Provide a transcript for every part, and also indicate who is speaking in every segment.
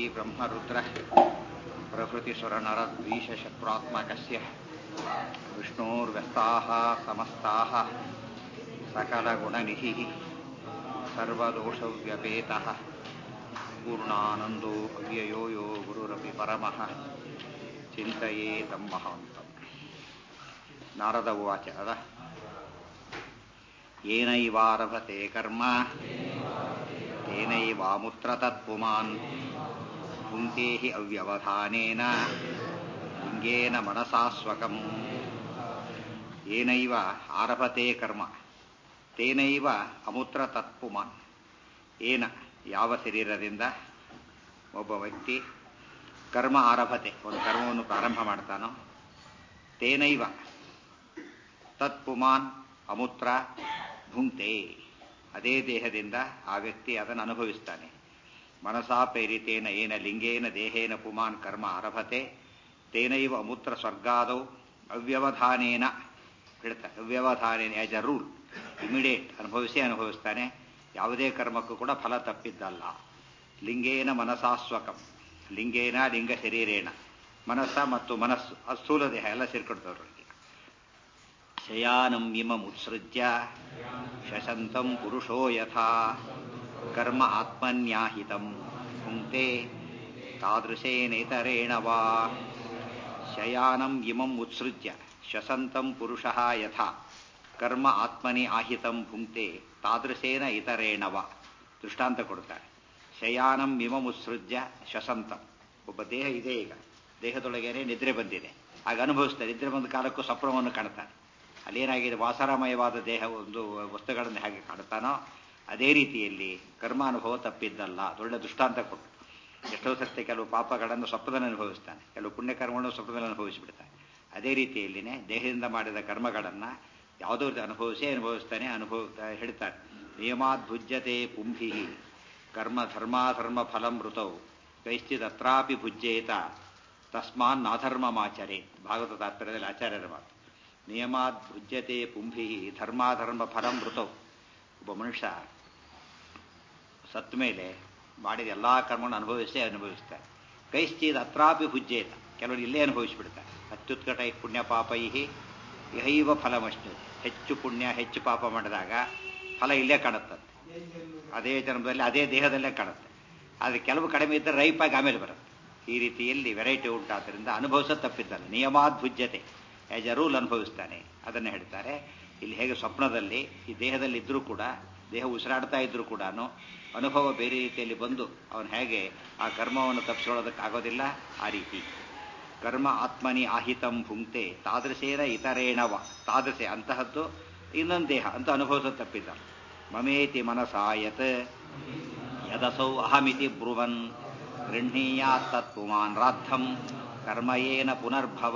Speaker 1: ब्रह्मरुद्र प्रभृतिसुरनरद्वीषशत्रुत्मकस्य विष्णोर्व्यस्ताः समस्ताः सकलगुणनिधिः सर्वदोषव्यपेतः पूर्णानन्दो अव्ययो यो गुरुरपि परमः चिन्तये तं महान्तम् नारद उवाच अद येनैवारभते कर्म तेनैवामुत्र तत्पुमान् पुङ्क्ते हि अव्यवधानेन लिङ्गेन मनसा स्वकम् ಏನೈವ ಆರಭತೆ ಕರ್ಮ ತೇನೈವ ಅಮೂತ್ರ ತತ್ಪುಮಾನ್ ಏನ ಯಾವ ಶರೀರದಿಂದ ಒಬ್ಬ ವ್ಯಕ್ತಿ ಕರ್ಮ ಆರಭತೆ ಒಂದು ಕರ್ಮವನ್ನು ಪ್ರಾರಂಭ ಮಾಡ್ತಾನೋ ತೇನೈವ ತತ್ಪುಮಾನ್ ಅಮೂತ್ರ ಭುಂಕ್ತೆ ಅದೇ ದೇಹದಿಂದ ಆ ವ್ಯಕ್ತಿ ಅದನ್ನು ಅನುಭವಿಸ್ತಾನೆ ಮನಸಾ ಪ್ರೇರಿತೇನ ಏನ ಲಿಂಗೇನ ದೇಹೇನ ಪುಮಾನ್ ಕರ್ಮ ಆರಭತೆ ತೇನೈವ ಅಮೂತ್ರ ಸ್ವರ್ಗಾದೌ ಅವ್ಯವಧಾನೇನ ಹೇಳ್ತಾರೆ ಅವ್ಯವಧಾನೇನ ಆಸ್ ಅ ರೂಲ್ ಇಮಿಡಿಯೇಟ್ ಅನುಭವಿಸಿ ಅನುಭವಿಸ್ತಾನೆ ಯಾವುದೇ ಕರ್ಮಕ್ಕೂ ಕೂಡ ಫಲ ತಪ್ಪಿದ್ದಲ್ಲ ಲಿಂಗೇನ ಮನಸಾಸ್ವಕಂ ಲಿಂಗೇನ ಲಿಂಗ ಶರೀರೇಣ ಮನಸ್ಸ ಮತ್ತು ಮನಸ್ಸು ಅದು ಸ್ಥೂಲ ದೇಹ ಎಲ್ಲ ಸೇರ್ಕೊಳ್ತವ್ರಿಗೆ ಶಯಾನಂ ಇಮಂ ಉತ್ಸೃಜ್ಯ ಶಶಂತಂ ಪುರುಷೋ ಯಥಾ ಕರ್ಮ ಆತ್ಮನ್ಯಾಹಿತಂ ಪುಂಕ್ತೆ ತಾದೃಶೇನೇತರೇಣ ವಾ ಶಯಾನಂ ಇಮಂ ಉತ್ಸೃಜ್ಯ ಶಸಂತಂ ಪುರುಷಃ ಯಥಾ ಕರ್ಮ ಆತ್ಮನಿ ಆಹಿತಂ ಭುಂಕ್ತೆ ತಾದೃಶೇನ ಇತರೇಣ ವ ದೃಷ್ಟಾಂತ ಕೊಡ್ತಾರೆ ಶಯಾನಂ ಇಮಂ ಉತ್ಸೃಜ್ಯ ಶಸಂತಂ ಒಬ್ಬ ದೇಹ ಇದೆ ಈಗ ದೇಹದೊಳಗೇನೆ ನಿದ್ರೆ ಬಂದಿದೆ ಆಗ ಅನುಭವಿಸ್ತಾರೆ ನಿದ್ರೆ ಬಂದ ಕಾಲಕ್ಕೂ ಸ್ವಪ್ನವನ್ನು ಕಾಣ್ತಾನೆ ಅಲ್ಲೇನಾಗಿದೆ ವಾಸರಮಯವಾದ ದೇಹ ಒಂದು ವಸ್ತುಗಳನ್ನು ಹೇಗೆ ಕಾಣ್ತಾನೋ ಅದೇ ರೀತಿಯಲ್ಲಿ ಕರ್ಮಾನುಭವ ತಪ್ಪಿದ್ದಲ್ಲ ಅದೊಳ್ಳೆ ದೃಷ್ಟಾಂತ ಕೊಟ್ಟು ಎಷ್ಟೋ ಸರ್ತಿ ಕೆಲವು ಪಾಪಗಳನ್ನು ಸ್ವಪ್ನದಲ್ಲಿ ಅನುಭವಿಸ್ತಾನೆ ಕೆಲವು ಪುಣ್ಯಕರ್ಮಗಳನ್ನು ಸ್ವಪ್ನದಲ್ಲಿ ಅನುಭವಿಸಿಬಿಡ್ತಾನೆ ಅದೇ ರೀತಿಯಲ್ಲಿನೇ ದೇಹದಿಂದ ಮಾಡಿದ ಕರ್ಮಗಳನ್ನು ಯಾವುದೋ ಅನುಭವಿಸೇ ಅನುಭವಿಸ್ತಾನೆ ಅನುಭವ ಹೇಳ್ತಾರೆ ನಿಯಮಾದ್ಭುಜ್ಯತೆ ಪುಂಭಿ ಕರ್ಮ ಧರ್ಮಾಧರ್ಮ ಫಲಂ ಮೃತೌ ಕೈಶ್ಚಿದತ್ರಾಪಿ ಭುಜ್ಯೇತ ತಸ್ಮಾನ್ ನಾಧರ್ಮಮಾಚರೆ ಭಾಗವತ ತಾತ್ಪರ್ಯದಲ್ಲಿ ಆಚಾರ್ಯರ ಮಾತು ನಿಯಮಾದ್ಭುಜ್ಯತೆ ಪುಂಭಿ ಧರ್ಮಾಧರ್ಮ ಫಲಂ ಮೃತೌ ಒಬ್ಬ ಮನುಷ್ಯ ಸತ್ತ ಮೇಲೆ ಮಾಡಿದ ಎಲ್ಲ ಕರ್ಮವನ್ನು ಅನುಭವಿಸೇ ಅನುಭವಿಸ್ತಾರೆ ಕೈಶ್ಚಿದ್ ಅತ್ರಾಪಿ ಭುಜ್ಯೇತ ಕೆಲವರು ಇಲ್ಲೇ ಅನುಭವಿಸಿಬಿಡ್ತಾರೆ ಅತ್ಯುತ್ಕಟ ಪುಣ್ಯ ಪಾಪೈಹಿ ಯಹೈವ ಫಲಮಷ್ಟು ಹೆಚ್ಚು ಪುಣ್ಯ ಹೆಚ್ಚು ಪಾಪ ಮಾಡಿದಾಗ ಫಲ ಇಲ್ಲೇ ಕಾಣುತ್ತಂತೆ ಅದೇ ಜನ್ಮದಲ್ಲಿ ಅದೇ ದೇಹದಲ್ಲೇ ಕಾಣುತ್ತೆ ಆದರೆ ಕೆಲವು ಕಡಿಮೆ ಇದ್ದರೆ ರೈಪಾಗಿ ಆಮೇಲೆ ಬರುತ್ತೆ ಈ ರೀತಿಯಲ್ಲಿ ವೆರೈಟಿ ಉಂಟಾದ್ರಿಂದ ಅನುಭವಿಸೋ ತಪ್ಪಿದ್ದಲ್ಲ ನಿಯಮಾದ್ಭುಜ್ಯತೆ ಆಸ್ ಎ ರೂಲ್ ಅನುಭವಿಸ್ತಾನೆ ಅದನ್ನು ಹೇಳ್ತಾರೆ ಇಲ್ಲಿ ಹೇಗೆ ಸ್ವಪ್ನದಲ್ಲಿ ಈ ದೇಹದಲ್ಲಿ ಇದ್ರೂ ಕೂಡ ದೇಹ ಉಸಿರಾಡ್ತಾ ಇದ್ರೂ ಕೂಡ ಅನುಭವ ಬೇರೆ ರೀತಿಯಲ್ಲಿ ಬಂದು ಅವನು ಹೇಗೆ ಆ ಕರ್ಮವನ್ನು ತಪ್ಪಿಸ್ಕೊಳ್ಳೋದಕ್ಕಾಗೋದಿಲ್ಲ ಆ ರೀತಿ ಕರ್ಮ ಆತ್ಮನಿ ಆಹಿತಂ ಭುಂಕ್ತೆ ತಾದೃಶೇನ ಇತರೇಣವ ತಾದೃಶೆ ಅಂತಹದ್ದು ಇನ್ನೊಂದು ದೇಹ ಅಂತ ಅನುಭವಿಸೋದು ತಪ್ಪಿದ್ದ ಮಮೇತಿ ಮನಸಾಯತ್ ಯದಸೌ ಅಹಮಿತಿ ಬ್ರುವನ್ ಗೃಹೀಯಾತ್ ತತ್ಪುಮಾನ್ ರಾಧಂ ಕರ್ಮಯೇನ ಪುನರ್ಭವ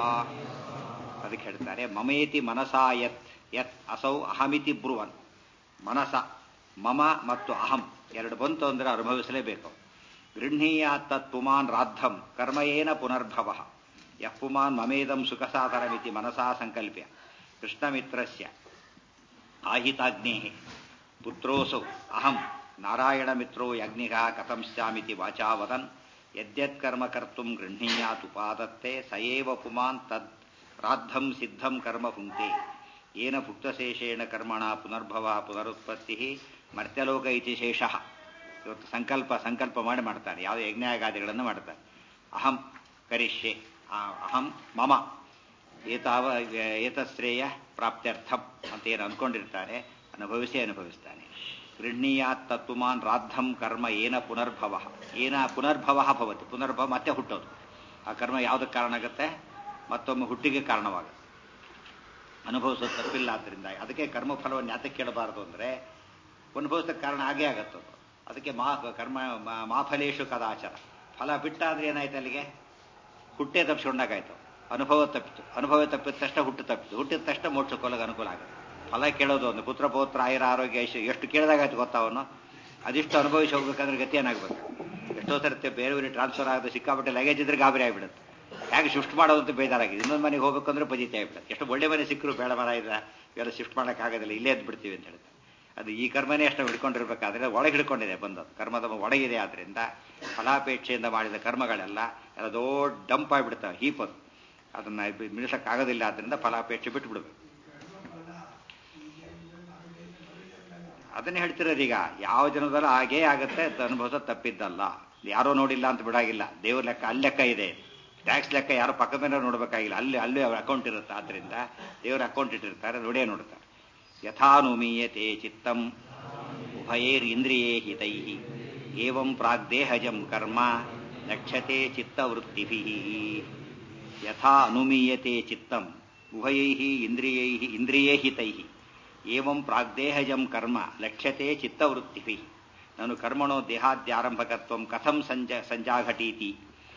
Speaker 1: ಅದಕ್ಕೆ ಹೇಳ್ತಾರೆ ಮಮೇತಿ ಮನಸಾ ಯತ್ ಯತ್ ಅಸೌ ಅಹಮಿತಿ ಬ್ರುವನ್ ಮನಸ ಮಮ ಮತ್ತು ಅಹಂ ಎರಡು ಬಂತು ಅಂದರೆ ಅನುಭವಿಸಲೇಬೇಕು ಗೃಹೀಯ ತತ್ ಪುಮಾನ್ ರಾಧಂ ಕರ್ಮಯೇನ ಪುನರ್ಭವ ಯಃ ಪುಮಾನ್ ಮಮೇದಂ ಸುಖಸಾಧನಮಿತಿ ಮನಸಾ ಸಂಕಲ್ಪ್ಯ ಕೃಷ್ಣಮಿತ್ರಸ್ಯ ಆಹಿತಾಗ್ನೇ ಪುತ್ರೋಸೌ ಅಹಂ ನಾರಾಯಣಮಿತ್ರೋ ಯಜ್ಞಿಗ ಕಥಂ ಸ್ಯಾಮಿತಿ ವಾಚಾ ವದನ್ ಯದ್ಯತ್ ಕರ್ಮ ಕರ್ತುಂ ಗೃಹೀಯಾತ್ ಉಪಾದತ್ತೆ ಸಯೇವ ಪುಮಾನ್ ತದ್ ರಾಧಂ ಸಿದ್ಧಂ ಕರ್ಮ ಭುಂಕ್ತೆ ಏನ ಭುಕ್ತಶೇಷೇಣ ಕರ್ಮಣ ಪುನರ್ಭವ ಪುನರುತ್ಪತ್ತಿ ಮರ್ತ್ಯಲೋಕ ಇತಿ ಶೇಷಃ ಇವತ್ತು ಸಂಕಲ್ಪ ಸಂಕಲ್ಪ ಮಾಡಿ ಮಾಡ್ತಾನೆ ಯಾವುದೇ ಯಜ್ಞಾಗಾದಿಗಳನ್ನು ಮಾಡ್ತಾನೆ ಅಹಂ ಕರಿಷ್ಯೆ ಅಹಂ ಮಮ ಏತಾವ ಏತಶ್ರೇಯ ಪ್ರಾಪ್ತ್ಯರ್ಥಂ ಅಂತ ಏನು ಅಂದ್ಕೊಂಡಿರ್ತಾನೆ ಅನುಭವಿಸಿ ಅನುಭವಿಸ್ತಾನೆ ಗೃಹೀಯಾತ್ ತತ್ವಮಾನ್ ರಾಧಂ ಕರ್ಮ ಏನ ಪುನರ್ಭವ ಏನ ಪುನರ್ಭವ ಭವತಿ ಪುನರ್ಭವ ಮತ್ತೆ ಹುಟ್ಟೋದು ಆ ಕರ್ಮ ಯಾವುದಕ್ಕೆ ಕಾರಣ ಆಗುತ್ತೆ ಮತ್ತೊಮ್ಮೆ ಹುಟ್ಟಿಗೆ ಕಾರಣವಾಗುತ್ತೆ ಅನುಭವಿಸೋದು ತಪ್ಪಿಲ್ಲ ಆದ್ದರಿಂದ ಅದಕ್ಕೆ ಕರ್ಮಫಲವನ್ನು ಯಾತಕ್ಕೆ ಕೇಳಬಾರದು ಅಂದರೆ ಅನುಭವಿಸೋಕ್ಕೆ ಕಾರಣ ಆಗೇ ಆಗತ್ತದು ಅದಕ್ಕೆ ಮಾ ಕರ್ಮ ಮಾಫಲೇಶು ಕದಾಚಾರ ಫಲ ಬಿಟ್ಟಾದ್ರೆ ಏನಾಯ್ತು ಅಲ್ಲಿಗೆ ಹುಟ್ಟೆ ತಪ್ಪಿಸ್ಕೊಂಡಾಗಾಯ್ತು ಅನುಭವ ತಪ್ಪಿತು ಅನುಭವ ತಪ್ಪಿದ ತಕ್ಷಣ ಹುಟ್ಟು ತಪ್ಪಿತು ಹುಟ್ಟಿದ ತಕ್ಷಣ ಮೋಕ್ಷಕ್ಕೊಳಗೆ ಅನುಕೂಲ ಆಗುತ್ತೆ ಫಲ ಕೇಳೋದು ಒಂದು ಪುತ್ರ ಪೌತ್ರ ಆಯುರ ಆರೋಗ್ಯ ಎಷ್ಟು ಕೇಳಿದಾಗಾಯ್ತು ಗೊತ್ತಾ ಅವನು ಅದಿಷ್ಟು ಅನುಭವಿಸಿ ಹೋಗ್ಬೇಕಂದ್ರೆ ಗತಿ ಏನಾಗಬೇಕು ಎಷ್ಟೋ ಸರ್ತಿ ಬೇರೆ ಬೇರೆ ಟ್ರಾನ್ಸ್ಫರ್ ಆಗೋದು ಸಿಕ್ಕಾಪಟ್ಟೆ ಲಗೇಜ್ ಇದ್ರೆ ಗಾಬರಿ ಆಗಿಬಿಡುತ್ತೆ ಹೇಗೆ ಶಿಫ್ಟ್ ಮಾಡೋದು ಅಂತ ಬೇಜಾರಾಗಿದೆ ಇನ್ನೊಂದು ಮನೆಗೆ ಹೋಗ್ಬೇಕಂದ್ರೆ ಬಜಿತೆ ಆಗಿಬಿಡುತ್ತೆ ಎಷ್ಟು ಒಳ್ಳೆ ಮನೆ ಸಿಕ್ಕರು ಬೇಡ ಮರ ಇದ್ರೆ ಇವೆಲ್ಲ ಶಿಫ್ಟ್ ಮಾಡೋಕ್ಕಾಗೋದಿಲ್ಲ ಇಲ್ಲೇ ಎದ್ದು ಬಿಡ್ತೀವಿ ಅಂತ ಹೇಳ್ತಾರೆ ಅದು ಈ ಕರ್ಮನೇ ಅಷ್ಟು ಹಿಡ್ಕೊಂಡಿರ್ಬೇಕಾದ್ರೆ ಒಳಗೆ ಹಿಡ್ಕೊಂಡಿದೆ ಬಂದದ್ದು ಕರ್ಮದ ಒಳಗಿದೆ ಆದ್ರಿಂದ ಫಲಾಪೇಕ್ಷೆಯಿಂದ ಮಾಡಿದ ಕರ್ಮಗಳೆಲ್ಲ ಎಲ್ಲ ದೊಡ್ಡ ಡಂಪ್ ಆಗಿಬಿಡ್ತವೆ ಹೀಪದು ಅದನ್ನ ಮಿಳಿಸಕ್ಕಾಗೋದಿಲ್ಲ ಆದ್ರಿಂದ ಫಲಾಪೇಕ್ಷೆ ಬಿಟ್ಬಿಡ್ಬೇಕು ಅದನ್ನೇ ಹೇಳ್ತಿರೋದು ಈಗ ಯಾವ ಜನದಲ್ಲ ಹಾಗೇ ಆಗುತ್ತೆ ಅಂತ ಅನುಭವಿಸೋದು ತಪ್ಪಿದ್ದಲ್ಲ ಯಾರೋ ನೋಡಿಲ್ಲ ಅಂತ ಬಿಡಾಗಿಲ್ಲ ದೇವ್ರ ಲೆಕ್ಕ ಅಲ್ಲಿ ಲೆಕ್ಕ ಇದೆ ಟ್ಯಾಕ್ಸ್ ಲೆಕ್ಕ ಯಾರೋ ಪಕ್ಕದ ಮೇಲೆ ನೋಡಬೇಕಾಗಿಲ್ಲ ಅಲ್ಲಿ ಅಲ್ಲಿ ಅವ್ರ ಅಕೌಂಟ್ ಇರುತ್ತೆ ಆದ್ರಿಂದ ದೇವ್ರ ಅಕೌಂಟ್ ಇಟ್ಟಿರ್ತಾರೆ ನೋಡೇ ನೋಡ್ತಾರೆ ಯಥಾನುಮೀಯತೆ ಚಿತ್ತಂ ಉಭಯೇರಿಂದ್ರಿಯೇ ಹಿತೈ ಏವಂ ಪ್ರಾಗ್ದೇಹಜಂ ಕರ್ಮ ಲಕ್ಷ್ಯತೆ ಚಿತ್ತವೃತ್ತಿಭಿ ಯಥಾ ಅನುಮೀಯತೆ ಚಿತ್ತಂ ಉಭಯೈ ಇಂದ್ರಿಯೈ ಇಂದ್ರಿಯೇ ಹಿತೈ ಏವಂ ಪ್ರಾಗ್ದೇಹಜಂ ಕರ್ಮ ಲಕ್ಷ್ಯತೆ ಚಿತ್ತವೃತ್ತಿಭಿ ನಾನು ಕರ್ಮಣೋ ದೇಹಾದ್ಯಾರಂಭಕತ್ವ ಕಥಂ ಸಂಜ ಸಂಜಾಘಟೀತಿ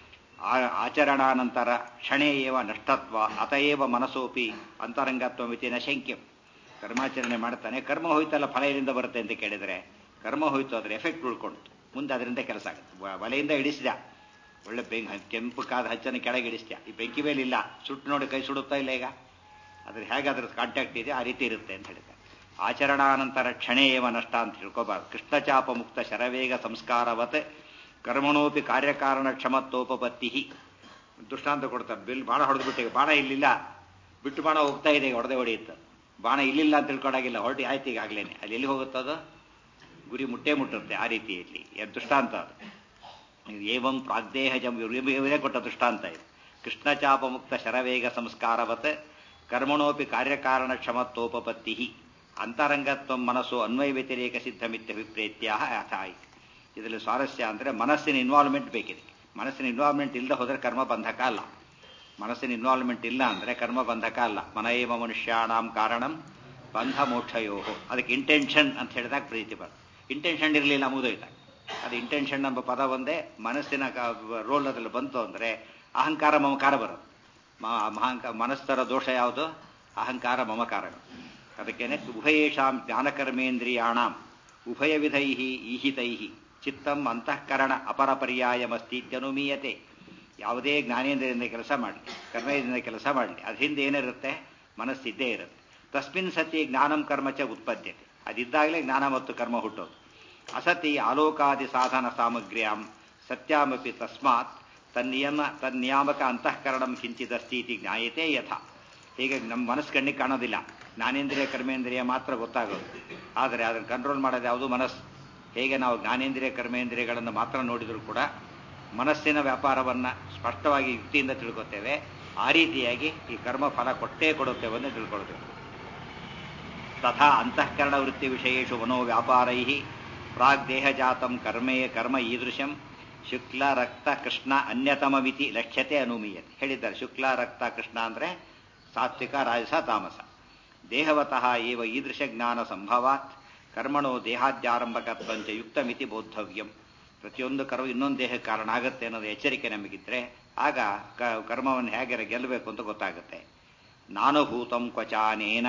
Speaker 1: ಆಚರಣಾನಂತರ ಕ್ಷಣೇ ಏವ ನಷ್ಟತ್ವ ಅತಏವ ಮನಸೋಪಿ ಅಂತರಂಗತ್ವಮಿತಿ ನ ಶಂಕ್ಯಂ ಕರ್ಮಾಚರಣೆ ಮಾಡ್ತಾನೆ ಕರ್ಮ ಹೋಯ್ತಲ್ಲ ಫಲ ಎಲ್ಲಿಂದ ಬರುತ್ತೆ ಅಂತ ಕೇಳಿದರೆ ಕರ್ಮ ಹೋಯ್ತು ಅದ್ರ ಎಫೆಕ್ಟ್ ಉಳ್ಕೊಂಡು ಮುಂದೆ ಅದರಿಂದ ಕೆಲಸ ಆಗುತ್ತೆ ಒಲೆಯಿಂದ ಇಡಿಸಿದ ಒಳ್ಳೆ ಬೆಂಕಿ ಕೆಂಪು ಕಾದ ಹಚ್ಚನ್ನು ಕೆಳಗೆ ಇಡಿಸ್ತ್ಯ ಈ ಬೆಂಕಿ ಮೇಲೆ ಇಲ್ಲ ಸುಟ್ಟು ನೋಡಿ ಕೈ ಸುಡುತ್ತಾ ಇಲ್ಲ ಈಗ ಅದ್ರ ಹೇಗೆ ಅದ್ರ ಕಾಂಟ್ಯಾಕ್ಟ್ ಇದೆ ಆ ರೀತಿ ಇರುತ್ತೆ ಅಂತ ಹೇಳಿದೆ ಆಚರಣಾನಂತರ ಕ್ಷಣೇ ಏವ ನಷ್ಟ ಅಂತ ತಿಳ್ಕೊಬಾರ್ದು ಕೃಷ್ಣಚಾಪ ಮುಕ್ತ ಶರವೇಗ ಸಂಸ್ಕಾರವತ್ ಕರ್ಮಣೋಪಿ ಕಾರ್ಯಕಾರಣ ಕ್ಷಮತ್ವೋಪಪತ್ತಿ ದೃಷ್ಟಾಂತ ಕೊಡ್ತಾರೆ ಬಿಲ್ ಬಾಣ ಹೊಡೆದ್ಬಿಟ್ಟಿಗೆ ಬಾಣ ಇಲ್ಲಿಲ್ಲ ಬಿಟ್ಟು ಬಾಣ ಹೋಗ್ತಾ ಇದೆ ಹೊಡೆದೇ ಹೊಡೆಯುತ್ತೆ ಬಾಣ ಇಲ್ಲಿಲ್ಲ ಅಂತ ತಿಳ್ಕೊಳಾಗಿಲ್ಲ ಹೊರಟಿ ಆಯ್ತು ಈಗಾಗಲೇನೆ ಅಲ್ಲಿ ಎಲ್ಲಿ ಹೋಗುತ್ತದು ಗುರಿ ಮುಟ್ಟೆ ಮುಟ್ಟುತ್ತೆ ಆ ರೀತಿಯಲ್ಲಿ ದೃಷ್ಟಾಂತ ಅದು ಏವಂ ಪ್ರಾಗ್ದೇಹ ಜಂ ಇವರೇ ಕೊಟ್ಟ ದೃಷ್ಟಾಂತ ಇದು ಕೃಷ್ಣಚಾಪ ಮುಕ್ತ ಶರವೇಗ ಸಂಸ್ಕಾರವತ್ ಕರ್ಮಣೋಪಿ ಕಾರ್ಯಕಾರಣ ಕ್ಷಮತ್ವೋಪಪತ್ತಿ ಅಂತರಂಗತ್ವ ಮನಸ್ಸು ಅನ್ವಯ ವ್ಯತಿರೇಕ ಸಿದ್ಧಮಿತ್ಯ ವಿಪ್ರೇತ್ಯ ಅಥಾಯಿ ಇದರಲ್ಲಿ ಸ್ವಾರಸ್ಯ ಅಂದರೆ ಮನಸ್ಸಿನ ಇನ್ವಾಲ್ವ್ಮೆಂಟ್ ಬೇಕಿದೆ ಮನಸ್ಸಿನ ಇನ್ವಾಲ್ವ್ಮೆಂಟ್ ಇಲ್ಲದೆ ಹೋದರೆ ಕರ್ಮ ಬಂಧಕ ಅಲ್ಲ ಮನಸ್ಸಿನ ಇನ್ವಾಲ್ವ್ಮೆಂಟ್ ಇಲ್ಲ ಅಂದರೆ ಕರ್ಮ ಬಂಧಕ ಅಲ್ಲ ಮನಯೇವ ಮನುಷ್ಯಾಣಾಂ ಕಾರಣಂ ಬಂಧ ಮೋಕ್ಷಯೋ ಅದಕ್ಕೆ ಇಂಟೆನ್ಷನ್ ಅಂತ ಹೇಳಿದಾಗ ಪ್ರೀತಿ ಬರ್ತದೆ ಇಂಟೆನ್ಷನ್ ಇರಲಿಲ್ಲ ಮುಗಿದೋಯ್ತಾಗ ಅದು ಇಂಟೆನ್ಷನ್ ಎಂಬ ಪದ ಒಂದೇ ಮನಸ್ಸಿನ ರೋಲ್ ಅದ್ರಲ್ಲಿ ಬಂತು ಅಂದರೆ ಅಹಂಕಾರ ಮಮಕಾರ ಬರೋದು ಮಹಾಂಕ ಮನಸ್ಸರ ದೋಷ ಯಾವುದು ಅಹಂಕಾರ ಮಮಕಾರಗಳು ಅದಕ್ಕೇನೆ ಉಭಯೇಷಾಂ ಜ್ಞಾನಕರ್ಮೇಂದ್ರಿಯಾಣಾಂ ಉಭಯ ವಿಧೈ ಈಹಿತೈ ಚಿತ್ತಂ ಅಂತಃಕರಣ ಅಪರ ಪರ್ಯಾಯಮಸ್ತಿ ಇತ್ಯನುಮೀಯತೆ ಯಾವುದೇ ಜ್ಞಾನೇಂದ್ರಿಯಿಂದ ಕೆಲಸ ಮಾಡಲಿ ಕರ್ಮೇಂದ್ರಿಯಿಂದ ಕೆಲಸ ಮಾಡಲಿ ಅದ್ರ ಹಿಂದೆ ಏನಿರುತ್ತೆ ಮನಸ್ಸಿದ್ದೇ ಇರುತ್ತೆ ತಸ್ಮಿನ್ ಸತಿ ಜ್ಞಾನಂ ಕರ್ಮ ಚ ಉತ್ಪದ್ಯತೆ ಅದಿದ್ದಾಗಲೇ ಜ್ಞಾನ ಮತ್ತು ಕರ್ಮ ಹುಟ್ಟೋದು ಅಸತಿ ಆಲೋಕಾದಿ ಸಾಧನ ಸಾಮಗ್ರ್ಯಾಂ ಸತ್ಯಾಮಪಿ ತಸ್ಮಾತ್ ತನ್ನಿಯಮ ತನ್ನಿಯಾಮಕ ಅಂತಃಕರಣಂ ಕಿಂಚಿದಸ್ತಿ ಇತಿ ಜ್ಞಾಯತೆ ಯಥ ಹೀಗೆ ನಮ್ಮ ಮನಸ್ಸು ಕಣ್ಣಿಗೆ ಕಾಣೋದಿಲ್ಲ ಜ್ಞಾನೇಂದ್ರಿಯ ಕರ್ಮೇಂದ್ರಿಯ ಮಾತ್ರ ಗೊತ್ತಾಗೋದು ಆದರೆ ಅದನ್ನು ಕಂಟ್ರೋಲ್ ಮಾಡೋದು ಯಾವುದು ಮನಸ್ಸು ಹೇಗೆ ನಾವು ಜ್ಞಾನೇಂದ್ರಿಯ ಕರ್ಮೇಂದ್ರಿಯಗಳನ್ನು ಮಾತ್ರ ನೋಡಿದರೂ ಕೂಡ ಮನಸ್ಸಿನ ವ್ಯಾಪಾರವನ್ನು ಸ್ಪಷ್ಟವಾಗಿ ಯುಕ್ತಿಯಿಂದ ತಿಳ್ಕೊತೇವೆ ಆ ರೀತಿಯಾಗಿ ಈ ಕರ್ಮ ಫಲ ಕೊಟ್ಟೇ ಕೊಡುತ್ತೇವೆ ಅಂತ ತಿಳ್ಕೊಳ್ತೇವೆ ತಥಾ ಅಂತಃಕರಣ ವೃತ್ತಿ ವಿಷಯೇಶು ಮನೋ ವ್ಯಾಪಾರೈ ಪ್ರಾಗ್ದೇಹಜಾತಂ ಕರ್ಮೇ ಕರ್ಮ ಈದೃಶಂ ಶುಕ್ಲ ರಕ್ತ ಕೃಷ್ಣ ಅನ್ಯತಮವಿತಿ ಲಕ್ಷ್ಯತೆ ಅನುಮೀಯತೆ ಹೇಳಿದ್ದಾರೆ ಶುಕ್ಲ ರಕ್ತ ಕೃಷ್ಣ ಅಂದರೆ ಸಾತ್ವಿಕ ರಾಜಸ ತಾಮಸ ದೇಹವತಃ ಏವ ಈದೃಶ ಜ್ಞಾನ ಸಂಭವಾತ್ ಕರ್ಮಣೋ ದೇಹಾದ್ಯಾರಂಭಕತ್ವಂಚ ಯುಕ್ತಮಿತಿ ಬೋದ್ಧವ್ಯಂ ಪ್ರತಿಯೊಂದು ಕರ್ಮ ಇನ್ನೊಂದು ದೇಹಕ್ಕೆ ಕಾರಣ ಆಗುತ್ತೆ ಅನ್ನೋದು ಎಚ್ಚರಿಕೆ ನಮಗಿದ್ರೆ ಆಗ ಕರ್ಮವನ್ನು ಹೇಗೆ ಗೆಲ್ಲಬೇಕು ಅಂತ ಗೊತ್ತಾಗುತ್ತೆ ನಾನುಭೂತಂ ಕ್ವಚಾನೇನ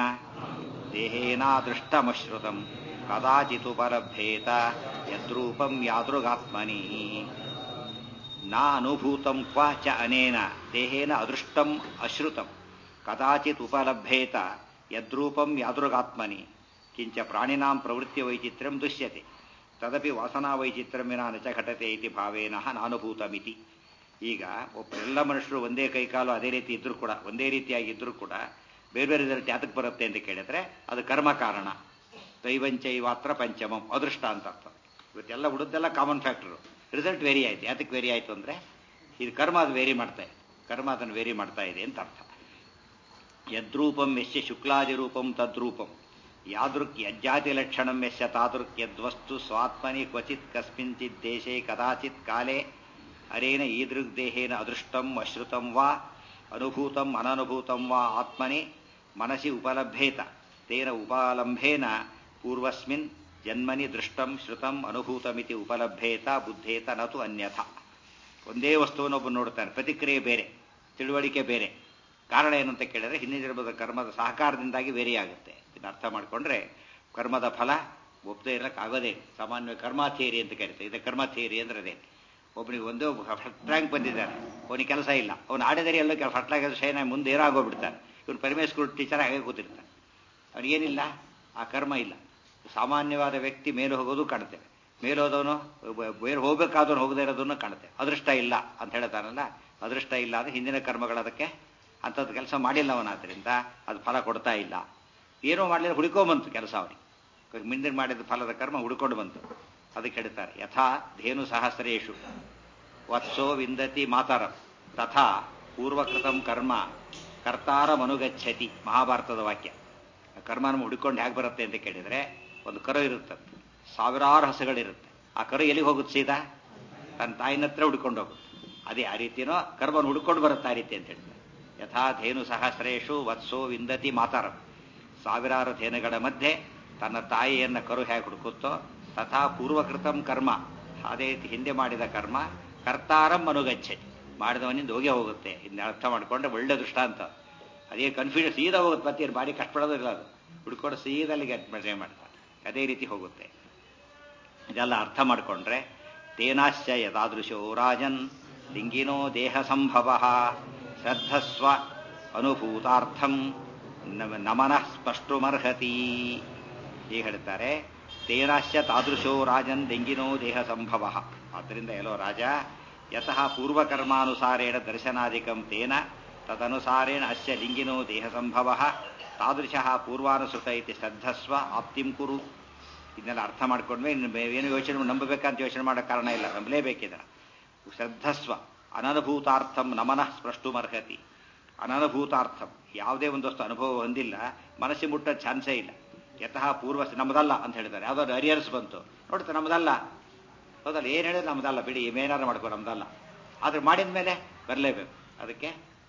Speaker 1: ದೇಹೇನಾದೃಷ್ಟಮಶ್ರುತಂ ಕದಾಚಿತುಪಲಭ್ಯೇತ ಯದ್ರೂಪಂ ಯಾದೃಗಾತ್ಮನಿ ನಾ ಅನುಭೂತಂ ಕ್ವ ಚ ಅನೇನ ದೇಹೇನ ಅದೃಷ್ಟಂ ಅಶ್ರುತಂ ಕದಾಚಿತ್ ಉಪಲಭ್ಯೇತ ಯದ್ರೂಪಂ ಯಾದೃಗಾತ್ಮನಿ ಕಿಂಚ ಪ್ರಾಣಿನಾಂ ಪ್ರವೃತ್ತಿ ವೈಚಿತ್ರ್ಯಂ ದೃಶ್ಯತೆ ತದಪಿ ವಾಸನಾ ವೈಚಿತ್ರ್ಯಂ ವಿನಾ ನಚ ಘಟತೆ ಇತಿ ಭಾವೇನ ನಾನುಭೂತಮಿತಿ ಈಗ ಒಬ್ಬರೆಲ್ಲ ಮನುಷ್ಯರು ಒಂದೇ ಕೈಕಾಲು ಅದೇ ರೀತಿ ಇದ್ರೂ ಕೂಡ ಒಂದೇ ರೀತಿಯಾಗಿ ಇದ್ರೂ ಕೂಡ ಬೇರೆ ಬೇರೆ ರಿಸಲ್ಟ್ ಯಾತಕ್ಕೆ ಬರುತ್ತೆ ಅಂತ ಕೇಳಿದ್ರೆ ಅದು ಕರ್ಮ ಕಾರಣ ದೈವಂಚೈವಾತ್ರ ಪಂಚಮಂ ಅದೃಷ್ಟ ಅಂತ ಅರ್ಥ ಇವತ್ತೆಲ್ಲ ಉಳಿದೆಲ್ಲ ಕಾಮನ್ ಫ್ಯಾಕ್ಟರು ರಿಸಲ್ಟ್ ವೇರಿ ಆಯ್ತು ಯಾತಕ್ಕೆ ವೇರಿ ಆಯ್ತು ಅಂದ್ರೆ ಇದು ಕರ್ಮ ಅದು ವೇರಿ ಮಾಡ್ತಾ ಇದೆ ಕರ್ಮ ಅದನ್ನು ವೇರಿ ಮಾಡ್ತಾ ಇದೆ ಅಂತ ಅರ್ಥ ಯದ್ರೂಪಂ ಯಶ್ಯ ಶುಕ್ಲಾದಿ ರೂಪಂ ತದ್ರೂಪಂ ಯಾದೃಕ್ ಯಜ್ಜಾತಿ ಲಕ್ಷಣಂ ಯಶ್ಯ ತಾದೃಕ್ ಯದ್ವಸ್ತು ಸ್ವಾತ್ಮನಿ ಕ್ವಚಿತ್ ಕಸ್ಮಿಂಚಿತ್ ದೇಶೇ ಕದಾಚಿತ್ ಕಾಲೇ ಅರೇನ ಈದೃಗ್ ದೇಹೇನ ಅದೃಷ್ಟಂ ಅಶ್ರುತಂ ವಾ ಅನುಭೂತಂ ಅನನುಭೂತಂ ವಾ ಆತ್ಮನಿ ಮನಸಿ ಉಪಲಭ್ಯೇತ ತೇನ ಉಪಾಲಂಭೇನ ಪೂರ್ವಸ್ಮಿನ್ ಜನ್ಮನಿ ದೃಷ್ಟಂ ಶ್ರುತಂ ಅನುಭೂತಮಿತಿ ಉಪಲಭ್ಯೇತ ಬುದ್ಧೇತ ನತು ಅನ್ಯಥ ಒಂದೇ ವಸ್ತುವನ್ನು ಒಬ್ಬ ನೋಡ್ತಾನೆ ಪ್ರತಿಕ್ರಿಯೆ ಬೇರೆ ತಿಳುವಳಿಕೆ ಬೇರೆ ಕಾರಣ ಏನಂತ ಕೇಳಿದ್ರೆ ಹಿಂದಿನ ಕರ್ಮದ ಸಹಕಾರದಿಂದಾಗಿ ವೇರಿ ಆಗುತ್ತೆ ಇದನ್ನ ಅರ್ಥ ಮಾಡಿಕೊಂಡ್ರೆ ಕರ್ಮದ ಫಲ ಒಪ್ಪದೇ ಇರಕ್ಕಾಗೋದೇ ಸಾಮಾನ್ಯ ಕರ್ಮ ಥಿಯರಿ ಅಂತ ಕರೀತಾರೆ ಇದು ಕರ್ಮ ಥಿಯರಿ ಅಂದ್ರೆ ಅದೇ ಒಬ್ಬನಿಗೆ ಒಂದು ಫಸ್ಟ್ ರ್ಯಾಂಕ್ ಬಂದಿದ್ದಾನೆ ಅವನಿಗೆ ಕೆಲಸ ಇಲ್ಲ ಅವನು ಆಡಿದರೆ ಎಲ್ಲ ಫಸ್ಟ್ ರ್ಯಾಂಕ್ ಶೈನ ಮುಂದೆ ಏನಾಗೋಗ್ಬಿಡ್ತಾನೆ ಇವನು ಪ್ರೈಮರಿ ಸ್ಕೂಲ್ ಟೀಚರ್ ಹಾಗೆ ಕೂತಿರ್ತಾನೆ ಅವನಿಗೇನಿಲ್ಲ ಆ ಕರ್ಮ ಇಲ್ಲ ಸಾಮಾನ್ಯವಾದ ವ್ಯಕ್ತಿ ಮೇಲೆ ಹೋಗೋದು ಕಾಣ್ತೇವೆ ಮೇಲೆ ಹೋದವನು ಬೇರೆ ಹೋಗ್ಬೇಕಾದವನು ಹೋಗದೇ ಇರೋದನ್ನು ಕಾಣುತ್ತೆ ಅದೃಷ್ಟ ಇಲ್ಲ ಅಂತ ಹೇಳ್ತಾನಲ್ಲ ಅದೃಷ್ಟ ಇಲ್ಲ ಅಂದ್ರೆ ಹಿಂದಿನ ಕರ್ಮಗಳದಕ್ಕೆ ಅಂಥದ್ದು ಕೆಲಸ ಮಾಡಿಲ್ಲ ಅವನಾದ್ರಿಂದ ಅದು ಫಲ ಕೊಡ್ತಾ ಇಲ್ಲ ಏನೋ ಮಾಡಲಿಲ್ಲ ಹುಡುಕೊಂಬಂತು ಕೆಲಸ ಅವನಿಗೆ ಮುಂದಿನ ಮಾಡಿದ ಫಲದ ಕರ್ಮ ಹುಡ್ಕೊಂಡು ಬಂತು ಅದಕ್ಕೆ ಹೇಳ್ತಾರೆ ಯಥಾ ಧೇನು ಸಹಸ್ರೇಶು ವತ್ಸೋ ವಿಂದತಿ ಮಾತರ ತಥಾ ಪೂರ್ವಕೃತಂ ಕರ್ಮ ಕರ್ತಾರ ಮನುಗಚ್ಚತಿ ಮಹಾಭಾರತದ ವಾಕ್ಯ ಕರ್ಮನ ಹುಡ್ಕೊಂಡು ಹೇಗೆ ಬರುತ್ತೆ ಅಂತ ಕೇಳಿದರೆ ಒಂದು ಕರು ಇರುತ್ತೆ ಸಾವಿರಾರು ಹಸುಗಳಿರುತ್ತೆ ಆ ಕರು ಎಲ್ಲಿಗೆ ಹೋಗುತ್ತೆ ಸೀದಾ ತನ್ನ ತಾಯಿನ ಹತ್ರ ಹುಡ್ಕೊಂಡು ಹೋಗುತ್ತೆ ಅದೇ ಆ ರೀತಿನೋ ಕರ್ಮನ ಹುಡ್ಕೊಂಡು ಬರುತ್ತೆ ಆ ರೀತಿ ಅಂತ ಹೇಳ್ತಾರೆ ಯಥಾ ಧೇನು ಸಹಸ್ರೇಶು ವತ್ಸೋ ವಿಂದತಿ ಮಾತಾರ ಸಾವಿರಾರು ಧೇನುಗಳ ಮಧ್ಯೆ ತನ್ನ ತಾಯಿಯನ್ನ ಕರು ಹೇಗೆ ಹುಡುಕುತ್ತೋ ತಥಾ ಪೂರ್ವಕೃತಂ ಕರ್ಮ ಅದೇ ರೀತಿ ಹಿಂದೆ ಮಾಡಿದ ಕರ್ಮ ಕರ್ತಾರಂ ಅನುಗಚ್ಚತಿ ಮಾಡಿದವನಿಂದ ಹೋಗೇ ಹೋಗುತ್ತೆ ಇನ್ನು ಅರ್ಥ ಮಾಡಿಕೊಂಡ್ರೆ ಒಳ್ಳೆ ದೃಷ್ಟಾಂತ ಅದೇ ಕನ್ಫ್ಯೂಷನ್ ಸೀದಾ ಹೋಗುತ್ತೆ ಮತ್ತೆ ಏನು ಬಾಡಿ ಕಷ್ಟಪಡೋದಿಲ್ಲ ಅದು ಹುಡ್ಕೊಂಡು ಸೀದಲ್ಲಿಗೆ ಮಜೆ ಮಾಡ್ತಾರೆ ಅದೇ ರೀತಿ ಹೋಗುತ್ತೆ ಇದೆಲ್ಲ ಅರ್ಥ ಮಾಡಿಕೊಂಡ್ರೆ ತೇನಾಶ್ಚ ಯದಾದೃಶೋ ರಾಜನ್ ಲಿಂಗಿನೋ ದೇಹ ಸಂಭವ ಶ್ರದ್ಧಸ್ವ ಅನುಭೂತಾರ್ಥಂ ನಮನಃ ಸ್ಪಷ್ಟುಮರ್ಹತಿ ಹೀಗೆ ಹೇಳ್ತಾರೆ ತೇನಾಶ್ಚ ತಾದೃಶೋ ರಾಜನ್ ಲಿಂಗಿನೋ ದೇಹ ಸಂಭವ ಆದ್ದರಿಂದ ಎಲ್ಲೋ ರಾಜ ಯತಃ ಪೂರ್ವಕರ್ಮಾನುಸಾರೇಣ ದರ್ಶನಾಧಿಕಂ ತೇನ ತದನುಸಾರೇಣ ಅಸ್ಯ ಲಿಂಗಿನೋ ದೇಹ ಸಂಭವ ತಾದೃಶಃ ಪೂರ್ವಾನುಸೃತ ಇತಿ ಶ್ರದ್ಧಸ್ವ ಆಪ್ತಿಂ ಕುರು ಇದನ್ನೆಲ್ಲ ಅರ್ಥ ಮಾಡ್ಕೊಂಡ್ರೆ ಏನು ಯೋಚನೆ ನಂಬಬೇಕಂತ ಯೋಚನೆ ಮಾಡೋ ಕಾರಣ ಇಲ್ಲ ನಂಬಲೇಬೇಕಿದ ಶ್ರದ್ಧಸ್ವ ಅನನುಭೂತಾರ್ಥಂ ನಮನಃ ಸ್ಪಷ್ಟುಮರ್ಹತಿ ಅನನುಭೂತಾರ್ಥಂ ಯಾವುದೇ ಒಂದು ವಸ್ತು ಅನುಭವ ಹೊಂದಿಲ್ಲ ಮನಸ್ಸಿಗೆ ಮುಟ್ಟೋ ಚಾನ್ಸೇ ಇಲ್ಲ ಯತಃ ಪೂರ್ವ ನಮ್ಮದಲ್ಲ ಅಂತ ಹೇಳಿದ್ದಾರೆ ಯಾವುದಾದ್ರು ಅರಿಯರ್ಸ್ ಬಂತು ನೋಡ್ತಾ ನಮ್ಮದಲ್ಲ ಹೌದಲ್ಲ ಏನು ಹೇಳಿದ್ರೆ ನಮ್ದಲ್ಲ ಬಿಡಿ ಏನಾರು ಮಾಡ್ಕೋ ನಮ್ದಲ್ಲ ಆದ್ರೆ ಮಾಡಿದ ಮೇಲೆ ಬರಲೇಬೇಕು ಅದಕ್ಕೆ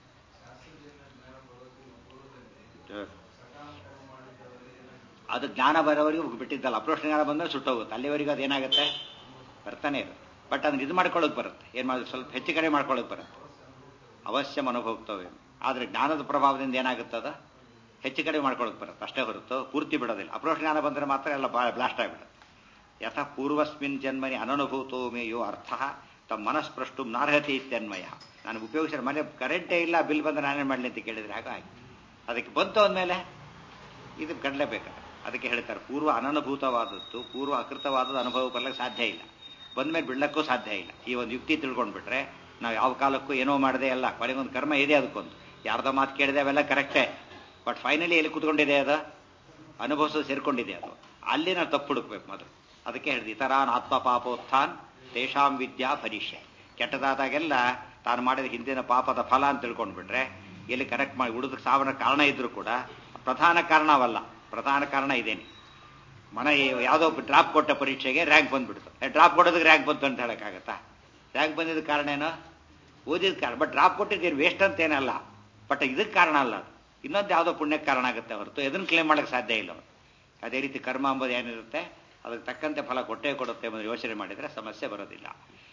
Speaker 1: ಅದು ಜ್ಞಾನ ಬರೋವರೆಗೂ ಬಿಟ್ಟಿದ್ದಲ್ಲ ಅಪ್ರೋಷ್ ಜ್ಞಾನ ಬಂದ್ರೆ ಸುಟ್ಟೋಗುತ್ತೆ ಅಲ್ಲಿವರೆಗೂ ಅದೇನಾಗುತ್ತೆ ಬರ್ತಾನೆ ಇರುತ್ತೆ ಬಟ್ ಅದನ್ನ ಇದು ಮಾಡ್ಕೊಳ್ಳೋಕೆ ಬರುತ್ತೆ ಏನು ಮಾಡಿದ್ರೆ ಸ್ವಲ್ಪ ಹೆಚ್ಚು ಕಡಿಮೆ ಮಾಡ್ಕೊಳ್ಳೋಕೆ ಬರುತ್ತೆ ಅವಶ್ಯ ಅನುಭೋಗ್ತವೆ ಆದರೆ ಜ್ಞಾನದ ಪ್ರಭಾವದಿಂದ ಏನಾಗುತ್ತದ ಹೆಚ್ಚು ಕಡಿಮೆ ಮಾಡ್ಕೊಳ್ಳೋಕೆ ಬರುತ್ತೆ ಅಷ್ಟೇ ಹೊರತು ಪೂರ್ತಿ ಬಿಡೋದಿಲ್ಲ ಅಪ್ರೋಷ್ ಜ್ಞಾನ ಬಂದರೆ ಮಾತ್ರ ಎಲ್ಲ ಬ್ಲಾಸ್ಟ್ ಆಗಿಬಿಡುತ್ತೆ ಯಥ ಪೂರ್ವಸ್ಮಿನ್ ಜನ್ಮನಿ ಅನನುಭೂತೋ ಮೇಯೋ ಅರ್ಥ ತಮ್ಮ ಮನಸ್ಪೃಷ್ಟು ನಾರ್ಹತಿ ಇತ್ಯನ್ಮಯ ನಾನು ಉಪಯೋಗಿಸಿದ ಮನೆ ಕರೆಂಟೇ ಇಲ್ಲ ಬಿಲ್ ಬಂದ್ರೆ ನಾನೇ ಮಾಡಲಿ ಅಂತ ಕೇಳಿದ್ರೆ ಹಾಗಾಗಿ ಅದಕ್ಕೆ ಬಂತು ಅಂದಮೇಲೆ ಇದು ಕಡಲೇಬೇಕು ಅದಕ್ಕೆ ಹೇಳ್ತಾರೆ ಪೂರ್ವ ಅನನುಭೂತವಾದದ್ದು ಪೂರ್ವ ಅಕೃತವಾದದ್ದು ಅನುಭವ ಬರ್ಲಿಕ್ಕೆ ಸಾಧ್ಯ ಇಲ್ಲ ಬಂದ್ಮೇಲೆ ಬಿಡ್ಲಕ್ಕೂ ಸಾಧ್ಯ ಇಲ್ಲ ಈ ಒಂದು ಯುಕ್ತಿ ತಿಳ್ಕೊಂಡ್ಬಿಟ್ರೆ ನಾವು ಯಾವ ಕಾಲಕ್ಕೂ ಏನೋ ಮಾಡದೆ ಅಲ್ಲ ಕೊನೆಗೊಂದು ಕರ್ಮ ಇದೆ ಅದಕ್ಕೊಂದು ಯಾರ್ದ ಮಾತು ಕೇಳಿದೆ ಅವೆಲ್ಲ ಕರೆಕ್ಟೇ ಬಟ್ ಫೈನಲಿ ಎಲ್ಲಿ ಕೂತ್ಕೊಂಡಿದೆ ಅದು ಅನುಭವಿಸೋದು ಸೇರ್ಕೊಂಡಿದೆ ಅದು ಅಲ್ಲಿ ನಾವು ತಪ್ಪು ಹುಡುಕ್ಬೇಕು ಮೊದಲು ಅದಕ್ಕೆ ಹೇಳಿದ ಇತರಾನ್ ಆತ್ಮ ಪಾಪೋತ್ಥಾನ್ ತೇಷಾಂ ವಿದ್ಯಾ ಪರೀಕ್ಷೆ ಕೆಟ್ಟದಾದಾಗೆಲ್ಲ ತಾನು ಮಾಡಿದ ಹಿಂದಿನ ಪಾಪದ ಫಲ ಅಂತ ತಿಳ್ಕೊಂಡ್ಬಿಟ್ರೆ ಎಲ್ಲಿ ಕರೆಕ್ಟ್ ಮಾಡಿ ಉಳಿದ ಸಾವಿರ ಕಾರಣ ಇದ್ರೂ ಕೂಡ ಪ್ರಧಾನ ಕಾರಣವಲ್ಲ ಪ್ರಧಾನ ಕಾರಣ ಇದೇನೆ ಮನ ಯಾವುದೋ ಡ್ರಾಪ್ ಕೊಟ್ಟ ಪರೀಕ್ಷೆಗೆ ರ್ಯಾಂಕ್ ಬಂದ್ಬಿಡ್ತು ಡ್ರಾಪ್ ಕೊಡೋದಕ್ಕೆ ರ್ಯಾಂಕ್ ಬಂತು ಅಂತ ಹೇಳಕ್ಕಾಗತ್ತಾ ರ್ಯಾಂಕ್ ಬಂದಿದ್ದ ಕಾರಣ ಏನೋ ಓದಿದ ಕಾರಣ ಬಟ್ ಡ್ರಾಪ್ ಕೊಟ್ಟಿದ್ದೇನು ವೇಸ್ಟ್ ಅಂತೇನಲ್ಲ ಬಟ್ ಇದಕ್ಕೆ ಕಾರಣ ಅಲ್ಲ ಅದು ಇನ್ನೊಂದು ಯಾವುದೋ ಪುಣ್ಯಕ್ಕೆ ಕಾರಣ ಆಗುತ್ತೆ ಹೊರತು ಎದನ್ನು ಕ್ಲೇಮ್ ಮಾಡಕ್ಕೆ ಸಾಧ್ಯ ಇಲ್ಲ ಅವರು ಅದೇ ರೀತಿ ಕರ್ಮ ಅಂಬೋದು ಏನಿರುತ್ತೆ ಅದಕ್ಕೆ ತಕ್ಕಂತೆ ಫಲ ಕೊಟ್ಟೇ ಕೊಡುತ್ತೆ ಎಂಬುದು ಯೋಚನೆ ಮಾಡಿದರೆ ಸಮಸ್ಯೆ ಬರೋದಿಲ್ಲ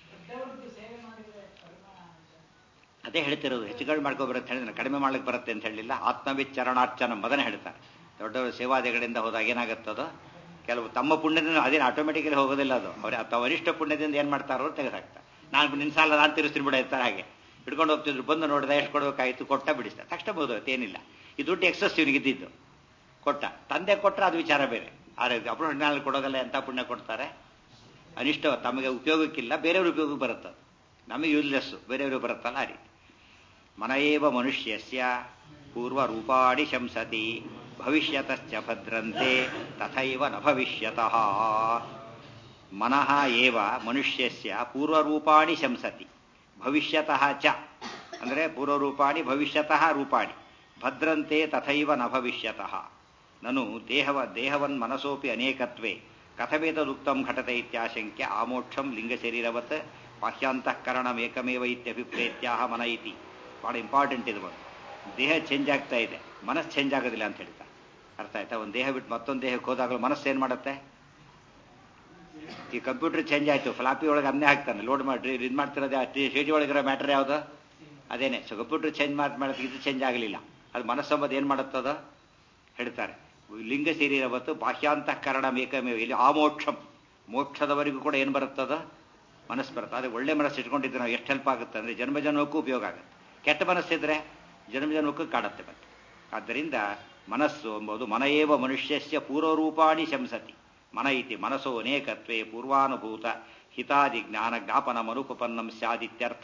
Speaker 1: ಅದೇ ಹೇಳ್ತಿರೋದು ಹೆಚ್ಚು ಕಡಿಮೆ ಮಾಡ್ಕೊ ಬರುತ್ತೆ ಹೇಳಿದ್ರೆ ಕಡಿಮೆ ಮಾಡ್ಲಿಕ್ಕೆ ಬರುತ್ತೆ ಅಂತ ಹೇಳಿಲ್ಲ ಆತ್ಮವಿಚರಣಾರ್ಚನ ಮೊದಲೇ ಹೇಳ್ತಾರೆ ದೊಡ್ಡವರು ಸೇವಾದಿಗಳಿಂದ ಹೋದಾಗ ಏನಾಗುತ್ತದೋ ಕೆಲವು ತಮ್ಮ ಪುಣ್ಯದಿಂದ ಅದೇನು ಆಟೋಮೆಟಿಕಲಿ ಹೋಗೋದಿಲ್ಲ ಅದು ಅವ್ರ ಅಥವಾ ವರಿಷ್ಠ ಪುಣ್ಯದಿಂದ ಏನು ಮಾಡ್ತಾರೋ ತೆಗೆದಾಕ್ತಾರೆ ನಾನು ನಿನ್ನ ಸಾಲ ನಾನು ತಿರ್ಸ್ತೀನಿ ಬಿಡ ಇರ್ತಾರೆ ಹಾಗೆ ಹಿಡ್ಕೊಂಡು ಹೋಗ್ತಿದ್ರು ಬಂದು ನೋಡಿದ ಎಷ್ಟು ಕೊಡಬೇಕಾಯ್ತು ಕೊಟ್ಟ ಬಿಡಿಸ್ತಾರೆ ತಕ್ಷಣ ಬೋದು ಏನಿಲ್ಲ ಈ ದುಡ್ಡು ಎಕ್ಸಸ್ ಇವನಿಗೆ ಇದ್ದಿದ್ದು ಕೊಟ್ಟ ತಂದೆ ಕೊಟ್ಟರೆ ಅದು ವಿಚಾರ ಬೇರೆ ಆದರೆ ಅಪರೋಷನಲ್ಲಿ ಕೊಡೋದಲ್ಲ ಎಂಥ ಪುಣ್ಯ ಕೊಡ್ತಾರೆ ಅನಿಷ್ಟ ತಮಗೆ ಉಪಯೋಗಕ್ಕಿಲ್ಲ ಬೇರೆಯವ್ರ ಉಪಯೋಗಕ್ಕೆ ಬರುತ್ತೆ ನಮಗೆ ಯೂಸ್ಲೆಸ್ಸು ಬೇರೆಯವ್ರಿಗೆ ಬರುತ್ತಲ್ಲ ಆ ರೀತಿ ಮನಯೇವ ಮನುಷ್ಯಸ್ಯ ಪೂರ್ವ ರೂಪಾಡಿ ಶಂಸತಿ ಭವಿಷ್ಯತಶ್ಚ ಭದ್ರಂತೆ ತಥೈವ ನ ಭವಿಷ್ಯತಃ ಮನಃ ಏವ ಮನುಷ್ಯಸ್ಯ ಪೂರ್ವರೂಪಾಣಿ ಶಂಸತಿ ಭವಿಷ್ಯತಃ ಚ ಅಂದರೆ ಪೂರ್ವರೂಪಾಣಿ ಭವಿಷ್ಯತಃ ರೂಪಾಣಿ ಭದ್ರಂತೆ ತಥೈವ ನ ಭವಿಷ್ಯತಃ ನನು ದೇಹವ ದೇಹವನ್ ಮನಸೋಪಿ ಅನೇಕತ್ವೇ ಕಥಮೇತದುಕ್ತಂ ಘಟತೆ ಇತ್ಯಾಶಂಕ್ಯ ಆಮೋಕ್ಷಂ ಲಿಂಗಶರೀರವತ್ ಬಾಹ್ಯಾಂತಃಕರಣಮೇಕಮೇವ ಇತ್ಯಭಿಪ್ರೇತ್ಯಾಹ ಮನ ಇತಿ ಭಾಳ ಇಂಪಾರ್ಟೆಂಟ್ ಇದು ಒಂದು ದೇಹ ಚೇಂಜ್ ಆಗ್ತಾ ಇದೆ ಮನಸ್ಸು ಚೇಂಜ್ ಆಗೋದಿಲ್ಲ ಅಂತ ಹೇಳ್ತಾರೆ ಅರ್ಥ ಆಯ್ತಾ ಒಂದು ದೇಹ ಬಿಟ್ಟು ಮತ್ತೊಂದು ದೇಹಕ್ಕೆ ಹೋದಾಗಲೂ ಮನಸ್ಸು ಏನು ಮಾಡುತ್ತೆ ಈ ಕಂಪ್ಯೂಟರ್ ಚೇಂಜ್ ಆಯಿತು ಫ್ಲಾಪಿ ಒಳಗೆ ಅನ್ನೇ ಹಾಕ್ತಾನೆ ಲೋಡ್ ಮಾಡಿ ಇದು ಮಾಡ್ತಿರೋದು ಶೇಜಿ ಒಳಗಿರೋ ಮ್ಯಾಟ್ರ್ ಯಾವುದು ಅದೇನೆ ಸೊ ಕಂಪ್ಯೂಟರ್ ಚೇಂಜ್ ಮಾಡಿ ಮಾಡೋದು ಇದು ಚೇಂಜ್ ಆಗಲಿಲ್ಲ ಅದು ಮನಸ್ಸಂಬದು ಏನು ಮಾಡುತ್ತದ ಹೇಳ್ತಾರೆ ಲಿಂಗ ಶರೀರವತ್ತು ಬಾಹ್ಯಾಂತಃಕರಣ ಮೇಕಮೇವ ಇಲ್ಲಿ ಆ ಮೋಕ್ಷಂ ಮೋಕ್ಷದವರೆಗೂ ಕೂಡ ಏನು ಬರುತ್ತದ ಮನಸ್ಸು ಬರುತ್ತೆ ಅದೇ ಒಳ್ಳೆ ಮನಸ್ಸು ಇಟ್ಕೊಂಡಿದ್ರೆ ನಾವು ಎಷ್ಟು ಹೆಲ್ಪ್ ಆಗುತ್ತೆ ಅಂದರೆ ಜನ್ಮ ಜನ್ಮಕ್ಕೂ ಉಪಯೋಗ ಆಗುತ್ತೆ ಕೆಟ್ಟ ಮನಸ್ಸಿದ್ರೆ ಜನ್ಮ ಜನ್ಮಕ್ಕೂ ಕಾಡುತ್ತೆ ಮತ್ತೆ ಆದ್ದರಿಂದ ಮನಸ್ಸು ಎಂಬುದು ಮನಯೇವ ಮನುಷ್ಯಸ್ಯ ಪೂರ್ವರೂಪಾಣಿ ಶಂಸತಿ ಮನ ಇತಿ ಮನಸೋ ಅನೇಕತ್ವೇ ಪೂರ್ವಾನುಭೂತ ಹಿತಾದಿ ಜ್ಞಾನ ಜ್ಞಾಪನಮನುಪಪನ್ನಂ ಸ್ಯಾದಿತ್ಯರ್ಥ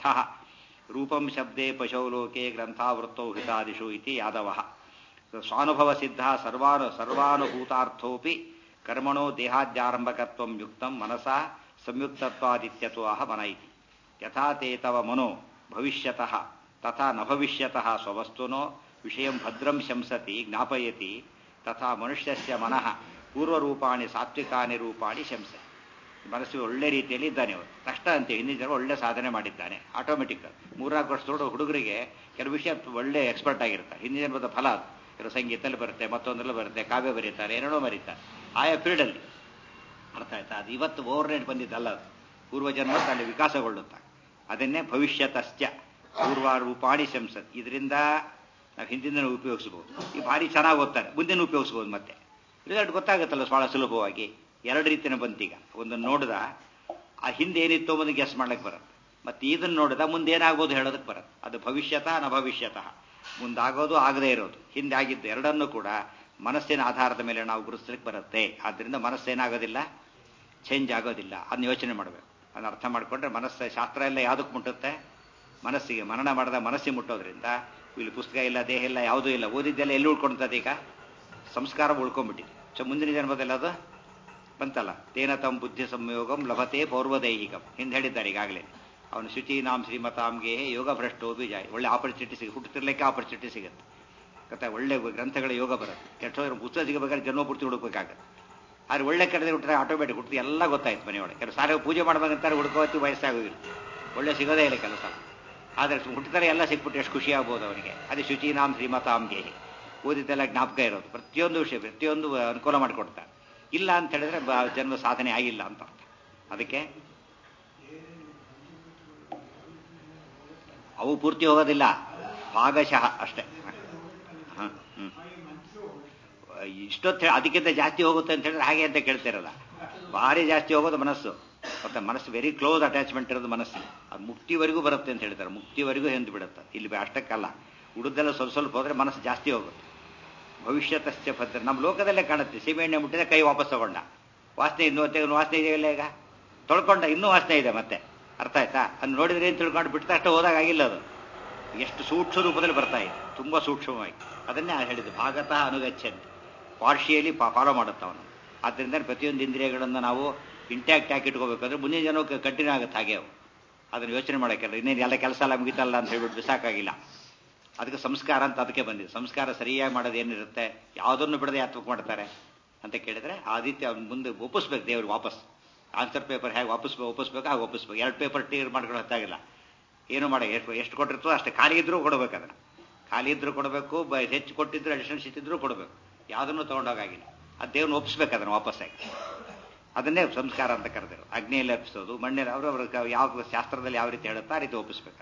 Speaker 1: ರೂಪಂ ಶಬ್ದೇ ಪಶೌ ಲೋಕೆ ಗ್ರಂಥಾವೃತ್ತೌ ಹಿತಾದಿಷು ಇತಿ ಯಾದವಃ ಸ್ವಾನುಭವ ಸಿದ್ಧ ಸರ್ವಾನು ಸರ್ವಾನುಭೂತಾರ್ಥೋಪಿ ಕರ್ಮಣೋ ದೇಹಾದ್ಯಾರಂಭಕತ್ವಂ ಯುಕ್ತಂ ಮನಸಾ ಸಂಯುಕ್ತತ್ವಾದಿತ್ಯತ್ವಾಹ ಮನ ಇತಿ ಯಥಾ ತೇ ತವ ಮನೋ ಭವಿಷ್ಯತಃ ತಥಾ ನ ಭವಿಷ್ಯತಃ ಸ್ವವಸ್ತುನೋ ವಿಷಯಂ ಭದ್ರಂ ಶಂಸತಿ ಜ್ಞಾಪಯತಿ ತಥಾ ಮನುಷ್ಯಸ್ಯ ಮನಃ ಪೂರ್ವರೂಪಾಣಿ ಸಾತ್ವಿಕಾನಿ ರೂಪಾಣಿ ಶಂಸತಿ ಮನಸ್ಸು ಒಳ್ಳೆ ರೀತಿಯಲ್ಲಿ ಇದ್ದಾನೆ ಅವರು ಕಷ್ಟ ಅಂತ ಹಿಂದಿನ ಜನ ಒಳ್ಳೆ ಸಾಧನೆ ಮಾಡಿದ್ದಾನೆ ಆಟೋಮೆಟಿಕ್ ಮೂರ್ನಾಲ್ಕು ವರ್ಷದೊಳಗೆ ಹುಡುಗರಿಗೆ ಕೆಲವು ವಿಷಯ ಒಳ್ಳೆ ಎಕ್ಸ್ಪರ್ಟ್ ಆಗಿರ್ತಾರೆ ಹಿಂದಿನ ಜನ್ಮದ ಫಲ ಅದು ಕೆಲವು ಸಂಗೀತದಲ್ಲಿ ಬರುತ್ತೆ ಮತ್ತೊಂದರಲ್ಲಿ ಬರುತ್ತೆ ಕಾವ್ಯ ಬರೀತಾರೆ ಏನೇನೋ ಬರೀತಾರೆ ಆಯಾ ಫೀಲ್ಡಲ್ಲಿ ಅರ್ಥ ಆಯ್ತಾ ಅದು ಇವತ್ತು ಓವರ್ ನೈಟ್ ಬಂದಿದ್ದಲ್ಲ ಅದು ಪೂರ್ವಜನ್ಮ ಅಲ್ಲಿ ವಿಕಾಸಗೊಳ್ಳುತ್ತಾ ಅದನ್ನೇ ಭವಿಷ್ಯತಶ್ಚ ಪೂರ್ವಾರೂಪಾಣಿ ಶಂಸತ್ ಇದರಿಂದ ನಾವು ಹಿಂದಿನ ಉಪಯೋಗಿಸ್ಬೋದು ಈ ಭಾರಿ ಚೆನ್ನಾಗಿ ಓದ್ತಾರೆ ಮುಂದಿನ ಉಪಯೋಗಿಸ್ಬೋದು ಮತ್ತೆ ರಿಸಲ್ಟ್ ಗೊತ್ತಾಗುತ್ತಲ್ಲ ಬಹಳ ಸುಲಭವಾಗಿ ಎರಡು ರೀತಿಯ ಬಂತೀಗ ಒಂದು ನೋಡ್ದ ಆ ಹಿಂದೆ ಏನಿತ್ತು ಅನ್ನೋದು ಗೆಸ್ ಮಾಡ್ಲಿಕ್ಕೆ ಬರುತ್ತೆ ಮತ್ತೆ ಇದನ್ನ ನೋಡಿದ ಮುಂದೆ ಏನಾಗೋದು ಹೇಳೋದಕ್ಕೆ ಬರುತ್ತೆ ಅದು ಭವಿಷ್ಯತಃ ನ ಭವಿಷ್ಯತಃ ಮುಂದಾಗೋದು ಆಗದೇ ಇರೋದು ಹಿಂದೆ ಆಗಿದ್ದು ಎರಡನ್ನೂ ಕೂಡ ಮನಸ್ಸಿನ ಆಧಾರದ ಮೇಲೆ ನಾವು ಗುರುತಿಸ್ಲಿಕ್ಕೆ ಬರುತ್ತೆ ಆದ್ದರಿಂದ ಮನಸ್ಸೇನಾಗೋದಿಲ್ಲ ಚೇಂಜ್ ಆಗೋದಿಲ್ಲ ಅದನ್ನ ಯೋಚನೆ ಮಾಡಬೇಕು ಅದನ್ನ ಅರ್ಥ ಮಾಡಿಕೊಂಡ್ರೆ ಮನಸ್ಸು ಶಾಸ್ತ್ರ ಎಲ್ಲ ಯಾವುದಕ್ಕೆ ಮುಟ್ಟುತ್ತೆ ಮನಸ್ಸಿಗೆ ಮನನ ಮಾಡಿದ ಮನಸ್ಸಿಗೆ ಮುಟ್ಟೋದ್ರಿಂದ ಇಲ್ಲಿ ಪುಸ್ತಕ ಇಲ್ಲ ದೇಹ ಇಲ್ಲ ಯಾವುದೂ ಇಲ್ಲ ಓದಿದ್ದೆಲ್ಲ ಎಲ್ಲಿ ಉಳ್ಕೊಳ್ತದೆ ಈಗ ಸಂಸ್ಕಾರ ಉಳ್ಕೊಂಡ್ಬಿಟ್ಟಿದೆ ಸೊ ಮುಂದಿನ ಜನ್ಮದಲ್ಲಿ ಅದು ಬಂತಲ್ಲ ತೇನ ತಮ್ಮ ಬುದ್ಧಿ ಸಂಯೋಗಂ ಲಭತೆ ಪೌರ್ವದೈಹಿಕಂ ಹಿಂದೆ ಹೇಳಿದ್ದಾರೆ ಈಗಾಗಲೇ ಅವನು ಶುಚೀನಾಂ ಶ್ರೀಮತಾಂಗೆ ಯೋಗ ಭ್ರಷ್ಟೋ ಬೀಜ ಒಳ್ಳೆ ಆಪರ್ಚುನಿಟಿ ಸಿಗುತ್ತೆ ಹುಟ್ಟುತ್ತಿರ್ಲಿಕ್ಕೆ ಆಪರ್ಚುನಿಟಿ ಸಿಗುತ್ತೆ ಗೊತ್ತಾ ಒಳ್ಳೆ ಗ್ರಂಥಗಳ ಯೋಗ ಬರುತ್ತೆ ಕೆಟ್ಟೋದ್ರ ಪುಸ್ತಕ ಸಿಗಬೇಕಾದ್ರೆ ಜನ್ಮ ಪೂರ್ತಿ ಹುಡುಕ್ಬೇಕಾಗತ್ತೆ ಆದ್ರೆ ಒಳ್ಳೆ ಕಡೆದೇ ಹುಟ್ಟಿದ್ರೆ ಆಟೋಮೆಟಿಕ್ ಹುಟ್ಟಿದ್ರೆ ಎಲ್ಲ ಗೊತ್ತಾಯ್ತು ಮನೆಯೊಳಗೆ ಕೆಲವು ಸಾರಿ ಪೂಜೆ ಮಾಡ್ಬೇಕಂತಾರೆ ಹುಡುಕೋತಿ ವಯಸ್ಸಾಗೋಗಿರುತ್ತೆ ಒಳ್ಳೆ ಸಿಗೋದೇ ಇಲ್ಲ ಕೆಲಸ ಆದರೆ ಹುಟ್ಟಿದರೆ ಎಲ್ಲ ಸಿಕ್ಬಿಟ್ಟು ಎಷ್ಟು ಖುಷಿ ಆಗ್ಬೋದು ಅವನಿಗೆ ಅದೇ ಶುಚೀನಾಂ ಶ್ರೀಮತಾಂಗೆ ಓದಿದ್ದೆಲ್ಲ ಜ್ಞಾಪಕ ಇರೋದು ಪ್ರತಿಯೊಂದು ವಿಷಯ ಪ್ರತಿಯೊಂದು ಅನುಕೂಲ ಮಾಡಿಕೊಡ್ತಾರೆ ಇಲ್ಲ ಅಂತ ಹೇಳಿದ್ರೆ ಜನ್ಮ ಸಾಧನೆ ಆಗಿಲ್ಲ ಅಂತ ಅರ್ಥ ಅದಕ್ಕೆ ಅವು ಪೂರ್ತಿ ಹೋಗೋದಿಲ್ಲ ಭಾಗಶಃ ಅಷ್ಟೇ ಹ, ಹ್ಮ್. ಇಷ್ಟೊತ್ತು ಅದಕ್ಕಿಂತ ಜಾಸ್ತಿ ಹೋಗುತ್ತೆ ಅಂತ ಹೇಳಿದ್ರೆ ಹಾಗೆ ಅಂತ ಕೇಳ್ತಿರಲ್ಲ ಭಾರಿ ಜಾಸ್ತಿ ಹೋಗೋದು ಮನಸ್ಸು ಮತ್ತೆ ಮನಸ್ಸು ವೆರಿ ಕ್ಲೋಸ್ ಅಟ್ಯಾಚ್ಮೆಂಟ್ ಇರೋದು ಮನಸ್ಸಿಗೆ ಅದು ಮುಕ್ತಿವರೆಗೂ ಬರುತ್ತೆ ಅಂತ ಹೇಳ್ತಾರೆ ಮುಕ್ತಿವರೆಗೂ ಹೆಂದು ಬಿಡುತ್ತೆ ಇಲ್ಲಿ ಅಷ್ಟಕ್ಕಲ್ಲ ಉಳಿದೆಲ್ಲ ಸ್ವಲ್ಪ ಸ್ವಲ್ಪ ಹೋದ್ರೆ ಮನಸ್ಸು ಜಾಸ್ತಿ ಹೋಗುತ್ತೆ ಭವಿಷ್ಯತಶ್ಚ ಭದ್ರ ನಮ್ಮ ಲೋಕದಲ್ಲೇ ಕಾಣುತ್ತೆ ಸೀಮೆಎಣ್ಣೆ ಮುಟ್ಟಿದ ಕೈ ವಾಪಸ್ ತಗೊಂಡ ವಾಸನೆ ಇನ್ನೂ ತೆಗೆದು ವಾಸನೆ ಇದೆಯಲ್ಲ ಈಗ ತೊಳ್ಕೊಂಡ ಇನ್ನೂ ವಾಸನೆ ಇದೆ ಮತ್ತೆ ಅರ್ಥ ಆಯ್ತಾ ಅದು ನೋಡಿದ್ರೆ ಏನು ತಿಳ್ಕೊಂಡು ಬಿಟ್ಟು ಅಷ್ಟು ಹೋದಾಗ ಆಗಿಲ್ಲ ಅದು ಎಷ್ಟು ಸೂಕ್ಷ್ಮ ರೂಪದಲ್ಲಿ ಬರ್ತಾ ಇದೆ ತುಂಬಾ ಸೂಕ್ಷ್ಮವಾಗಿ ಅದನ್ನೇ ಹೇಳಿದ್ದು ಭಾಗತಃ ಅನುಗಚ್ಚಂತೆ ಪಾರ್ಷಿಯಲಿ ಫಾಲೋ ಮಾಡುತ್ತೆ ಅವನು ಆದ್ದರಿಂದ ಪ್ರತಿಯೊಂದು ಇಂದ್ರಿಯಗಳನ್ನು ನಾವು ಇಂಟ್ಯಾಕ್ಟ್ ಹಾಕಿ ಇಟ್ಕೋಬೇಕಾದ್ರೆ ಮುಂದಿನ ಜನಕ್ಕೆ ಕಂಟಿನ್ಯೂ ಆಗುತ್ತೆ ಹಾಗೆ ಅವು ಅದನ್ನು ಯೋಚನೆ ಮಾಡೋಕ್ಕೆಲ್ಲ ಇನ್ನೇನು ಎಲ್ಲ ಕೆಲಸ ಎಲ್ಲ ಮುಗಿತಲ್ಲ ಅಂತ ಹೇಳ್ಬಿಟ್ಟು ಬಿಸಾಕಾಗಿಲ್ಲ ಅದಕ್ಕೆ ಸಂಸ್ಕಾರ ಅಂತ ಅದಕ್ಕೆ ಬಂದಿದೆ ಸಂಸ್ಕಾರ ಸರಿಯಾಗಿ ಮಾಡೋದು ಏನಿರುತ್ತೆ ಯಾವುದನ್ನು ಬಿಡದೆ ಯಾತ್ಮಕ ಮಾಡ್ತಾರೆ ಅಂತ ಕೇಳಿದ್ರೆ ಆದಿತ್ಯ ಅವ್ನ ಮುಂದೆ ಒಪ್ಪಿಸ್ಬೇಕು ದೇವ್ರಿಗೆ ವಾಪಸ್ ಆನ್ಸರ್ ಪೇಪರ್ ಹೇಗೆ ವಾಪಸ್ ಒಪ್ಪಿಸ್ಬೇಕು ಹಾಗೆ ಒಪ್ಪಿಸ್ಬೇಕು ಎರಡು ಪೇಪರ್ ಟೀರ್ ಮಾಡ್ಕೊಂಡು ಹೊತ್ತಾಗಿಲ್ಲ ಏನು ಮಾಡಿ ಎಷ್ಟು ಎಷ್ಟು ಕೊಟ್ಟಿರ್ತೋ ಅಷ್ಟೇ ಖಾಲಿ ಇದ್ರೂ ಕೊಡಬೇಕು ಅದನ್ನು ಖಾಲಿ ಇದ್ರೂ ಕೊಡಬೇಕು ಬ ಹೆಚ್ಚು ಕೊಟ್ಟಿದ್ರು ಅಡಿಷನಲ್ ಶೀಟ್ ಇದ್ರೂ ಕೊಡಬೇಕು ಯಾವುದನ್ನು ತೊಗೊಂಡೋಗಾಗಿಲ್ಲ ಅದು ದೇವ್ರನ್ನ ಒಪ್ಪಿಸ್ಬೇಕು ಅದನ್ನು ವಾಪಸ್ಸಾಗಿ ಅದನ್ನೇ ಸಂಸ್ಕಾರ ಅಂತ ಕರೆದಿರು ಅಗ್ನಿಯಲ್ಲಿ ಅರ್ಪಿಸೋದು ಮಣ್ಣಲ್ಲಿ ಅವರವ್ರ ಯಾವ ಶಾಸ್ತ್ರದಲ್ಲಿ ಯಾವ ರೀತಿ ಹೇಳುತ್ತಾ ಆ ರೀತಿ ಒಪ್ಪಿಸ್ಬೇಕು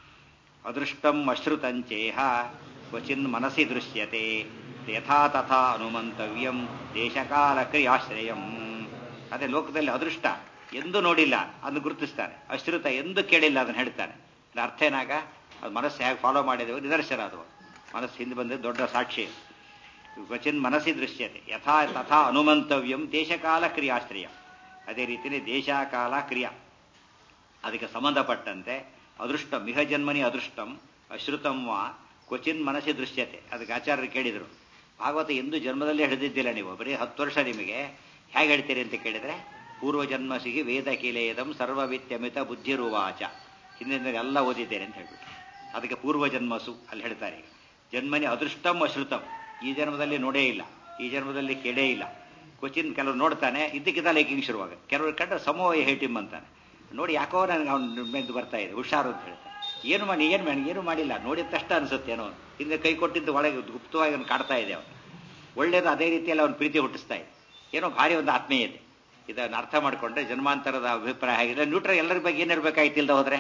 Speaker 1: ಅದೃಷ್ಟಂ ಅಶ್ರುತಂಚೇಹ ಕ್ವಚಿನ್ ಮನಸ್ಸಿ ದೃಶ್ಯತೆ ಯಥಾ ತಥಾ ಅನುಮಂತವ್ಯಂ ದೇಶಕಾಲ ಕ್ರಿಯಾಶ್ರಯಂ ಅದೇ ಲೋಕದಲ್ಲಿ ಅದೃಷ್ಟ ಎಂದು ನೋಡಿಲ್ಲ ಅದನ್ನು ಗುರುತಿಸ್ತಾನೆ ಅಶ್ರುತ ಎಂದು ಕೇಳಿಲ್ಲ ಅದನ್ನು ಹೇಳ್ತಾನೆ ಅದ್ರ ಅರ್ಥ ಏನಾಗ ಅದು ಮನಸ್ಸು ಹೇಗೆ ಫಾಲೋ ಮಾಡಿದೆವು ನಿದರ್ಶನ ಅದು ಮನಸ್ಸು ಹಿಂದೆ ಬಂದ ದೊಡ್ಡ ಸಾಕ್ಷಿ ಕ್ವಚಿನ್ ಮನಸ್ಸಿ ದೃಶ್ಯತೆ ಯಥಾ ತಥಾ ಅನುಮಂತವ್ಯಂ ದೇಶಕಾಲ ಕ್ರಿಯಾಶ್ರಯ ಅದೇ ರೀತಿಯೇ ದೇಶಕಾಲ ಕ್ರಿಯಾ ಅದಕ್ಕೆ ಸಂಬಂಧಪಟ್ಟಂತೆ ಅದೃಷ್ಟ ಮಿಹ ಜನ್ಮನಿ ಅದೃಷ್ಟಂ ಅಶ್ರುತಂ ವಾ ಕ್ವಚಿನ್ ಮನಸ್ಸಿ ದೃಶ್ಯತೆ ಅದಕ್ಕೆ ಆಚಾರ್ಯರು ಕೇಳಿದರು ಭಾಗವತ ಎಂದು ಜನ್ಮದಲ್ಲೇ ಹಿಡಿದಿದ್ದಿಲ್ಲ ನೀವು ಬರೀ ಹತ್ತು ವರ್ಷ ನಿಮಗೆ ಹೇಗೆ ಹೇಳ್ತೀರಿ ಅಂತ ಕೇಳಿದ್ರೆ ಪೂರ್ವಜನ್ಮಸಿಗೆ ವೇದ ಕೀಲೇಯದಂ ಸರ್ವವಿತ್ಯಮಿತ ಬುದ್ಧಿರುವಾಚ ಹಿಂದಿನ ಎಲ್ಲ ಓದಿದ್ದೇನೆ ಅಂತ ಹೇಳ್ಬಿಟ್ಟು ಅದಕ್ಕೆ ಪೂರ್ವಜನ್ಮಸು ಅಲ್ಲಿ ಹೇಳ್ತಾರೆ ಜನ್ಮನಿ ಅದೃಷ್ಟಂ ಅಶ್ರುತಂ ಈ ಜನ್ಮದಲ್ಲಿ ನೋಡೇ ಇಲ್ಲ ಈ ಜನ್ಮದಲ್ಲಿ ಕೇಳೇ ಇಲ್ಲ ಕ್ವಚಿನ್ ಕೆಲವರು ನೋಡ್ತಾನೆ ಇದ್ದಕ್ಕಿದ್ದ ಲೈಕಿಂಗ್ ಶುರುವಾಗುತ್ತೆ ಕೆಲವರು ಕಂಡ್ರೆ ಸಮೋಯ ಹೇಟಿಮ್ ಅಂತಾನೆ ನೋಡಿ ಯಾಕೋ ನನಗೆ ಅವ್ನು ಮೆದ್ದು ಬರ್ತಾ ಇದೆ ಹುಷಾರು ಅಂತ ಹೇಳ್ತಾನೆ ಏನು ಮಾಡಿ ಏನು ಮಾಡಿ ಏನು ಮಾಡಿಲ್ಲ ನೋಡಿದ ತಕ್ಷಣ ಅನ್ಸುತ್ತೆ ಏನೋ ಹಿಂದೆ ಕೈ ಕೊಟ್ಟಿದ್ದು ಒಳಗೆ ಗುಪ್ತವಾಗಿ ಅವ್ನು ಕಾಡ್ತಾ ಇದೆ ಅವನು ಒಳ್ಳೇದು ಅದೇ ರೀತಿಯಲ್ಲಿ ಅವನು ಪ್ರೀತಿ ಹುಟ್ಟಿಸ್ತಾ ಇದೆ ಏನೋ ಭಾರಿ ಒಂದು ಆತ್ಮೀಯತೆ ಇದನ್ನು ಅರ್ಥ ಮಾಡಿಕೊಂಡ್ರೆ ಜನ್ಮಾಂತರದ ಅಭಿಪ್ರಾಯ ಆಗಿದೆ ನ್ಯೂಟ್ರಲ್ ಎಲ್ಲರ ಬಗ್ಗೆ ಏನಿರ್ಬೇಕಾಯ್ತು ಇಲ್ದ ಹೋದ್ರೆ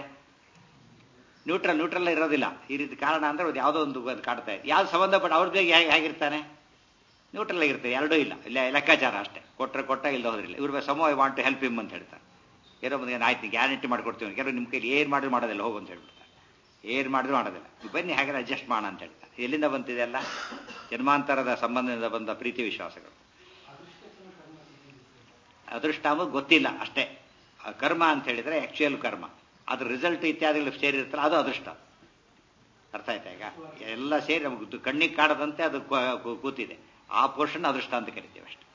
Speaker 1: ನ್ಯೂಟ್ರಲ್ ನ್ಯೂಟ್ರಲ್ ಇರೋದಿಲ್ಲ ಈ ರೀತಿ ಕಾರಣ ಅಂದ್ರೆ ಅದು ಯಾವುದೋ ಒಂದು ಅದು ಕಾಡ್ತಾ ಇದೆ ಯಾವ್ದು ಸಂಬಂಧಪಟ್ಟ ಅವ್ರ ಬಗ್ಗೆ ಹೇಗೆ ಹೇಗಿರ್ತಾನೆ ನ್ಯೂಟ್ರಲ್ ಆಗಿರ್ತಾರೆ ಎರಡೂ ಇಲ್ಲ ಇಲ್ಲ ಲೆಕ್ಕಾಚಾರ ಅಷ್ಟೇ ಕೊಟ್ಟರೆ ಕೊಟ್ಟ ಇಲ್ಲ ಹೋದ್ರಿಲ್ಲ ಇವ್ರ ಸಮೋ I want to help him ಅಂತ ಹೇಳ್ತಾರೆ ಏನೋ ಒಂದು ಏನು ಆಯ್ತು ಗ್ಯಾರಂಟಿ ಮಾಡ್ಕೊಡ್ತೀವಿ ಕೆಲವು ನಿಮ್ಮ ಕೈಲಿ ಏನು ಮಾಡಿದ್ರು ಮಾಡೋದಿಲ್ಲ ಹೋಗು ಅಂತ ಹೇಳ್ಬಿಡ್ತಾರೆ ಏನು ಮಾಡಿದ್ರು ಮಾಡೋದಿಲ್ಲ ನೀವು ಬನ್ನಿ ಹಾಗೆ ಅಡ್ಜಸ್ಟ್ ಮಾಡೋಣ ಅಂತ ಹೇಳ್ತಾರೆ ಎಲ್ಲಿಂದ ಬಂತಿದೆಲ್ಲ ಜನ್ಮಾಂತರದ ಸಂಬಂಧದಿಂದ ಬಂದ ಪ್ರೀತಿ ವಿಶ್ವಾಸಗಳು ಅದೃಷ್ಟ ಅಂಬೋದು ಗೊತ್ತಿಲ್ಲ ಅಷ್ಟೇ ಆ ಕರ್ಮ ಅಂತ ಹೇಳಿದ್ರೆ ಆಕ್ಚುಯಲ್ ಕರ್ಮ ಅದ್ರ ರಿಸಲ್ಟ್ ಇತ್ಯಾದಿಗಳು ಸೇರಿರುತ್ತಲ್ಲ ಅದು ಅದೃಷ್ಟ ಅರ್ಥ ಆಯ್ತಾ ಈಗ ಎಲ್ಲ ಸೇರಿ ನಮಗೆ ಕಣ್ಣಿಗೆ ಕಾಡದಂತೆ ಅದು ಕೂ- ಕೂ- ಕೂತಿದೆ ಆ ಪೋರ್ಷನ್ ಅದೃಷ್ಟ ಅಂತ ಕರಿತೀವಿ ಅಷ್ಟೇ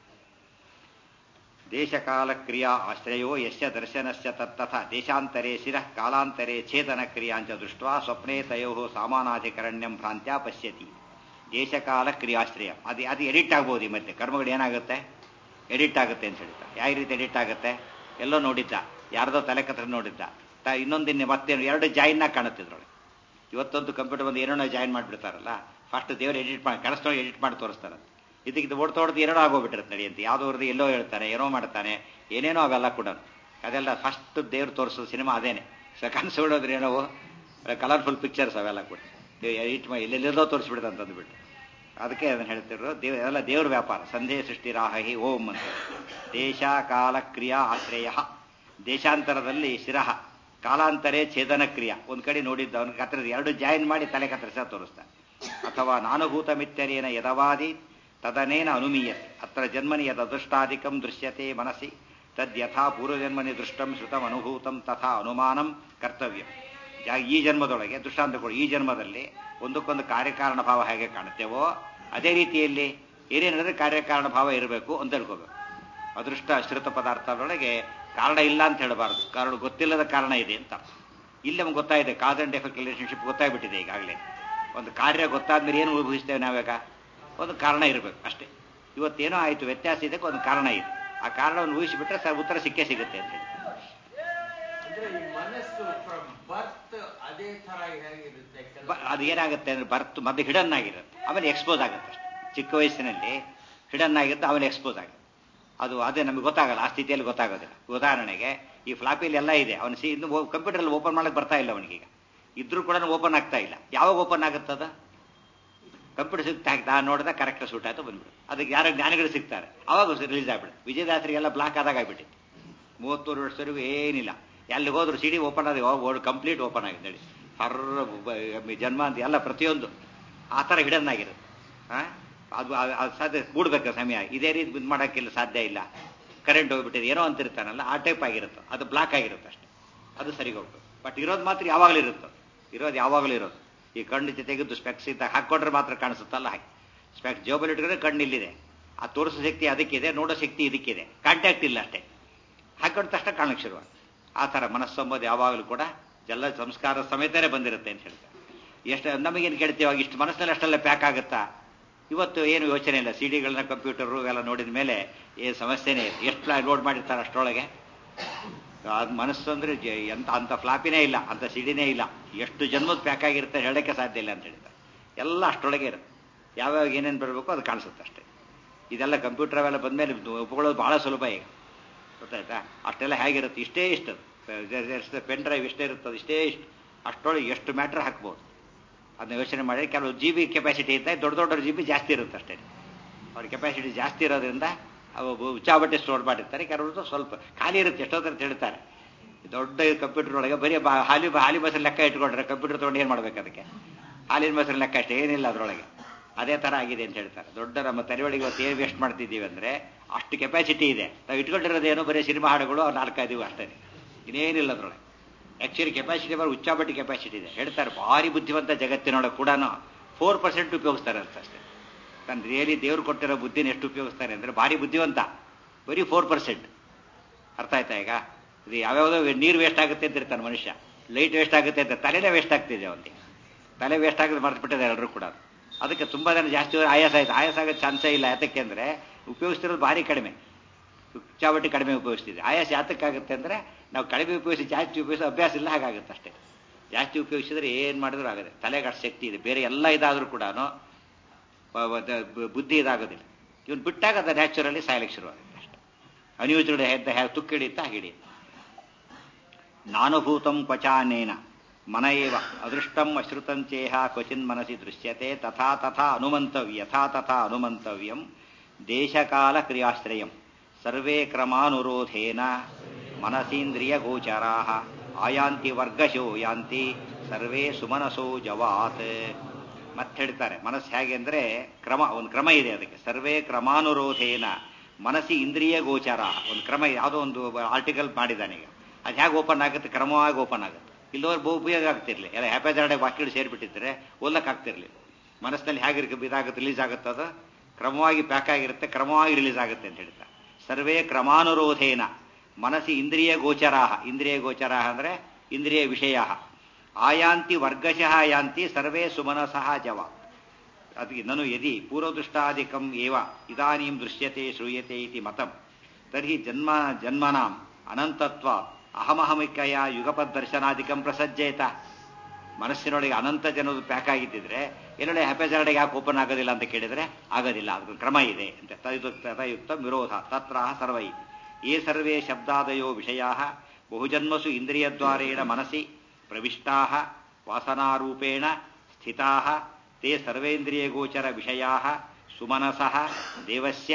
Speaker 1: ದೇಶಕಾಲ ಕ್ರಿಯಾ ಆಶ್ರಯೋ ಯಸ್ಯ ದರ್ಶನಸ್ಯ ತತ್ತಥ ದೇಶಾಂತರೇ ಶಿರಃ ಕಾಲಾಂತರೇ ಛೇದನ ಕ್ರಿಯಾಂಚ ದೃಷ್ಟ್ವಾ ಸ್ವಪ್ನೇ ತಯೋ ಸಾಮಾನಾಧಿಕರಣ್ಯಂ ಭ್ರಾಂತ್ಯ ಪಶ್ಯತಿ ದೇಶಕಾಲ ಕ್ರಿಯಾಶ್ರಯ ಅದು ಅದು ಎಡಿಟ್ ಆಗ್ಬೋದು ಈ ಮಧ್ಯೆ ಕರ್ಮಗಳು ಏನಾಗುತ್ತೆ ಎಡಿಟ್ ಆಗುತ್ತೆ ಅಂತ ಹೇಳ್ತಾರೆ ಯಾವ ರೀತಿ ಎಡಿಟ್ ಆಗುತ್ತೆ ಎಲ್ಲೋ ನೋಡಿದ್ದ ಯಾರ್ದೋ ತಲೆ ಕತ್ರ ನೋಡಿದ್ದ ತ- ಇನ್ನೊಂದಿನ ಮತ್ತೆ ಎರಡು ಜಾಯಿನ್ನ ಕಾಣುತ್ತಿದ್ರೊಳಗೆ ಇವತ್ತೊಂದು ಕಂಪ್ಯೂಟರ್ ಬಂದು ಏನೋ ಜಾಯಿನ್ ಮಾಡಿಬಿಡ್ತಾರಲ್ಲ ಫಸ್ಟ್ ದೇವರು ಎಡಿಟ್ ಮಾಡಿ ಕನಸ್ನೊಳಗೆ ಎಡಿಟ್ ಮಾಡಿ ತೋರಿಸ್ತಾರೆ ಇದಕ್ಕೆ ಓಡ್ತಾ ಓಡ್ದು ಎರಡೋ ಆಗೋಗ್ಬಿಟ್ಟಿರುತ್ತೆ ನಡಿ ಅಂತ ಯಾವುದೋರ್ದು ಎಲ್ಲೋ ಹೇಳ್ತಾನೆ ಏನೋ ಮಾಡ್ತಾನೆ ಏನೇನೋ ಅವೆಲ್ಲ ಕೂಡ ಅದೆಲ್ಲ ಫಸ್ಟ್ ದೇವ್ರು ತೋರಿಸೋದು ಸಿನಿಮಾ ಅದೇನೆ ಸೊ ಕನಸು ಬಿಡೋದ್ರೆ ಏನೋ ಕಲರ್ಫುಲ್ ಪಿಕ್ಚರ್ಸ್ ಅವೆಲ್ಲ ಕೂಡ ಎಡಿಟ್ ಮಾಡಿ ಎಲ್ಲೆಲ್ಲೋ ತೋರಿಸ್ಬಿಡುತ್ತೆ ಅಂತ ಅಂದ್ಬಿಟ್ಟು ಅದಕ್ಕೆ ಅದನ್ನು ಹೇಳ್ತಿದ್ರು ದೇವ ಎಲ್ಲ ದೇವ್ರ ವ್ಯಾಪಾರ ಸಂಧೆ ಸೃಷ್ಟಿ ರಾಹಿ ಓಂ ಅಂತ ದೇಶ ಕಾಲ ಕ್ರಿಯಾ ಆಶ್ರಯ ದೇಶಾಂತರದಲ್ಲಿ ಶಿರಹ ಕಾಲಾಂತರೇ ಛೇದನ ಕ್ರಿಯಾ ಒಂದ್ ಕಡೆ ನೋಡಿದ್ದ ಅವನ ಕತ್ತರಿಸಿ ಎರಡು ಜಾಯಿನ್ ಮಾಡಿ ತಲೆ ಕತ್ತರಿಸ ತೋರಿಸ್ತಾನೆ ಅಥವಾ ನಾನುಭೂತ ಮಿತ್ಯರೇನ ಯದವಾದಿ ತದನೇನ ಅನುಮೀಯತೆ ಅತ್ರ ಜನ್ಮನಿ ಯದೃಷ್ಟಾಧಿಕಂ ದೃಶ್ಯತೆ ಮನಸ್ಸಿ ತದ್ಯಥಾ ಪೂರ್ವಜನ್ಮನಿ ದೃಷ್ಟಂ ಶ್ರುತಂ ಅನುಭೂತಂ ತಥಾ ಅನುಮಾನಂ ಕರ್ತವ್ಯಂ ಜಾ- ಈ ಜನ್ಮದೊಳಗೆ ದೃಷ್ಟಾಂತಗಳು ಈ ಜನ್ಮದಲ್ಲಿ ಒಂದಕ್ಕೊಂದು ಕಾರ್ಯಕಾರಣ ಭಾವ ಹೇಗೆ ಕಾಣುತ್ತೇವೋ ಅದೇ ರೀತಿಯಲ್ಲಿ ಏನೇನಿದ್ರೆ ಕಾರ್ಯಕಾರಣ ಭಾವ ಇರಬೇಕು ಅಂತ ತಿಳ್ಕೋಬೇಕು ಅದೃಷ್ಟ ಅಶ್ರಿತ ಪದಾರ್ಥದೊಳಗೆ ಕಾರಣ ಇಲ್ಲ ಅಂತ ಹೇಳಬಾರ್ದು ಕಾರಣ ಗೊತ್ತಿಲ್ಲದ ಕಾರಣ ಇದೆ ಅಂತ ಅರ್ಥ. ಇಲ್ಲಿ ನಮ್ಗೆ ಗೊತ್ತಾಯಿದೆ ಕಾಸ್ ಅಂಡ್ ಎಫೆಕ್ಟ್ ರಿಲೇಶನ್ಶಿಪ್ ಗೊತ್ತಾಗ್ಬಿಟ್ಟಿದೆ ಈಗಾಗಲೇ ಒಂದು ಕಾರ್ಯ ಗೊತ್ತಾದ್ಮೇಲೆ ಏನು ಊಹಿಸ್ತೇವೆ ನಾವಾಗ ಒಂದು ಕಾರಣ ಇರಬೇಕು ಅಷ್ಟೇ ಇವತ್ತೇನೋ ಆಯಿತು ವ್ಯತ್ಯಾಸ ಇದಕ್ಕೆ ಒಂದು ಕಾರಣ ಇದೆ ಆ ಕಾರಣವನ್ನು ಊಹಿಸಿಬಿಟ್ರೆ ಸರ್ ಉತ್ತರ ಸಿಕ್ಕೇ ಸಿಗುತ್ತೆ ಅಂತ ಹೇಳಿ
Speaker 2: ಅಂದ್ರೆ ಈ ಮನಸ್ಸು ಫ್ರಮ್ ಬರ್ತ್ ಅದೇ ತರ ಹೇಗಿರುತ್ತೆ ಕೆಲವು-
Speaker 1: ಬ- ಅದು ಏನಾಗುತ್ತೆ ಅಂದ್ರೆ ಬರ್ತ್ ಮತ್ತೆ ಹಿಡನ್ ಆಗಿರುತ್ತೆ ಆಮೇಲೆ ಎಕ್ಸ್ಪೋಸ್ ಆಗುತ್ತೆ ಅಷ್ಟೇ ಚಿಕ್ಕ ವಯಸ್ಸಿನಲ್ಲಿ ಹಿಡನ್ ಆಗಿರುತ್ತೆ ಆಮೇಲೆ ಎಕ್ಸ್ಪೋಸ್ ಆಗುತ್ತೆ ಅದು ಅದೇ ನಮಗೆ ಗೊತ್ತಾಗಲ್ಲ ಆ ಸ್ಥಿತಿಯಲ್ಲಿ ಗೊತ್ತಾಗೋದಿಲ್ಲ ಉದಾಹರಣೆಗೆ ಈ ಫ್ಲಾಪಿಲಿ ಎಲ್ಲ ಇದೆ ಅವನು ಸಿ ಇನ್ನು ಕಂಪ್ಯೂಟರ್ ಓಪನ್ ಮಾಡಕ್ಕೆ ಬರ್ತಾ ಇಲ್ಲ ಅವನಿಗೀಗ ಇದ್ರೂ ಕೂಡ ಓಪನ್ ಆಗ್ತಾ ಇಲ್ಲ ಯಾವಾಗ ಓಪನ್ ಆಗುತ್ತದ ಕಂಪ್ಯೂಟರ್ ಸಿಗ್ತಾ ನಾ ನೋಡಿದ ಕರೆಕ್ಟ್ ಸೂಟ್ ಆಯ್ತು ಬಂದ್ಬಿಡು ಅದಕ್ಕೆ ಯಾರೋ ಜ್ಞಾನಿಗಳು ಸಿಗ್ತಾರೆ ಅವಾಗ ರಿಲೀಸ್ ಆಗ್ಬಿಡುತ್ತೆ ವಿಜಯದಾಸರಿಗೆಲ್ಲ ಬ್ಲಾಕ್ ಆದಾಗ ಆಗ್ಬಿಟ್ಟಿತ್ತು ಮೂವತ್ತೂರು ವರ್ಷದವರೆಗೂ ಏನಿಲ್ಲ ಎಲ್ಲಿ ಹೋದ್ರು ಸಿಡಿ ಓಪನ್ ಆದ ಕಂಪ್ಲೀಟ್ ಓಪನ್ ಆಗಿದೆ ಹೇಳಿ ಹರ್ರ ಬ- ಜನ್ಮ ಅಂತ ಎಲ್ಲ ಪ್ರತಿಯೊಂದು ಆ ಥರ ಹಿಡನ್ ಆಗಿರುತ್ತೆ ಆ? ಅದು ಅದು- ಅದು ಸಾಧ್ಯ ಕೂಡ್ಬೇಕು ಸಮಯ ಇದೇ ರೀತಿ ಇದು ಮಾಡೋಕ್ಕಿಲ್ಲ ಸಾಧ್ಯ ಇಲ್ಲ ಕರೆಂಟ್ ಹೋಗ್ಬಿಟ್ಟಿದೆ ಏನೋ ಅಂತಿರ್ತಾನಲ್ಲ ಆ ಟೈಪ್ ಆಗಿರುತ್ತೆ ಅದು ಬ್ಲಾಕ್ ಆಗಿರುತ್ತೆ ಅಷ್ಟೇ ಅದು ಸರಿಗೆ ಹೋಗ್ಬೇಕು ಬಟ್ ಇರೋದು ಮಾತ್ರ ಯಾವಾಗಲೂ ಇರುತ್ತೆ ಇರೋದು ಯಾವಾಗಲೂ ಇರೋದು ಈ ಕಣ್ಣು ತೆಗೆದು ಸ್ಪೆಕ್ಸ್ ಇದ್ದಾಗ ಹಾಕ್ಕೊಂಡ್ರೆ ಮಾತ್ರ ಕಾಣಿಸುತ್ತಲ್ಲ ಹಾಗೆ ಸ್ಪೆಕ್ಸ್ ಜೋಬಲ್ಲಿ ಇಟ್ಕೊಂಡ್ರೆ ಕಣ್ಣು ಇಲ್ಲಿದೆ ಆ ತೋರಿಸೋ ಶಕ್ತಿ ಅದಕ್ಕಿದೆ ನೋಡೋ ಶಕ್ತಿ ಇದಕ್ಕಿದೆ ಕಾಂಟ್ಯಾಕ್ಟ್ ಇಲ್ಲ ಅಷ್ಟೇ ಹಾಕೊಂಡ ತಕ್ಷಣ ಕಾಣಕ್ಕೆ ಶುರು ಆ ಥರ ಮನಸ್ಸು ಎಂಬುದು ಯಾವಾಗಲೂ ಕೂಡ ಎಲ್ಲ ಸಂಸ್ಕಾರ ಸಮೇತನೇ ಬಂದಿರುತ್ತೆ ಅಂತ ಹೇಳ್ತಾರೆ ಎಷ್ಟು ನಮಗೇನು ಕೇಳ್ತೀವಿ ಅವಾಗ ಇಷ್ಟು ಮನಸ್ಸಿನಲ್ಲಿ ಅಷ್ಟೆಲ್ಲ ಪ್ಯಾಕ್ ಆಗುತ್ತಾ ಇವತ್ತು ಏನು ಯೋಚನೆ ಇಲ್ಲ ಸಿ ಡಿಗಳನ್ನ ಕಂಪ್ಯೂಟರು ಎಲ್ಲ ನೋಡಿದ ಮೇಲೆ ಏನು ಸಮಸ್ಯೆನೇ ಇಲ್ಲ ಎಷ್ಟು ಲೋಡ್ ಮಾಡಿರ್ತಾರೆ ಅಷ್ಟರೊಳಗೆ ಅದು ಮನಸ್ಸು ಅಂದ್ರೆ ಜ- ಎಂತ ಅಂತ ಫ್ಲಾಪಿನೇ ಇಲ್ಲ ಅಂತ ಸಿಡಿನೇ ಇಲ್ಲ ಎಷ್ಟು ಜನ್ಮದ ಪ್ಯಾಕ್ ಆಗಿರುತ್ತೆ ಹೇಳಕ್ಕೆ ಸಾಧ್ಯ ಇಲ್ಲ ಅಂತ ಹೇಳಿದ್ದಾರೆ ಎಲ್ಲ ಅಷ್ಟರೊಳಗೆ ಇರುತ್ತೆ ಯಾವ್ಯಾವ ಏನೇನು ಬರಬೇಕು ಅದು ಕಾಣಿಸುತ್ತೆ ಅಷ್ಟೇ ಇದೆಲ್ಲ ಕಂಪ್ಯೂಟರ್ ಅವೆಲ್ಲ ಬಂದಮೇಲೆ ಒಪ್ಕೊಳ್ಳೋದು ಬಹಳ ಸುಲಭ ಈಗ ಗೊತ್ತಾಯ್ತಾ ಅಷ್ಟೆಲ್ಲ ಹೇಗಿರುತ್ತೆ ಇಷ್ಟೇ ಇಷ್ಟು ಪೆನ್ ಡ್ರೈವ್ ಇಷ್ಟೇ ಇರುತ್ತದೆ ಇಷ್ಟೇ ಇಷ್ಟು ಅಷ್ಟರೊಳಗೆ ಎಷ್ಟು ಮ್ಯಾಟ್ರ್ ಹಾಕ್ಬೋದು ಅದನ್ನ ಯೋಚನೆ ಮಾಡಿ ಕೆಲವು ಜಿ ಬಿ ಕೆಪಾಸಿಟಿ ಇದ್ದ ದೊಡ್ಡ ದೊಡ್ಡ ಜಿ ಬಿ ಜಾಸ್ತಿ ಇರುತ್ತೆ ಅಷ್ಟೇ ಅವ್ರ ಕೆಪಾಸಿಟಿ ಜಾಸ್ತಿ ಇರೋದ್ರಿಂದ ಅವು ಉಚ್ಚಾಬಟ್ಟೆ ಸ್ಟೋರ್ ಮಾಡಿರ್ತಾರೆ ಕೆಲವರು ಸ್ವಲ್ಪ ಖಾಲಿ ಇರುತ್ತೆ ಎಷ್ಟೋ ಅಂತ ಹೇಳ್ತಾರೆ ದೊಡ್ಡ ಕಂಪ್ಯೂಟರ್ ಒಳಗೆ ಬರೀ ಬಾ- ಹಾಲಿ ಹಾಲಿ ಮೊಸರು ಲೆಕ್ಕ ಇಟ್ಕೊಂಡ್ರೆ ಕಂಪ್ಯೂಟರ್ ತೊಗೊಂಡು ಏನು ಮಾಡ್ಬೇಕು ಅದಕ್ಕೆ ಹಾಲಿನ ಮೊಸರು ಲೆಕ್ಕ ಅಷ್ಟೇ ಏನಿಲ್ಲ ಅದರೊಳಗೆ ಅದೇ ಥರ ಆಗಿದೆ ಅಂತ ಹೇಳ್ತಾರೆ ದೊಡ್ಡ ನಮ್ಮ ತಲೆಯೊಳಗೆ ಇವತ್ತು ಏನು ವೇಸ್ಟ್ ಮಾಡ್ತಿದ್ದೀವಿ ಅಂದರೆ ಅಷ್ಟು ಕೆಪಾಸಿಟಿ ಇದೆ ನಾವು ಇಟ್ಕೊಂಡಿರೋದೇನು ಬರೀ ಸಿನಿಮಾ ಹಾಡುಗಳು ಅವ್ರು ನಾಲ್ಕೈದು ಅಷ್ಟೇ ಇನ್ನೇನಿಲ್ಲ ಅದರೊಳಗೆ ಆ್ಯಕ್ಚುಲಿ ಕೆಪಾಸಿಟಿ ಬರೋ ಉಚ್ಚಾಬಟ್ಟಿ ಕೆಪಾಸಿಟಿ ಇದೆ ಹೇಳ್ತಾರೆ ಭಾರಿ ಬುದ್ಧಿವಂತ ಜಗತ್ತಿನೊಳಗೆ ಕೂಡ ಫೋರ್ ಪರ್ಸೆಂಟ್ ಉಪಯೋಗಿಸ್ತಾರೆ ಅಂತ ಅಷ್ಟೇ ತಾನು ರಿಯಲಿ ದೇವ್ರು ಕೊಟ್ಟಿರೋ ಬುದ್ಧಿನ ಎಷ್ಟು ಉಪಯೋಗಿಸ್ತಾನೆ ಅಂದರೆ ಭಾರಿ ಬುದ್ಧಿವಂತ ಬರೀ ಫೋರ್ ಪರ್ಸೆಂಟ್ ಅರ್ಥ ಆಯ್ತಾ ಈಗ ಇದು ಯಾವ್ಯಾವುದೋ ನೀರು ವೇಸ್ಟ್ ಆಗುತ್ತೆ ಅಂತ ಇರ್ತಾನೆ ಮನುಷ್ಯ ಲೈಟ್ ವೇಸ್ಟ್ ಆಗುತ್ತೆ ಅಂತ ತಲೆನೇ ವೇಸ್ಟ್ ಆಗ್ತಿದೆ ಅವನಿಗೆ ತಲೆ ವೇಸ್ಟ್ ಆಗೋದು ಮರ್ತು ಬಿಟ್ಟಿದ್ದಾರೆ ಎಲ್ಲರೂ ಕೂಡ ಅದಕ್ಕೆ ತುಂಬ ಜನ ಜಾಸ್ತಿ ಹೋದ್ರೆ ಆಯಾಸ ಆಯ್ತು ಆಯಾಸ ಆಗೋ ಚಾನ್ಸೇ ಇಲ್ಲ ಯಾತಕ್ಕೆ ಅಂದರೆ ಉಪಯೋಗಿಸ್ತಿರೋದು ಭಾರಿ ಕಡಿಮೆ ಚಾವಟಿ ಕಡಿಮೆ ಉಪಯೋಗಿಸ್ತಿದೆ ಆಯಾಸ ಯಾತಕ್ಕಾಗುತ್ತೆ ಅಂದರೆ ನಾವು ಕಡಿಮೆ ಉಪಯೋಗಿಸಿ ಜಾಸ್ತಿ ಉಪಯೋಗಿಸೋ ಅಭ್ಯಾಸ ಇಲ್ಲ ಹಾಗಾಗುತ್ತೆ ಅಷ್ಟೇ ಜಾಸ್ತಿ ಉಪಯೋಗಿಸಿದ್ರೆ ಏನು ಮಾಡಿದ್ರೂ ಆಗುತ್ತೆ ತಲೆಗೆ ಅಷ್ಟು ಶಕ್ತಿ ಇದೆ ಬೇರೆ ಎಲ್ಲ ಇದಾದರೂ ಕೂಡ ಬುದ್ಧಿ ಇದಾಗೋದಿಲ್ಲ ಇವನು ಬಿಟ್ಟಾಗ ಅದು ನ್ಯಾಚುರಲಿ ಸಾಯಲಿಕ್ಕೆ ಶುರುವಾಗುತ್ತೆ ಅಷ್ಟೇ ಅನ್ಯೂಜುಡ್ ಹೆದ್ದ ಹ್ಯಾ ತುಕ್ಕಿಡಿತ ಹಿಡಿಯುತ್ತೆ ನಾನುಭೂತಂ ಕ್ವಚಾನೇನ ಮನ ಏವ ಅದೃಷ್ಟಂ ಅಶ್ರುತಂಚೇಹ ಕ್ವಚಿನ್ ಮನಸಿ ದೃಶ್ಯತೆ ತಥಾ ತಥಾ ಅನುಮಂತವ್ಯ ಯಥಾ ತಥಾ ಅನುಮಂತವ್ಯಂ ದೇಶಕಾಲ ಕ್ರಿಯಾಶ್ರಯಂ ಸರ್ವೇ ಕ್ರಮಾನುರೋಧೇನ ಮನಸೀಂದ್ರಿಯ ಗೋಚರಾ ಆಯಾಂತಿ ವರ್ಗಶೋ ಯಾಂತಿ ಸರ್ವೇ ಸುಮನಸೋ ಜವಾತ್ ಮತ್ತೆ ಹೇಳ್ತಾರೆ ಮನಸ್ಸು ಹೇಗೆ ಅಂದ್ರೆ ಕ್ರಮ ಒಂದು ಕ್ರಮ ಇದೆ ಅದಕ್ಕೆ ಸರ್ವೇ ಕ್ರಮಾನುರೋಧೇನ ಮನಸ್ಸಿ ಇಂದ್ರಿಯ ಗೋಚಾರ ಒಂದು ಕ್ರಮ ಯಾವುದೋ ಒಂದು ಆರ್ಟಿಕಲ್ ಮಾಡಿದ್ದಾನೆ ಈಗ ಅದು ಹೇಗೆ ಓಪನ್ ಆಗುತ್ತೆ ಕ್ರಮವಾಗಿ ಓಪನ್ ಆಗುತ್ತೆ ಇಲ್ಲೋರು ಬಹು ಉಪಯೋಗ ಆಗ್ತಿರ್ಲಿ ಎಲ್ಲ ಹ್ಯಾಪೇಜಾರ್ಡೆ ವಾಕ್ಯಗಳು ಸೇರಿಬಿಟ್ಟಿದ್ರೆ ಓದಕ್ಕೆ ಆಗ್ತಿರ್ಲಿ ಮನಸ್ಸಿನಲ್ಲಿ ಹೇಗೆ ಇದಾಗುತ್ತೆ ರಿಲೀಸ್ ಆಗುತ್ತೆ ಅದು ಕ್ರಮವಾಗಿ ಪ್ಯಾಕ್ ಆಗಿರುತ್ತೆ ಕ್ರಮವಾಗಿ ರಿಲೀಸ್ ಆಗುತ್ತೆ ಅಂತ ಹೇಳ್ತಾರೆ ಸರ್ವೇ ಕ್ರಮಾನುರೋಧೇನ ಮನಸ್ಸಿ ಇಂದ್ರಿಯ ಗೋಚರಾಹ ಇಂದ್ರಿಯ ಗೋಚರಾಹ ಅಂದರೆ ಇಂದ್ರಿಯ ವಿಷಯ ಆಯಾಂತಿ ವರ್ಗಶಃ ಯಾಂತಿ ಸರ್ವೇ ಸುಮನಸಃ ಜವ ಅದಕ್ಕೆ ನನು ಯದಿ ಪೂರ್ವದೃಷ್ಟಾದಿಕಂ ಏವ ಇದಾನೀಂ ದೃಶ್ಯತೆ ಶ್ರೂಯತೆ ಇತಿ ಮತಂ ತರ್ಹಿ ಜನ್ಮ ಜನ್ಮನಾಂ ಅನಂತತ್ವ ಅಹಮಹಮಿಕಯ ಯುಗಪದ್ದರ್ಶನಾದಿಕಂ ಪ್ರಸಜ್ಜೇತ ಮನಸ್ಸಿನೊಳಗೆ ಅನಂತ ಜನರು ಪ್ಯಾಕ್ ಆಗಿದ್ದಿದ್ರೆ ಎಲ್ಲೆಡೆ ಹ್ಯಾಪೇಜಾರ್ಡೆಗೆ ಯಾಕೆ ಓಪನ್ ಆಗೋದಿಲ್ಲ ಅಂತ ಕೇಳಿದ್ರೆ ಆಗೋದಿಲ್ಲ ಅದಕ್ಕೆ ಕ್ರಮ ಇದೆ ಅಂತ ತಯುಕ್ತ ತಯುಕ್ತ ವಿರೋಧ ತತ್ರ ಸರ್ವೈ ಯೇ ಸರ್ವೇ ಶಬ್ದಾದಯೋ ವಿಷಯಾ ಬಹುಜನ್ಮಸು ಇಂದ್ರಿಯದ್ವಾರೇಣ ಮನಸಿ ಪ್ರವಿಷ್ಟಾ ವಾಸನಾರೂಪೇಣ ಸ್ಥಿತಾ ತೇ ಸರ್ವೇಂದ್ರಿಯಗೋಚರ ವಿಷಯಾ ಸುಮನಸಃ ದೇವಸ್ಯ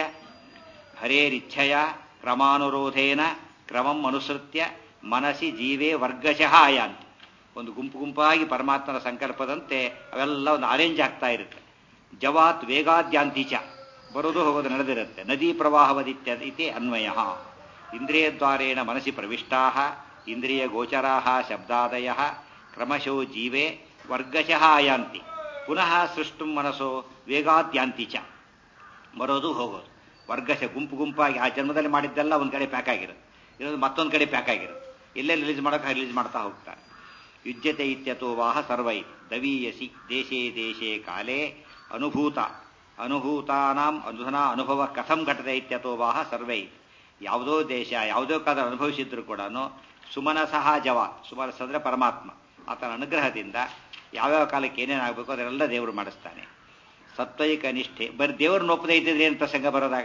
Speaker 1: ಹರೇರಿಚ್ಛಯ ಕ್ರಮಾನುರೋಧೇನ ಕ್ರಮಂ ಅನುಸೃತ್ಯ ಮನಸಿ ಜೀವೇ ವರ್ಗಶಃ ಆಯಾಂತಿ ಒಂದು ಗುಂಪು ಗುಂಪಾಗಿ ಪರಮಾತ್ಮನ ಸಂಕಲ್ಪದಂತೆ ಅವೆಲ್ಲ ಒಂದು ಅರೇಂಜ್ ಆಗ್ತಾ ಇರುತ್ತೆ ಜವಾತ್ ವೇಗಾದ್ಯಾಂತಿಚ ಬರೋದು ಹೋಗೋದು ನಡೆದಿರುತ್ತೆ ನದಿ ಪ್ರವಾಹವದಿತ್ಯ ಇತಿ ಅನ್ವಯ ಇಂದ್ರಿಯದ್ವಾರೇಣ ಮನಸಿ ಪ್ರವಿಷ್ಟಾ ಇಂದ್ರಿಯ ಗೋಚರಾ ಶಬ್ದಾದಯ ಕ್ರಮಶೋ ಜೀವೇ ವರ್ಗಶಃ ಆಯಾಂತಿ ಪುನಃ ಸೃಷ್ಟು ಮನಸ್ಸೋ ವೇಗಾದ್ಯಾಂತಿ ಚ ಬರೋದು ಹೋಗೋದು ವರ್ಗಶ ಗುಂಪು ಗುಂಪಾಗಿ ಆ ಜನ್ಮದಲ್ಲಿ ಮಾಡಿದ್ದೆಲ್ಲ ಒಂದು ಕಡೆ ಪ್ಯಾಕ್ ಆಗಿರುತ್ತೆ ಇನ್ನೊಂದು ಮತ್ತೊಂದು ಕಡೆ ಪ್ಯಾಕ್ ಆಗಿರುತ್ತೆ ಇಲ್ಲೇ ರಿಲೀಸ್ ಮಾಡೋಕೆ ರಿಲೀಸ್ ಮಾಡ್ತಾ ಹೋಗ್ತಾರೆ ಯುಜ್ಯತೆ ಇತ್ಯತೋ ವಾಹ ಸರ್ವೈ ದವೀಯಸಿ ದೇಶೇ ದೇಶೇ ಕಾಲೇ ಅನುಭೂತ ಅನುಭೂತಾನಾಂ ಅನುಧನ ಅನುಭವ ಕಥಂ ಘಟತೆ ಇತ್ಯತೋ ವಾಹ ಸರ್ವೈ ಯಾವುದೋ ದೇಶ ಯಾವುದೋ ಕಾಲ ಅನುಭವಿಸಿದ್ರು ಕೂಡ ಸುಮನಸಃ ಜವ ಸುಮನಸ್ ಅಂದ್ರೆ ಪರಮಾತ್ಮ ಆತನ ಅನುಗ್ರಹದಿಂದ ಯಾವ್ಯಾವ ಕಾಲಕ್ಕೆ ಏನೇನಾಗಬೇಕು ಅದನ್ನೆಲ್ಲ ದೇವರು ಮಾಡಿಸ್ತಾನೆ ಸತ್ವೈಕ ನಿಷ್ಠೆ ಬರೀ ದೇವ್ರನ್ನ ಒಪ್ಪದೇ ಇದ್ದಿದ್ರೆ ಏನು ಪ್ರಸಂಗ ಬರೋದಾಗ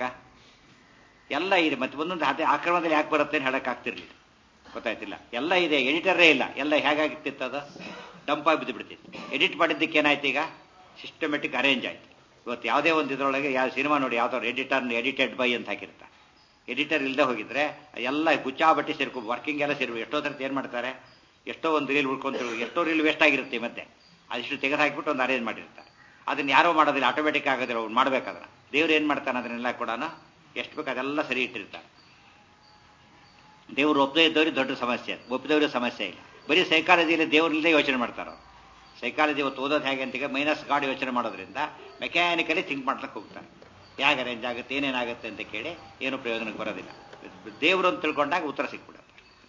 Speaker 1: ಎಲ್ಲ ಇದೆ ಮತ್ತೆ ಒಂದೊಂದು ಅದೇ ಆಕ್ರಮಣದಲ್ಲಿ ಯಾಕೆ ಬರುತ್ತೆ ಅಂತ ಹೇಳಕ್ಕಾಗ್ತಿರ್ಲಿಲ್ಲ ಗೊತ್ತಾಯ್ತಿಲ್ಲ ಎಲ್ಲ ಇದೆ ಎಡಿಟರೇ ಇಲ್ಲ ಎಲ್ಲ ಹೇಗಾಗಿತ್ತಿತ್ತು ಅದು ಡಂಪಾಗಿ ಬಿದ್ದು ಬಿಡ್ತಿತ್ತು ಎಡಿಟ್ ಮಾಡಿದ್ದಕ್ಕೆ ಏನಾಯ್ತು ಈಗ ಸಿಸ್ಟಮೆಟಿಕ್ ಅರೇಂಜ್ ಆಯ್ತು ಇವತ್ತು ಯಾವುದೇ ಒಂದು ಇದರೊಳಗೆ ಯಾವ ಸಿನಿಮಾ ನೋಡಿ ಯಾವ್ದಾದ್ರು ಎಡಿಟರ್ ಎಡಿಟೆಡ್ ಬೈ ಅಂತ ಹಾಕಿರ್ತಾರೆ ಎಡಿಟರ್ ಇಲ್ಲದೆ ಹೋಗಿದ್ರೆ ಎಲ್ಲ ಗುಚ್ಚಾಬಟ್ಟಿ ಸೇರ್ಕೊ ವರ್ಕಿಂಗ್ ಎಲ್ಲ ಸೇರ್ಬೇಕು ಎಷ್ಟೋ ಸರ್ತಿ ಏನು ಮಾಡ್ತಾರೆ ಎಷ್ಟೋ ಒಂದು ರೀಲ್ ಉಳ್ಕೊಂತಿರ್ಬೇಕು ಎಷ್ಟೋ ರೀಲ್ ವೇಸ್ಟ್ ಆಗಿರುತ್ತೆ ಮತ್ತೆ ಅದಿಷ್ಟು ತೆಗೆದು ಹಾಕಿಬಿಟ್ಟು ಒಂದು ಅರೇಂಜ್ ಮಾಡಿರ್ತಾರೆ ಅದನ್ನ ಯಾರೋ ಮಾಡೋದಿಲ್ಲ ಆಟೋಮೆಟಿಕ್ ಆಗೋದಿಲ್ಲ ಅವ್ನು ಮಾಡ್ಬೇಕಾದ್ರೆ ದೇವ್ರು ಏನು ಮಾಡ್ತಾನೆ ಅದನ್ನೆಲ್ಲ ಕೂಡ ಎಷ್ಟು ಬೇಕು ಅದೆಲ್ಲ ಸರಿ ಇಟ್ಟಿರ್ತಾರೆ ದೇವ್ರು ಒಪ್ಪದೇ ಇದ್ದವ್ರಿಗೆ ದೊಡ್ಡ ಸಮಸ್ಯೆ ಅದು ಒಪ್ಪಿದವ್ರಿಗೆ ಸಮಸ್ಯೆ ಇಲ್ಲ ಬರೀ ಸೈಕಾಲಜಿಯಲ್ಲಿ ದೇವ್ರಲ್ಲದೆ ಯೋಚನೆ ಮಾಡ್ತಾರೆ ಅವ್ರು ಸೈಕಾಲಜಿ ಇವತ್ತು ಓದೋದು ಹೇಗೆ ಅಂತ ಮೈನಸ್ ಗಾಡ್ ಯೋಚನೆ ಮಾಡೋದ್ರಿಂದ ಮೆಕ್ಯಾನಿಕಲಿ ಥಿಂಕ್ ಮಾಡ್ಲಿಕ್ಕೆ ಹೋಗ್ತಾರೆ ಹೇಗೆ ಅರೇಂಜ್ ಆಗುತ್ತೆ ಏನೇನಾಗುತ್ತೆ ಅಂತ ಕೇಳಿ ಏನು ಪ್ರಯೋಜನಕ್ಕೆ ಬರೋದಿಲ್ಲ ದೇವರು ಅಂತ ತಿಳ್ಕೊಂಡಾಗ ಉತ್ತರ ಸಿಕ್ಬಿಡುತ್ತೆ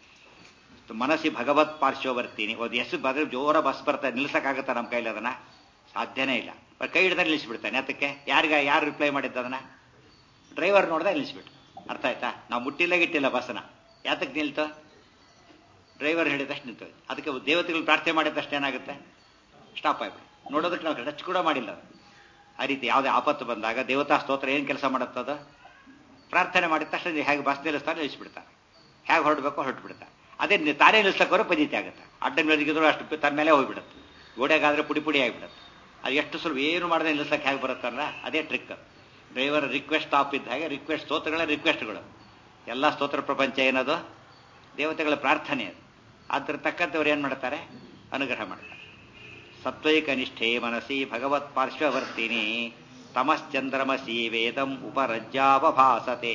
Speaker 1: ಮನಸ್ಸಿ ಭಗವತ್ ಪಾರ್ಶ್ವವರ್ತೀನಿ ಒಂದು ಎಷ್ಟು ಬದ್ರೆ ಜೋರ ಬಸ್ ಬರ್ತಾರೆ ನಿಲ್ಸಕ್ಕಾಗತ್ತಾ ನಮ್ಮ ಕೈಲಿ ಅದನ್ನ ಸಾಧ್ಯನೇ ಇಲ್ಲ ಬಟ್ ಕೈ ಹಿಡಿದ್ರೆ ನಿಲ್ಲಿಸ್ಬಿಡ್ತಾನೆ ಅದಕ್ಕೆ ಯಾರಿಗ ಯಾರು ರಿಪ್ಲೈ ಮಾಡಿದ್ದು ಅದನ್ನ ಡ್ರೈವರ್ ನೋಡ್ದೆ ನಿಲ್ಲಿಸ್ಬಿಟ್ಟು ಅರ್ಥ ಆಯ್ತಾ ನಾವು ಮುಟ್ಟಿಲ್ಲ ಗಿಟ್ಟಿಲ್ಲ ಬಸ್ನ ಯಾತಕ್ಕೆ ನಿಲ್ತು ಡ್ರೈವರ್ ಹೇಳಿದಷ್ಟು ನಿಂತು ಅದಕ್ಕೆ ದೇವತೆಗಳು ಪ್ರಾರ್ಥನೆ ಮಾಡಿದಷ್ಟು ಏನಾಗುತ್ತೆ ಸ್ಟಾಪ್ ಆಗ್ಬಿಟ್ಟು ನೋಡೋದಕ್ಕೆ ನಾವು ಟಚ್ ಕೂಡ ಮಾಡಿಲ್ಲ ಅದು ಆ ರೀತಿ ಯಾವುದೇ ಆಪತ್ತು ಬಂದಾಗ ದೇವತಾ ಸ್ತೋತ್ರ ಏನು ಕೆಲಸ ಮಾಡುತ್ತದ ಪ್ರಾರ್ಥನೆ ಮಾಡಿದ ತಕ್ಷಣ ಹೇಗೆ ಬಸ್ ನಿಲ್ಲಿಸ್ತಾರೆ ನಿಲ್ಲಿಸ್ಬಿಡ್ತಾರೆ ಹೇಗೆ ಹೊರಡಬೇಕು ಹೊರಟ್ಬಿಡ್ತಾರೆ ಅದೇ ತಾನೇ ನಿಲ್ಲಿಸ್ಲಕ್ಕೋರು ಪದ್ಧತಿ ಆಗುತ್ತೆ ಅಡ್ಡ ನಿಲ್ಲಿದ್ರು ಅಷ್ಟು ತನ್ನ ಮೇಲೆ ಹೋಗ್ಬಿಡುತ್ತೆ ಗೋಡೆಗಾದ್ರೆ ಪುಡಿ ಪುಡಿ ಆಗಿಬಿಡುತ್ತೆ ಅದು ಎಷ್ಟು ಸ್ವಲ್ಪ ಏನು ಮಾಡದೆ ನಿಲ್ಲಿಸಕ್ಕೆ ಹೇಗೆ ಬರುತ್ತಲ್ಲ ಅದೇ ಟ್ರಿಕ್ ಡ್ರೈವರ್ ರಿಕ್ವೆಸ್ಟ್ ಆಫ್ ಇದ್ದ ಹಾಗೆ ರಿಕ್ವೆಸ್ಟ್ ಸ್ತೋತ್ರಗಳೇ ರಿಕ್ವೆಸ್ಟ್ಗಳು ಎಲ್ಲ ಸ್ತೋತ್ರ ಪ್ರಪಂಚ ಏನದು ದೇವತೆಗಳ ಪ್ರಾರ್ಥನೆ ಅದು ಅದ್ರ ತಕ್ಕಂತೆ ಅವ್ರು ಏನು ಮಾಡ್ತಾರೆ ಅನುಗ್ರಹ ಮಾಡ್ತಾರೆ ಸತ್ವೈಕ ನಿಷ್ಠೆ ಮನಸಿ ಭಗವತ್ ಪಾರ್ಶ್ವವರ್ತಿನಿ ತಮಶ್ಚಂದ್ರಮಸಿ ವೇದಂ ಉಪರಜ್ಜಾವಭಾಸತೆ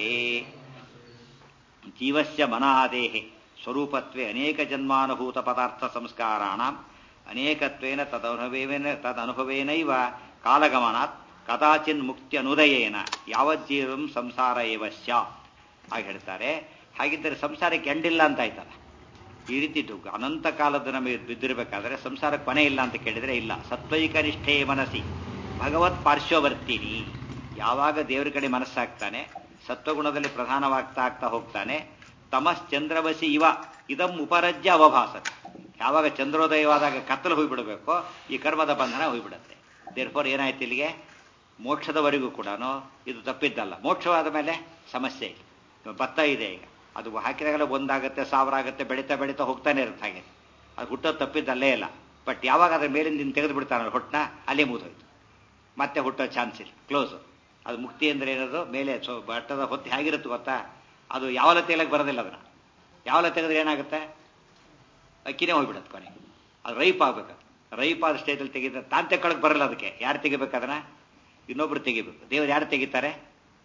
Speaker 1: ಜೀವಸ್ಯ ಮನಾದೇಹೆ ಸ್ವರೂಪತ್ವೇ ಅನೇಕ ಜನ್ಮಾನುಭೂತ ಪದಾರ್ಥ ಸಂಸ್ಕಾರಾಣ ಅನೇಕತ್ವೇನ ತದನುಭವೇನ ತದನುಭವೇನೈವ ಕಾಲಗಮನಾತ್ ಕದಾಚಿನ್ ಮುಕ್ತಿ ಅನುದಯೇನ ಯಾವಜ್ಜೀವಂ ಸಂಸಾರ ಏವ ಸ್ಯಾತ್ ಹಾಗೆ ಹೇಳ್ತಾರೆ ಹಾಗಿದ್ದರೆ ಸಂಸಾರಕ್ಕೆ ಎಂಡಿಲ್ಲ ಅಂತ ಆಯ್ತಲ್ಲ ಈ ರೀತಿ ಅನಂತ ಕಾಲದ ನಮಗೆ ಬಿದ್ದಿರಬೇಕಾದ್ರೆ ಸಂಸಾರಕ್ಕೆ ಕೊನೆ ಇಲ್ಲ ಅಂತ ಕೇಳಿದ್ರೆ ಇಲ್ಲ ಸತ್ವೈಕ ನಿಷ್ಠೆ ಮನಸ್ಸಿ ಭಗವತ್ ಪಾರ್ಶ್ವವರ್ತಿನಿ ಯಾವಾಗ ದೇವರ ಕಡೆ ಮನಸ್ಸಾಗ್ತಾನೆ ಸತ್ವಗುಣದಲ್ಲಿ ಪ್ರಧಾನವಾಗ್ತಾ ಆಗ್ತಾ ಹೋಗ್ತಾನೆ ತಮಶ್ಚಂದ್ರವಸಿ ಇವ ಇದಂ ಉಪರಜ್ಯ ಅವಭಾಸ ಯಾವಾಗ ಚಂದ್ರೋದಯವಾದಾಗ ಕತ್ತಲು ಹೋಗ್ಬಿಡಬೇಕೋ ಈ ಕರ್ಮದ ಬಂಧನ ಹೋಗ್ಬಿಡುತ್ತೆ ದೇರ್ಫೋರ್ ಏನಾಯ್ತು ಇಲ್ಲಿಗೆ ಮೋಕ್ಷದವರೆಗೂ ಕೂಡ ಇದು ತಪ್ಪಿದ್ದಲ್ಲ ಮೋಕ್ಷವಾದ ಮೇಲೆ ಸಮಸ್ಯೆ ಇಲ್ಲ ಭತ್ತ ಇದೆ ಈಗ ಅದು ಹಾಕಿದಾಗಲೇ ಒಂದಾಗುತ್ತೆ ಸಾವಿರ ಆಗುತ್ತೆ ಬೆಳೀತಾ ಬೆಳೀತಾ ಹೋಗ್ತಾನೆ ಇರುತ್ತೆ ಹಾಗೆ ಅದು ಹುಟ್ಟೋದು ತಪ್ಪಿದ್ದಲ್ಲೇ ಇಲ್ಲ ಬಟ್ ಯಾವಾಗ ಅದ್ರ ಮೇಲಿಂದ ನಿನ್ನ ತೆಗೆದು ಬಿಡ್ತಾನಲ್ಲ ಹೊಟ್ಟನ ಅಲ್ಲೇ ಮುಗಿದೋಯ್ತು ಮತ್ತೆ ಹುಟ್ಟೋ ಚಾನ್ಸ್ ಇಲ್ಲ ಕ್ಲೋಸು ಅದು ಮುಕ್ತಿ ಅಂದ್ರೆ ಏನದು ಮೇಲೆ ಸೊ ಬಟ್ಟದ ಹೊತ್ತು ಹೇಗಿರುತ್ತೆ ಗೊತ್ತಾ ಅದು ಯಾವಲ ತೆಗಲಕ್ಕೆ ಬರೋದಿಲ್ಲ ಅದನ್ನ ಯಾವಲ ತೆಗೆದ್ರೆ ಏನಾಗುತ್ತೆ ಅಕ್ಕಿನೇ ಹೋಗ್ಬಿಡುತ್ತೆ ಕೊನೆಗೆ ಅದು ರೈಪ್ ಆಗ್ಬೇಕು ರೈಪ್ ಆದ ಸ್ಟೇಜಲ್ಲಿ ತೆಗಿತ ತಾನು ತೆಗೊಳಕ್ ಬರಲ್ಲ ಅದಕ್ಕೆ ಯಾರು ತೆಗಿಬೇಕು ಅದನ್ನ ಇನ್ನೊಬ್ರು ತೆಗಿಬೇಕು ದೇವ್ರು ಯಾರು ತೆಗಿತಾರೆ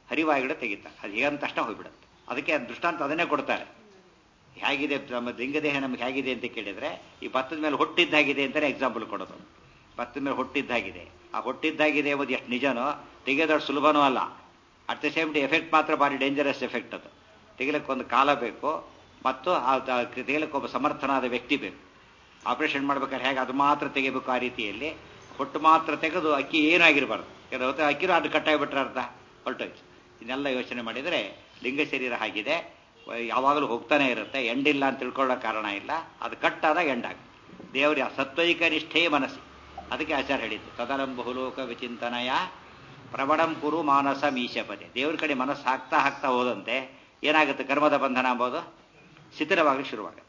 Speaker 1: ಹರಿವಾಗಿಡ ತೆಗಿತಾರೆ ಅದು ಹೇಗಂತ ತಕ್ಷಣ ಹೋಗ್ಬಿಡುತ್ತೆ ಅದಕ್ಕೆ ದೃಷ್ಟಾಂತ ಅದನ್ನೇ ಕೊಡ್ತಾರೆ ಹೇಗಿದೆ ನಮ್ಮ ಲಿಂಗದೇಹ ನಮ್ಗೆ ಹೇಗಿದೆ ಅಂತ ಕೇಳಿದ್ರೆ ಈ ಭತ್ತದ ಮೇಲೆ ಹೊಟ್ಟಿದ್ದಾಗಿದೆ ಅಂತಲೇ ಎಕ್ಸಾಂಪಲ್ ಕೊಡೋದು ಭತ್ತದ ಮೇಲೆ ಹೊಟ್ಟಿದ್ದಾಗಿದೆ ಆ ಹೊಟ್ಟಿದ್ದಾಗಿದೆ ಎಂಬುದು ಎಷ್ಟು ನಿಜನೋ ತೆಗೆಯೋದಷ್ಟು ಸುಲಭನೂ ಅಲ್ಲ at the same to effect ಮಾತ್ರ ಭಾರಿ ಡೇಂಜರಸ್ ಎಫೆಕ್ಟ್ ಅದು ತೆಗಿಲಕ್ಕೆ ಒಂದು ಕಾಲ ಬೇಕು ಮತ್ತು ಆ ತೆಗಿಲಕ್ಕೆ ಒಬ್ಬ ಸಮರ್ಥನಾದ ವ್ಯಕ್ತಿ ಬೇಕು ಆಪರೇಷನ್ ಮಾಡ್ಬೇಕಾದ್ರೆ ಹೇಗೆ ಅದು ಮಾತ್ರ ತೆಗಿಬೇಕು ಆ ರೀತಿಯಲ್ಲಿ ಹೊಟ್ಟು ಮಾತ್ರ ತೆಗೆದು ಅಕ್ಕಿ ಏನಾಗಿರಬಾರ್ದು ಕೆಲವು ಅಕ್ಕಿನೂ ಅದು ಕಟ್ಟಾಗಿಬಿಟ್ರೆ ಅರ್ಧ ಹೊರಟೋಯ್ತು ಇದನ್ನೆಲ್ಲ ಯೋಚನೆ ಮಾಡಿದರೆ ಲಿಂಗ ಶರೀರ ಆಗಿದೆ ಯಾವಾಗಲೂ ಹೋಗ್ತಾನೆ ಇರುತ್ತೆ ಎಂಡಿಲ್ಲ ಅಂತ ತಿಳ್ಕೊಳ್ಳೋ ಕಾರಣ ಇಲ್ಲ ಅದು ಕಟ್ಟಾದಾಗ ಎಂಡಾಗ ದೇವರ ಸತ್ವೈಕ ನಿಷ್ಠೇ ಮನಸ್ಸಿ ಅದಕ್ಕೆ ಆಚಾರ ಹೇಳಿದ್ದು ತದಲಂ ಬಹುಲೋಕ ವಿಚಿಂತನಯ ಪ್ರಬಡಂ ಕುರು ಮಾನಸ ಮೀಶಪದೆ ದೇವ್ರ ಕಡೆ ಮನಸ್ಸು ಹಾಕ್ತಾ ಹಾಕ್ತಾ ಹೋದಂತೆ ಏನಾಗುತ್ತೆ ಕರ್ಮದ ಬಂಧನ ಎಂಬುದು ಶಿಥಿಲವಾಗಲಿ ಶುರುವಾಗುತ್ತೆ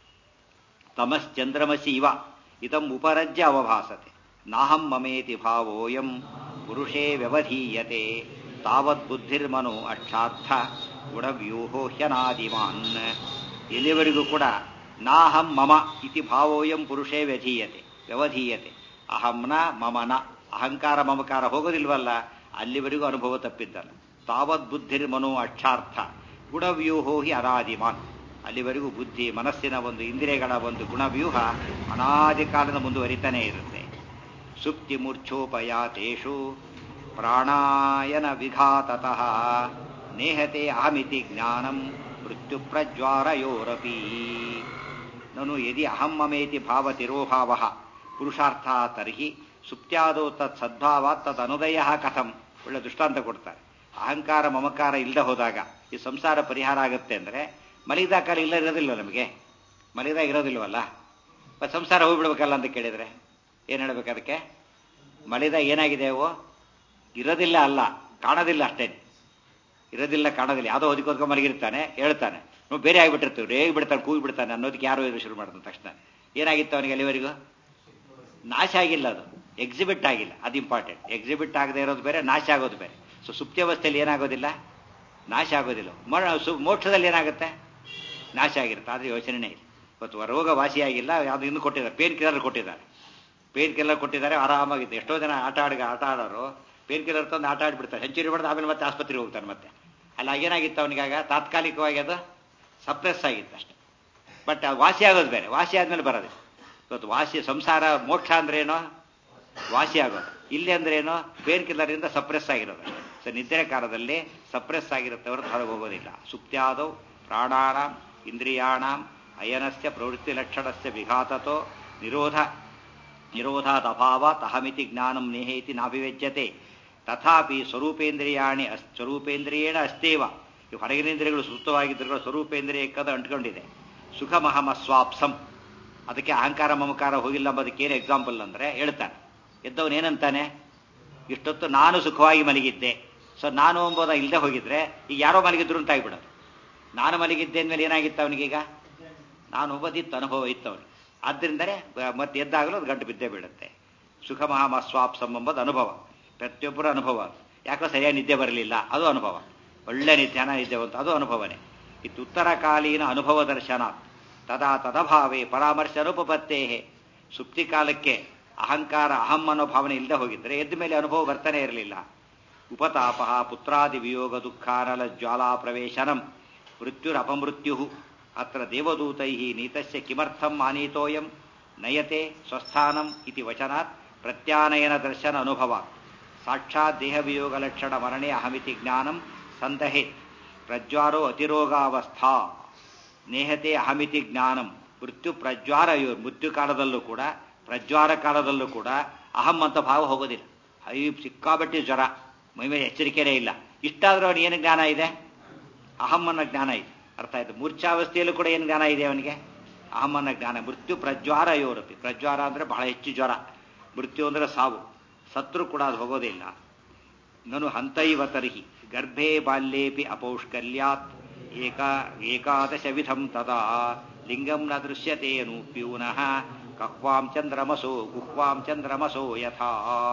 Speaker 1: ತಮಶ್ಚಂದ್ರಮಸಿ ಇವ ಇದಂ ಉಪರಜ್ಯ ಅವಭಾಸತೆ ನಾಹಂ ಮಮೇತಿ ಭಾವೋಯಂ ಪುರುಷೇ ವ್ಯವಧೀಯತೆ ತಾವತ್ ಬುದ್ಧಿರ್ಮನು ಅಕ್ಷಾರ್ಥ ಗುಣವ್ಯೂಹೋ ಹ್ಯನಾದಿಮಾನ್ ಎಲ್ಲಿವರೆಗೂ ಕೂಡ ನಾಹಂ ಮಮ ಇತಿ ಭಾವೋಯಂ ಪುರುಷೇ ವ್ಯಧೀಯತೆ ವ್ಯವಧೀಯತೆ ಅಹಂನ ಮಮನ ಅಹಂಕಾರ ಮಮಕಾರ ಹೋಗೋದಿಲ್ವಲ್ಲ ಅಲ್ಲಿವರೆಗೂ ಅನುಭವ ತಪ್ಪಿದ್ದಲ್ಲ ತಾವತ್ ಬುದ್ಧಿರ್ಮನು ಅಕ್ಷಾರ್ಥ ಗುಣವ್ಯೂಹೋ ಹಿ ಅನಾದಿಮಾನ್ ಅಲ್ಲಿವರೆಗೂ ಬುದ್ಧಿ ಮನಸ್ಸಿನ ಒಂದು ಇಂದ್ರಿಯಗಳ ಒಂದು ಗುಣವ್ಯೂಹ ಅನಾದಿ ಕಾಲದ ಮುಂದುವರಿತಾನೇ ಇರುತ್ತೆ ಸುಪ್ತಿ ಮೂರ್ಛೋಪಯಾತೇಷು ಪ್ರಾಣಾಯನ ವಿಘಾತತಃ ನೇಹತೆ ಅಹಮಿತಿ ಜ್ಞಾನಂ ಮೃತ್ಯು ಪ್ರಜ್ವಾರಯೋರಪಿ ನನು ಯದಿ ಅಹಂ ಮಮೇತಿ ಭಾವತಿರೋಭಾವ ಪುರುಷಾರ್ಥ ತರ್ಹಿ ಸುಪ್ತ್ಯಾದೋ ತತ್ ಸದ್ಭಾವಾತ್ ತದ್ ಅನುದಯ ಕಥಂ ಒಳ್ಳೆ ದೃಷ್ಟಾಂತ ಕೊಡ್ತಾರೆ ಅಹಂಕಾರ ಮಮಕಾರ ಇಲ್ಲದೆ ಹೋದಾಗ ಈ ಸಂಸಾರ ಪರಿಹಾರ ಆಗುತ್ತೆ ಅಂದರೆ ಮಲಗಿದ ಕಾಲ ಇಲ್ಲ ಇರೋದಿಲ್ಲ ನಮಗೆ ಮಲಗಿದಾಗ ಇರೋದಿಲ್ವಲ್ಲ ಮತ್ತು ಸಂಸಾರ ಹೋಗ್ಬಿಡ್ಬೇಕಲ್ಲ ಅಂತ ಕೇಳಿದರೆ ಏನು ಹೇಳ್ಬೇಕು ಅದಕ್ಕೆ ಮಲಗಿದಾಗ ಏನಾಗಿದೆ ಅವು ಇರೋದಿಲ್ಲ ಅಲ್ಲ ಕಾಣೋದಿಲ್ಲ ಅಷ್ಟೇ ಇರೋದಿಲ್ಲ ಕಾಣೋದಿಲ್ಲ ಯಾವುದೋ ಹೊದಿಕೋದ್ಕೊಂಡು ಮಲಗಿರ್ತಾನೆ ಹೇಳ್ತಾನೆ ನಾವು ಬೇರೆ ಆಗಿಬಿಟ್ಟಿರ್ತೀವಿ ರೇಗಿ ಬಿಡ್ತಾನೆ ಕೂಗಿ ಬಿಡ್ತಾನೆ ಅನ್ನೋದಕ್ಕೆ ಯಾರು ಇದು ಶುರು ಮಾಡಿದ ತಕ್ಷಣ ಏನಾಗಿತ್ತು ಅವನಿಗೆ ಅಲ್ಲಿವರೆಗೂ ನಾಶ ಆಗಿಲ್ಲ ಅದು ಎಕ್ಸಿಬಿಟ್ ಆಗಿಲ್ಲ ಅದು ಇಂಪಾರ್ಟೆಂಟ್ ಎಕ್ಸಿಬಿಟ್ ಆಗದೆ ಇರೋದು ಬೇರೆ ನಾಶ ಆಗೋದು ಬೇರೆ ಸೊ ಸುಪ್ತ್ಯವಸ್ಥೆಯಲ್ಲಿ ಏನಾಗೋದಿಲ್ಲ ನಾಶ ಆಗೋದಿಲ್ಲ ಮೋಕ್ಷದಲ್ಲಿ ಏನಾಗುತ್ತೆ ನಾಶ ಆಗಿರುತ್ತೆ ಆದರೆ ಯೋಚನೆನೇ ಇಲ್ಲ ಇವತ್ತು ರೋಗ ವಾಸಿಯಾಗಿಲ್ಲ ಯಾವುದು ಇನ್ನು ಕೊಟ್ಟಿದ್ದಾರೆ ಪೇನ್ ಕಿಲ್ಲರ್ ಕೊಟ್ಟಿದ್ದಾರೆ ಪೇನ್ ಕಿಲ್ಲರ್ ಕೊಟ್ಟಿದ್ದಾರೆ ಆರಾಮಾಗಿದೆ ಎಷ್ಟೋ ಜನ ಆಟ ಆಡಿಗ ಆಟ ಆಡೋರು ಪೇನ್ ಕಿಲ್ಲರ್ ತಂದು ಆಟ ಆಡಿಬಿಡ್ತಾರೆ ಸೆಂಚುರಿ ಹೊಡೆದು ಆಮೇಲೆ ಮತ್ತೆ ಆಸ್ಪತ್ರೆಗೆ ಹೋಗ್ತಾನೆ ಮತ್ತೆ ಅಲ್ಲ ಏನಾಗಿತ್ತು ಅವನಿಗಾಗ ತಾತ್ಕಾಲಿಕವಾಗಿ ಅದು ಸಪ್ರೆಸ್ ಆಗಿತ್ತು ಅಷ್ಟೆ ಬಟ್ ವಾಸಿ ಆಗೋದು ಬೇರೆ ವಾಸಿ ಆದ್ಮೇಲೆ ಬರೋದು ಇವತ್ತು ವಾಸಿ ಸಂಸಾರ ಮೋಕ್ಷ ಅಂದ್ರೇನೋ ವಾಸಿ ಆಗೋದು ಇಲ್ಲಿ ಅಂದ್ರೇನೋ ಪೇನ್ ಕಿಲ್ಲರಿಂದ ಸಪ್ರೆಸ್ ಆಗಿರೋದು ಅಷ್ಟೇ ಸೊ ನಿದ್ರೆ ಕಾಲದಲ್ಲಿ ಸಪ್ರೆಸ್ ಆಗಿರುತ್ತೆ ಹೊರತು ಹೊರಗೆ ಹೋಗೋದಿಲ್ಲ ಸುಪ್ತ್ಯಾದೌ ಪ್ರಾಣಾಣಂ ಇಂದ್ರಿಯಾಣಂ ಅಯನಸ್ಯ ಪ್ರವೃತ್ತಿ ಲಕ್ಷಣಸ್ಯ ವಿಘಾತತೋ ನಿರೋಧ ನಿರೋಧಾತ್ ಅಭಾವಾತ್ ಅಹಮಿತಿ ಜ್ಞಾನಂ ನೇಹೇತಿ ನಾಭಿವ್ಯಜ್ಯತೆ ತಥಾಪಿ ಸ್ವರೂಪೇಂದ್ರಿಯಾಣಿ ಅಸ್ ಸ್ವರೂಪೇಂದ್ರಿಯೇಣ ಅಸ್ತೇವ ಈ ಹೊರಗಿನೇಂದ್ರಿಯಗಳು ಸುಪ್ತವಾಗಿದ್ದರೂ ಸ್ವರೂಪೇಂದ್ರಿಯಕ್ಕದ ಅಂಟ್ಕೊಂಡಿದೆ ಸುಖಮಹಮಸ್ವಾಪ್ಸಂ ಅದಕ್ಕೆ ಅಹಂಕಾರ ಮಮಕಾರ ಹೋಗಿಲ್ಲ ಎಂಬುದಕ್ಕೇನು ಎಕ್ಸಾಂಪಲ್ ಅಂದರೆ ಹೇಳ್ತಾನೆ ಎದ್ದವನು ಏನಂತಾನೆ ಇಷ್ಟೊತ್ತು ನಾನು ಸುಖವಾಗಿ ಮಲಗಿದ್ದೆ ಸೊ ನಾನು ಎಂಬುದ ಇಲ್ಲದೆ ಹೋಗಿದ್ರೆ ಈಗ ಯಾರೋ ಮಲಗಿದ್ರು ಅಂತ ಆಗ್ಬಿಡೋದು ನಾನು ಮಲಗಿದ್ದೆ ಅಂದಮೇಲೆ ಏನಾಗಿತ್ತು ಅವನಿಗೀಗ ನಾನು ಒಬ್ಬದಿತ್ತು ಅನುಭವ ಇತ್ತು ಅವನಿಗೆ ಆದ್ದರಿಂದಲೇ ಮತ್ತೆ ಎದ್ದಾಗಲೂ ಅದು ಗಂಟು ಬಿದ್ದೇ ಬೀಳುತ್ತೆ ಸುಖ ಮಹಾಮಸ್ವಾಪ್ಸಂ ಎಂಬುದು ಅನುಭವ ಪ್ರತಿಯೊಬ್ಬರ ಅನುಭವ ಯಾಕೋ ಸರಿಯಾಗಿ ನಿದ್ದೆ ಬರಲಿಲ್ಲ ಅದು ಅನುಭವ ಒಳ್ಳೆ ನಿತ್ಯಾನ ನಿದ್ದೆ ಬಂತು ಅದು ಅನುಭವನೇ ಇತ್ತು ಉತ್ತರಕಾಲೀನ ಅನುಭವ ದರ್ಶನ ತದಾ ತದಭಾವೇ ಪರಾಮರ್ಶ ಅನುಪಪತ್ತೇ ಸುಪ್ತಿ ಕಾಲಕ್ಕೆ ಅಹಂಕಾರ ಅಹಂ ಅನ್ನೋ ಭಾವನೆ ಇಲ್ಲದೆ ಹೋಗಿದ್ರೆ ಎದ್ದ ಮೇಲೆ ಅನುಭವ ಬರ್ತಾನೆ ಇರಲಿಲ್ಲ ಉಪತಾಪ ಪುತ್ರಾದಿ ವಿಯೋಗ ದುಃಖಾನಲ ಜ್ವಾಲಾ ಪ್ರವೇಶನಂ ಮೃತ್ಯುರಪಮೃತ್ಯು ಅತ್ರ ದೇವದೂತೈ ನೀತಸ್ಯ ಕಿಮರ್ಥಂ ಆನೀತೋಯಂ ನಯತೆ ಸ್ವಸ್ಥಾನಂ ಇತಿ ವಚನಾತ್ ಪ್ರತ್ಯಾನಯನ ದರ್ಶನ ಅನುಭವ ಸಾಕ್ಷಾತ್ ದೇಹವಿಯೋಗ ಲಕ್ಷಣ ಮರಣೆ ಅಹಮಿತಿ ಜ್ಞಾನಂ ಸಂದಹೆ ಪ್ರಜ್ವಾರೋ ಅತಿರೋಗಾವಸ್ಥಾ ನೇಹತೆ ಅಹಮಿತಿ ಜ್ಞಾನಂ ಮೃತ್ಯು ಪ್ರಜ್ವಾರ ಮೃತ್ಯು ಕಾಲದಲ್ಲೂ ಕೂಡ ಪ್ರಜ್ವಾರ ಕಾಲದಲ್ಲೂ ಕೂಡ ಅಹಂ ಅಂತ ಭಾವ ಹೋಗೋದಿಲ್ಲ ಐ ಸಿಕ್ಕಾಬಟ್ಟಿ ಜ್ವರ ಮೈಮೇಲೆ ಎಚ್ಚರಿಕೆನೇ ಇಲ್ಲ ಇಷ್ಟಾದ್ರೂ ಅವನಿಗೆ ಏನು ಜ್ಞಾನ ಇದೆ ಅಹಂ ಅನ್ನೋ ಜ್ಞಾನ ಇದೆ ಅರ್ಥ ಆಯ್ತು ಮೂರ್ಛಾವಸ್ಥೆಯಲ್ಲೂ ಕೂಡ ಏನು ಜ್ಞಾನ ಇದೆ ಅವನಿಗೆ ಅಹಂ ಅನ್ನೋ ಜ್ಞಾನ ಮೃತ್ಯು ಪ್ರಜ್ವಾರ ಯೋರಪಿ ಪ್ರಜ್ವಾರ ಅಂದರೆ ಬಹಳ ಹೆಚ್ಚು ಜ್ವರ ಮೃತ್ಯು ಅಂದರೆ ಸಾವು ಸತ್ರು ಕೂಡ ಅದು ಹೋಗೋದಿಲ್ಲ ನನು ಹಂತೈವ ತರ್ಹಿ ಗರ್ಭೆ ಬಾಲ್ಯೇಪಿ ಅಪೌಷ್ಕಲ್ಯಾತ್ ಏಕ ಏಕಾದಶ ವಿಧಂ ತದಾ ಲಿಂಗಂ ನ ದೃಶ್ಯತೆ ನೂಪ್ಯೂನಃ ಕಹ್ವಾಂ ಚಂದ್ರಮಸೋ ಗುಹ್ವಾಂ ಚಂದ್ರಮಸೋ ಯಥಾ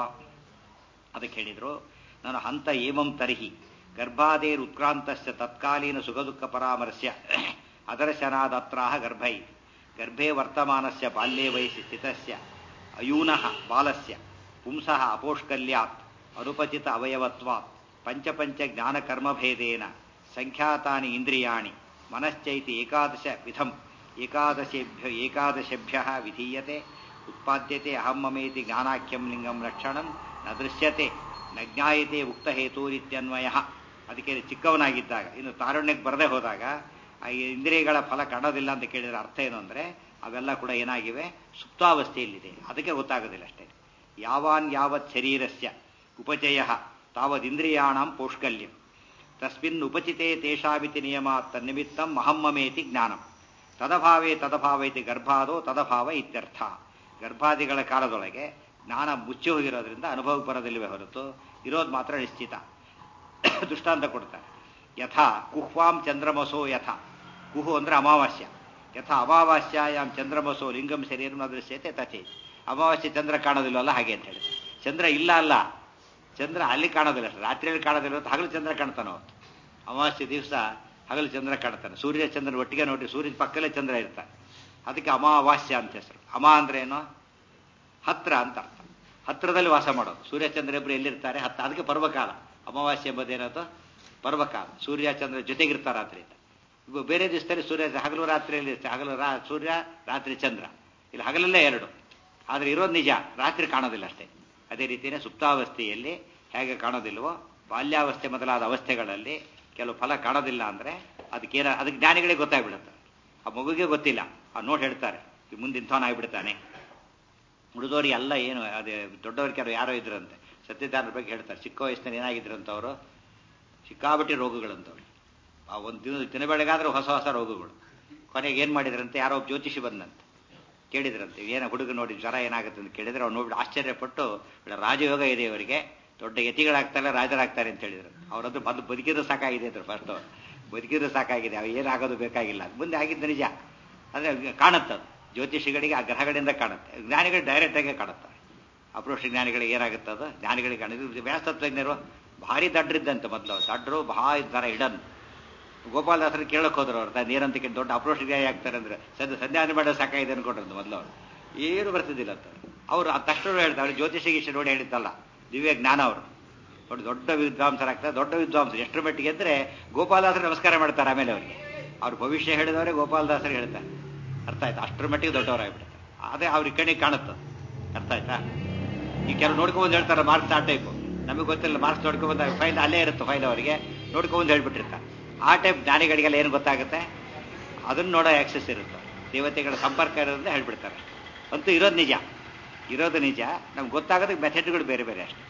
Speaker 1: ಅದಕ್ಕೆ ಹೇಳಿದ್ರು ನಾನು ಹಂತ ಏಮಂ ತರ್ಹಿ ಗರ್ಭಾದೇರ್ ಉತ್ಕ್ರಾಂತಸ್ಯ ತತ್ಕಾಲೀನ ಸುಖ ದುಃಖ ಪರಾಮರ್ಶ್ಯ ಅದರ್ಶನಾದತ್ರಾಹ ಗರ್ಭೈ ಗರ್ಭೆ ವರ್ತಮಾನಸ್ಯ ಬಾಲ್ಯೇ ವಯಸ್ಸಿ ಸ್ಥಿತಸ್ಯ ಅಯೂನಃ ಬಾಲಸ್ಯ ಪುಂಸಃ ಅಪೋಷ್ಕಲ್ಯಾತ್ ಅನುಪಚಿತ ಅವಯವತ್ವಾತ್ ಪಂಚಪಂಚ ಜ್ಞಾನಕರ್ಮಭೇದೇನ ಸಂಖ್ಯಾತಾನಿ ಇಂದ್ರಿಯಾಣಿ ಮನಶ್ಚೈತಿ ಏಕಾದಶ ವಿಧಂ ಏಕಾದಶೇಭ್ಯ ಏಕಾದಶಭ್ಯ ವಿಧೀಯತೆ ಉತ್ಪಾದ್ಯತೆ ಅಹಂ ಮಮೇತಿ ಜ್ಞಾನಾಖ್ಯಂ ಲಿಂಗಂ ಲಕ್ಷಣಂ ನ ದೃಶ್ಯತೆ ನ ಜ್ಞಾಯತೆ ಉಕ್ತಹೇತೂರಿತ್ಯನ್ವಯ ಅದಕ್ಕೆ ಚಿಕ್ಕವನಾಗಿದ್ದಾಗ ಇನ್ನು ತಾರುಣ್ಯಕ್ಕೆ ಬರದೇ ಹೋದಾಗ ಆ ಇಂದ್ರಿಯಗಳ ಫಲ ಕಾಣೋದಿಲ್ಲ ಅಂತ ಕೇಳಿದ್ರೆ ಅರ್ಥ ಏನು ಅಂದರೆ ಅವೆಲ್ಲ ಕೂಡ ಏನಾಗಿವೆ ಸುಪ್ತಾವಸ್ಥೆಯಲ್ಲಿದೆ ಅದಕ್ಕೆ ಗೊತ್ತಾಗೋದಿಲ್ಲ ಅಷ್ಟೇ ಯಾವಾನ್ ಯಾವತ್ ಶರೀರಸ್ಯ ಉಪಚಯ ತಾವದಿಂದ್ರಿಯಾಣಂ ಪೌಷ್ಕಲ್ಯಂ ತಸ್ಮಿನ್ ಉಪಚಿತೆ ತೇಷಾಮಿತಿ ನಿಯಮ ತನ್ನಿಮಿತ್ತಂ ಮಹಮ್ಮಮೇತಿ ಜ್ಞಾನಂ ತದಭಾವೇ ತದಭಾವೈತಿ ಗರ್ಭಾದೋ ತದಭಾವ ಇತ್ಯರ್ಥ ಗರ್ಭಾದಿಗಳ ಕಾಲದೊಳಗೆ ಜ್ಞಾನ ಮುಚ್ಚಿ ಹೋಗಿರೋದ್ರಿಂದ ಅನುಭವಕ್ಕೆ ಬರೋದಿಲ್ಲವೇ ಹೊರತು ಇರೋದು ಮಾತ್ರ ನಿಶ್ಚಿತ ದೃಷ್ಟಾಂತ ಕೊಡ್ತಾರೆ ಯಥಾ ಕುಹ್ವಾಂ ಚಂದ್ರಮಸೋ ಯಥ ಕುಹು ಅಂದ್ರೆ ಅಮಾವಾಸ್ಯ ಯಥಾ ಅಮಾವಾಸ್ಯಾಯಾಮ್ ಚಂದ್ರಮಸೋ ಲಿಂಗಂ ಶರೀರಂ ಅದೃಶ್ಯತೆ ತಥೆ ಅಮಾವಾಸ್ಯೆ ಚಂದ್ರ ಕಾಣೋದಿಲ್ವಲ್ಲ ಹಾಗೆ ಅಂತ ಹೇಳಿದ್ರು ಚಂದ್ರ ಇಲ್ಲ ಅಲ್ಲ ಚಂದ್ರ ಅಲ್ಲಿ ಕಾಣೋದಿಲ್ಲ ಅಷ್ಟೇ ರಾತ್ರಿಯಲ್ಲಿ ಕಾಣೋದಿಲ್ಲ ಹೊತ್ತು ಹಗಲು ಚಂದ್ರ ಕಾಣ್ತಾನೆ ಅವತ್ತು ಅಮಾವಾಸ್ಯೆ ದಿವಸ ಹಗಲು ಚಂದ್ರ ಕಾಣ್ತಾನೆ ಸೂರ್ಯ ಚಂದ್ರ ಒಟ್ಟಿಗೆ ನೋಡಿ ಸೂರ್ಯನ ಪಕ್ಕಲ್ಲೇ ಚಂದ್ರ ಇರ್ತಾನೆ ಅದಕ್ಕೆ ಅಮಾವಾಸ್ಯ ಅಂತ ಹೆಸರು ಅಮ ಅಂದ್ರೆ ಏನು ಹತ್ರ ಅಂತ ಅರ್ಥ ಹತ್ರದಲ್ಲಿ ವಾಸ ಮಾಡೋದು ಸೂರ್ಯ ಚಂದ್ರ ಇಬ್ಬರು ಎಲ್ಲಿರ್ತಾರೆ ಹತ್ತ ಅದಕ್ಕೆ ಪರ್ವಕಾಲ ಅಮಾವಾಸ್ಯೆ ಎಂಬುದೇನದು ಪರ್ವಕಾಲ ಸೂರ್ಯ ಚಂದ್ರ ಜೊತೆಗಿರ್ತಾರೆ ರಾತ್ರಿಯಿಂದ ಇವು ಬೇರೆ ದಿವಸದಲ್ಲಿ ಸೂರ್ಯ ಹಗಲು ರಾತ್ರಿಯಲ್ಲಿ ಹಗಲು ರಾ ಸೂರ್ಯ ರಾತ್ರಿ ಚಂದ್ರ ಇಲ್ಲಿ ಹಗಲಲ್ಲೇ ಎರಡು ಆದರೆ ಇರೋದು ನಿಜ ರಾತ್ರಿ ಕಾಣೋದಿಲ್ಲ ಅಷ್ಟೇ ಅದೇ ರೀತಿಯೇ ಸುಪ್ತಾವಸ್ಥೆಯಲ್ಲಿ ಹೇಗೆ ಕಾಣೋದಿಲ್ವೋ ಬಾಲ್ಯಾವಸ್ಥೆ ಮೊದಲಾದ ಅವಸ್ಥೆಗಳಲ್ಲಿ ಕೆಲವು ಫಲ ಕಾಣೋದಿಲ್ಲ ಅಂದರೆ ಅದಕ್ಕೇನ ಅದಕ್ಕೆ ಜ್ಞಾನಿಗಳಿಗೆ ಗೊತ್ತಾಗ್ಬಿಡುತ್ತೆ ಆ ಮಗುಗೆ ಗೊತ್ತಿಲ್ಲ ಆ ನೋಡಿ ಹೇಳ್ತಾರೆ ಈ ಮುಂದೆ ಇಂಥವನಾಗ್ಬಿಡ್ತಾನೆ ಉಳಿದವ್ರಿಗೆ ಎಲ್ಲ ಏನು ಅದೇ ದೊಡ್ಡವ್ರಿಗೆ ಯಾರು ಯಾರೋ ಇದ್ರಂತೆ ಸತ್ಯದಾನರ ಬಗ್ಗೆ ಹೇಳ್ತಾರೆ ಚಿಕ್ಕ ವಯಸ್ಸಿನಲ್ಲಿ ಏನಾಗಿದ್ರಂತ ಅವರು ಸಿಕ್ಕಾಬಟ್ಟಿ ರೋಗಗಳಂತವ್ರು ಆ ಒಂದು ದಿನ ದಿನ ಬೆಳಗಾದ್ರೆ ಹೊಸ ಹೊಸ ರೋಗಗಳು ಕೊನೆಗೆ ಏನು ಮಾಡಿದ್ರಂತೆ ಯಾರೋ ಒಬ್ಬ ಜ್ಯೋತಿಷಿ ಬಂದಂತೆ ಕೇಳಿದ್ರಂತೆ ಏನೋ ಹುಡುಗ ನೋಡಿ ಜ್ವರ ಏನಾಗುತ್ತೆ ಅಂತ ಕೇಳಿದ್ರೆ ಅವ್ನು ನೋಡ್ಬಿಟ್ಟು ಆಶ್ಚರ್ಯಪಟ್ಟು ഇവിടെ ರಾಜಯೋಗ ಇದೆ ಇವರಿಗೆ ದೊಡ್ಡ ಯತಿಗಳಾಗ್ತಾರೆ ರಾಜರಾಗ್ತಾರೆ ಅಂತ ಹೇಳಿದ್ರು ಅವರದ್ದು ಬಂದು ಬದುಕಿದ್ರು ಸಾಕಾಗಿದೆ ಅಂದ್ರು ಫಸ್ಟ್ ಅವ್ರು ಬದುಕಿದ್ರು ಸಾಕಾಗಿದೆ ಅವು ಏನಾಗೋದು ಬೇಕಾಗಿಲ್ಲ ಮುಂದೆ ಆಗಿದ್ದು ನಿಜ ಅಂದರೆ ಕಾಣುತ್ತದು ಜ್ಯೋತಿಷಿಗಳಿಗೆ ಆ ಗ್ರಹಗಳಿಂದ ಕಾಣುತ್ತೆ ಜ್ಞಾನಿಗಳು ಡೈರೆಕ್ಟ್ ಆಗಿ ಕಾಣುತ್ತಾರೆ ಅಪ್ರೋಷ ಜ್ಞಾನಿಗಳಿಗೆ ಏನಾಗುತ್ತದು ಜ್ಞಾನಿಗಳಿಗೆ ಕಾಣಿದ್ರು ವ್ಯಾಸತಜ್ಞರು ಭಾರಿ ದಡ್ರಿದ್ದಂತೆ ಮೊದಲು ದಡ್ರು ಭಾಳ ಥರ ಇಡನ್ ಗೋಪಾಲದಾಸರು ಕೇಳಕ್ ಹೋದ್ರು ಅವ್ರು ತಾನು ಏನಂತ ಕೇಳಿ ದೊಡ್ಡ ಅಪ್ರೋಷ ಜ್ಞಾನಿ ಆಗ್ತಾರೆ ಅಂದ್ರೆ ಸದ್ಯ ಸಂಧ್ಯಾನ ಮಾಡೋ ಸಾಕಾಗಿದೆ ಅನ್ಕೊಂಡ್ರು ಮೊದಲು ಅವರು ಏನು ಬರ್ತಿದ್ದಿಲ್ಲ ಅಂತ ಅವ್ರು ಆ ತಕ್ಷಣ ಹೇಳ್ತಾರೆ ಜ್ಯೋತಿಷ ಗೀಷ ನೋಡಿ ಹೇಳಿದ್ದಲ್ಲ ದಿವ್ಯ ಜ್ಞಾನ ಅವರು ದೊಡ್ಡ ದೊಡ್ಡ ವಿದ್ವಾಂಸರಾಗ್ತಾರೆ ದೊಡ್ಡ ವಿದ್ವಾಂಸರು ಎಷ್ಟರ ಮಟ್ಟಿಗೆ ಅಂದ್ರೆ ಗೋಪಾಲದಾಸರು ನಮಸ್ಕಾರ ಮಾಡ್ತಾರೆ ಆಮೇಲೆ ಅವರಿಗೆ ಅವ್ರ ಭವಿಷ್ಯ ಹೇಳಿದವರೇ ಗೋಪಾಲದಾಸರು ಹೇಳ್ತಾರೆ ಅರ್ಥ ಆಯ್ತಾ ಅಷ್ಟರ ಮಟ್ಟಿಗೆ ದೊಡ್ಡವರಾಗ್ಬಿಡ್ತಾರೆ ಅದೇ ಅವ್ರಿಗೆ ಕಣ್ಣಿಗೆ ಕಾಣುತ್ತೆ ಅರ್ಥ ಆಯ್ತಾ ಈ ಕೆಲವು ನೋಡ್ಕೊಂಬಂದು ಹೇಳ್ತಾರೆ ಮಾರ್ಕ್ಸ್ ಆ ಟೈಪು ನಮಗೆ ಗೊತ್ತಿಲ್ಲ ಮಾರ್ಕ್ಸ್ ನೋಡ್ಕೊಂಬಂದ ಫೈಲ್ ಅಲ್ಲೇ ಇರುತ್ತೆ ಫೈಲ್ ಅವರಿಗೆ ನೋಡ್ಕೊಂಬಂದು ಹೇಳ್ಬಿಟ್ಟಿರ್ತಾರೆ ಆ ಟೈಪ್ ಜ್ಞಾನಿಗಳಿಗೆಲ್ಲ ಏನು ಗೊತ್ತಾಗುತ್ತೆ ಅದನ್ನ ನೋಡೋ ಆಕ್ಸೆಸ್ ಇರುತ್ತೆ ದೇವತೆಗಳ ಸಂಪರ್ಕ ಇರೋದ್ರಿಂದ ಹೇಳ್ಬಿಡ್ತಾರೆ ಅಂತೂ ಇರೋದು ನಿಜ ಇರೋದು ನಿಜ ನಮ್ಗೆ ಗೊತ್ತಾಗೋದಕ್ಕೆ ಮೆಥಡ್ಗಳು ಬೇರೆ ಬೇರೆ ಅಷ್ಟೇ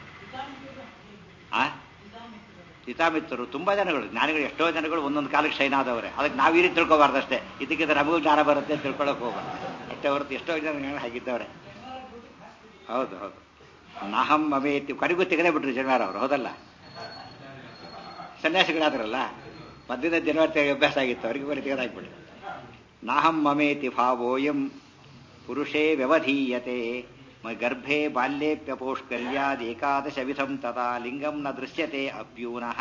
Speaker 1: ಆ ಹಿತಾಮಿತ್ರರು ತುಂಬಾ ಜನಗಳು ಜ್ಞಾನಿಗಳು ಎಷ್ಟೋ ಜನಗಳು ಒಂದೊಂದು ಕಾಲಕ್ಕೆ ಶೈನ್ ಆದವ್ರೆ ಅದಕ್ಕೆ ನಾವು ಈ ರೀತಿ ತಿಳ್ಕೊಬಾರ್ದು ಅಷ್ಟೇ ಇದಕ್ಕಿಂತ ನಮಗೂ ಜ್ಞಾನ ಬರುತ್ತೆ ಅಂತ ತಿಳ್ಕೊಳಕ್ ಹೋಗ್ಬಾರ್ದು ಅಷ್ಟೇ ಹೊರತು ಎಷ್ಟೋ ಜನ ಹಾಗಿದ್ದವ್ರೆ ಹೌದು ಹೌದು ನಾಹಂ ಮಮೇತಿ ಕರಿಗೂ ತೆಗೆದೇ ಬಿಟ್ರು ಜನ್ವಾರ ಅವರು ಹೌದಲ್ಲ ಸನ್ಯಾಸಿಗಳಾದ್ರಲ್ಲ ಮಧ್ಯದ ಜನವರಿ ಅಭ್ಯಾಸ ಆಗಿತ್ತು ಅವರಿಗೆ ಬರೀ ತೆಗೆದಾಕ್ಬಿಟ್ರು ನಾಹಂ ಮಮೇತಿ ಭಾವೋಯಂ ಪುರುಷೇ ವ್ಯವಧೀಯತೆ ಗರ್ಭೆ ಬಾಲ್ಯೇಪ್ಯಪೋಷ್ಕರ್ಯಾದ್ ಏಕಾದಶ ವಿಧಂ ತದಾ ಲಿಂಗಂ ನ ದೃಶ್ಯತೆ ಅಪ್ಯೂನಃ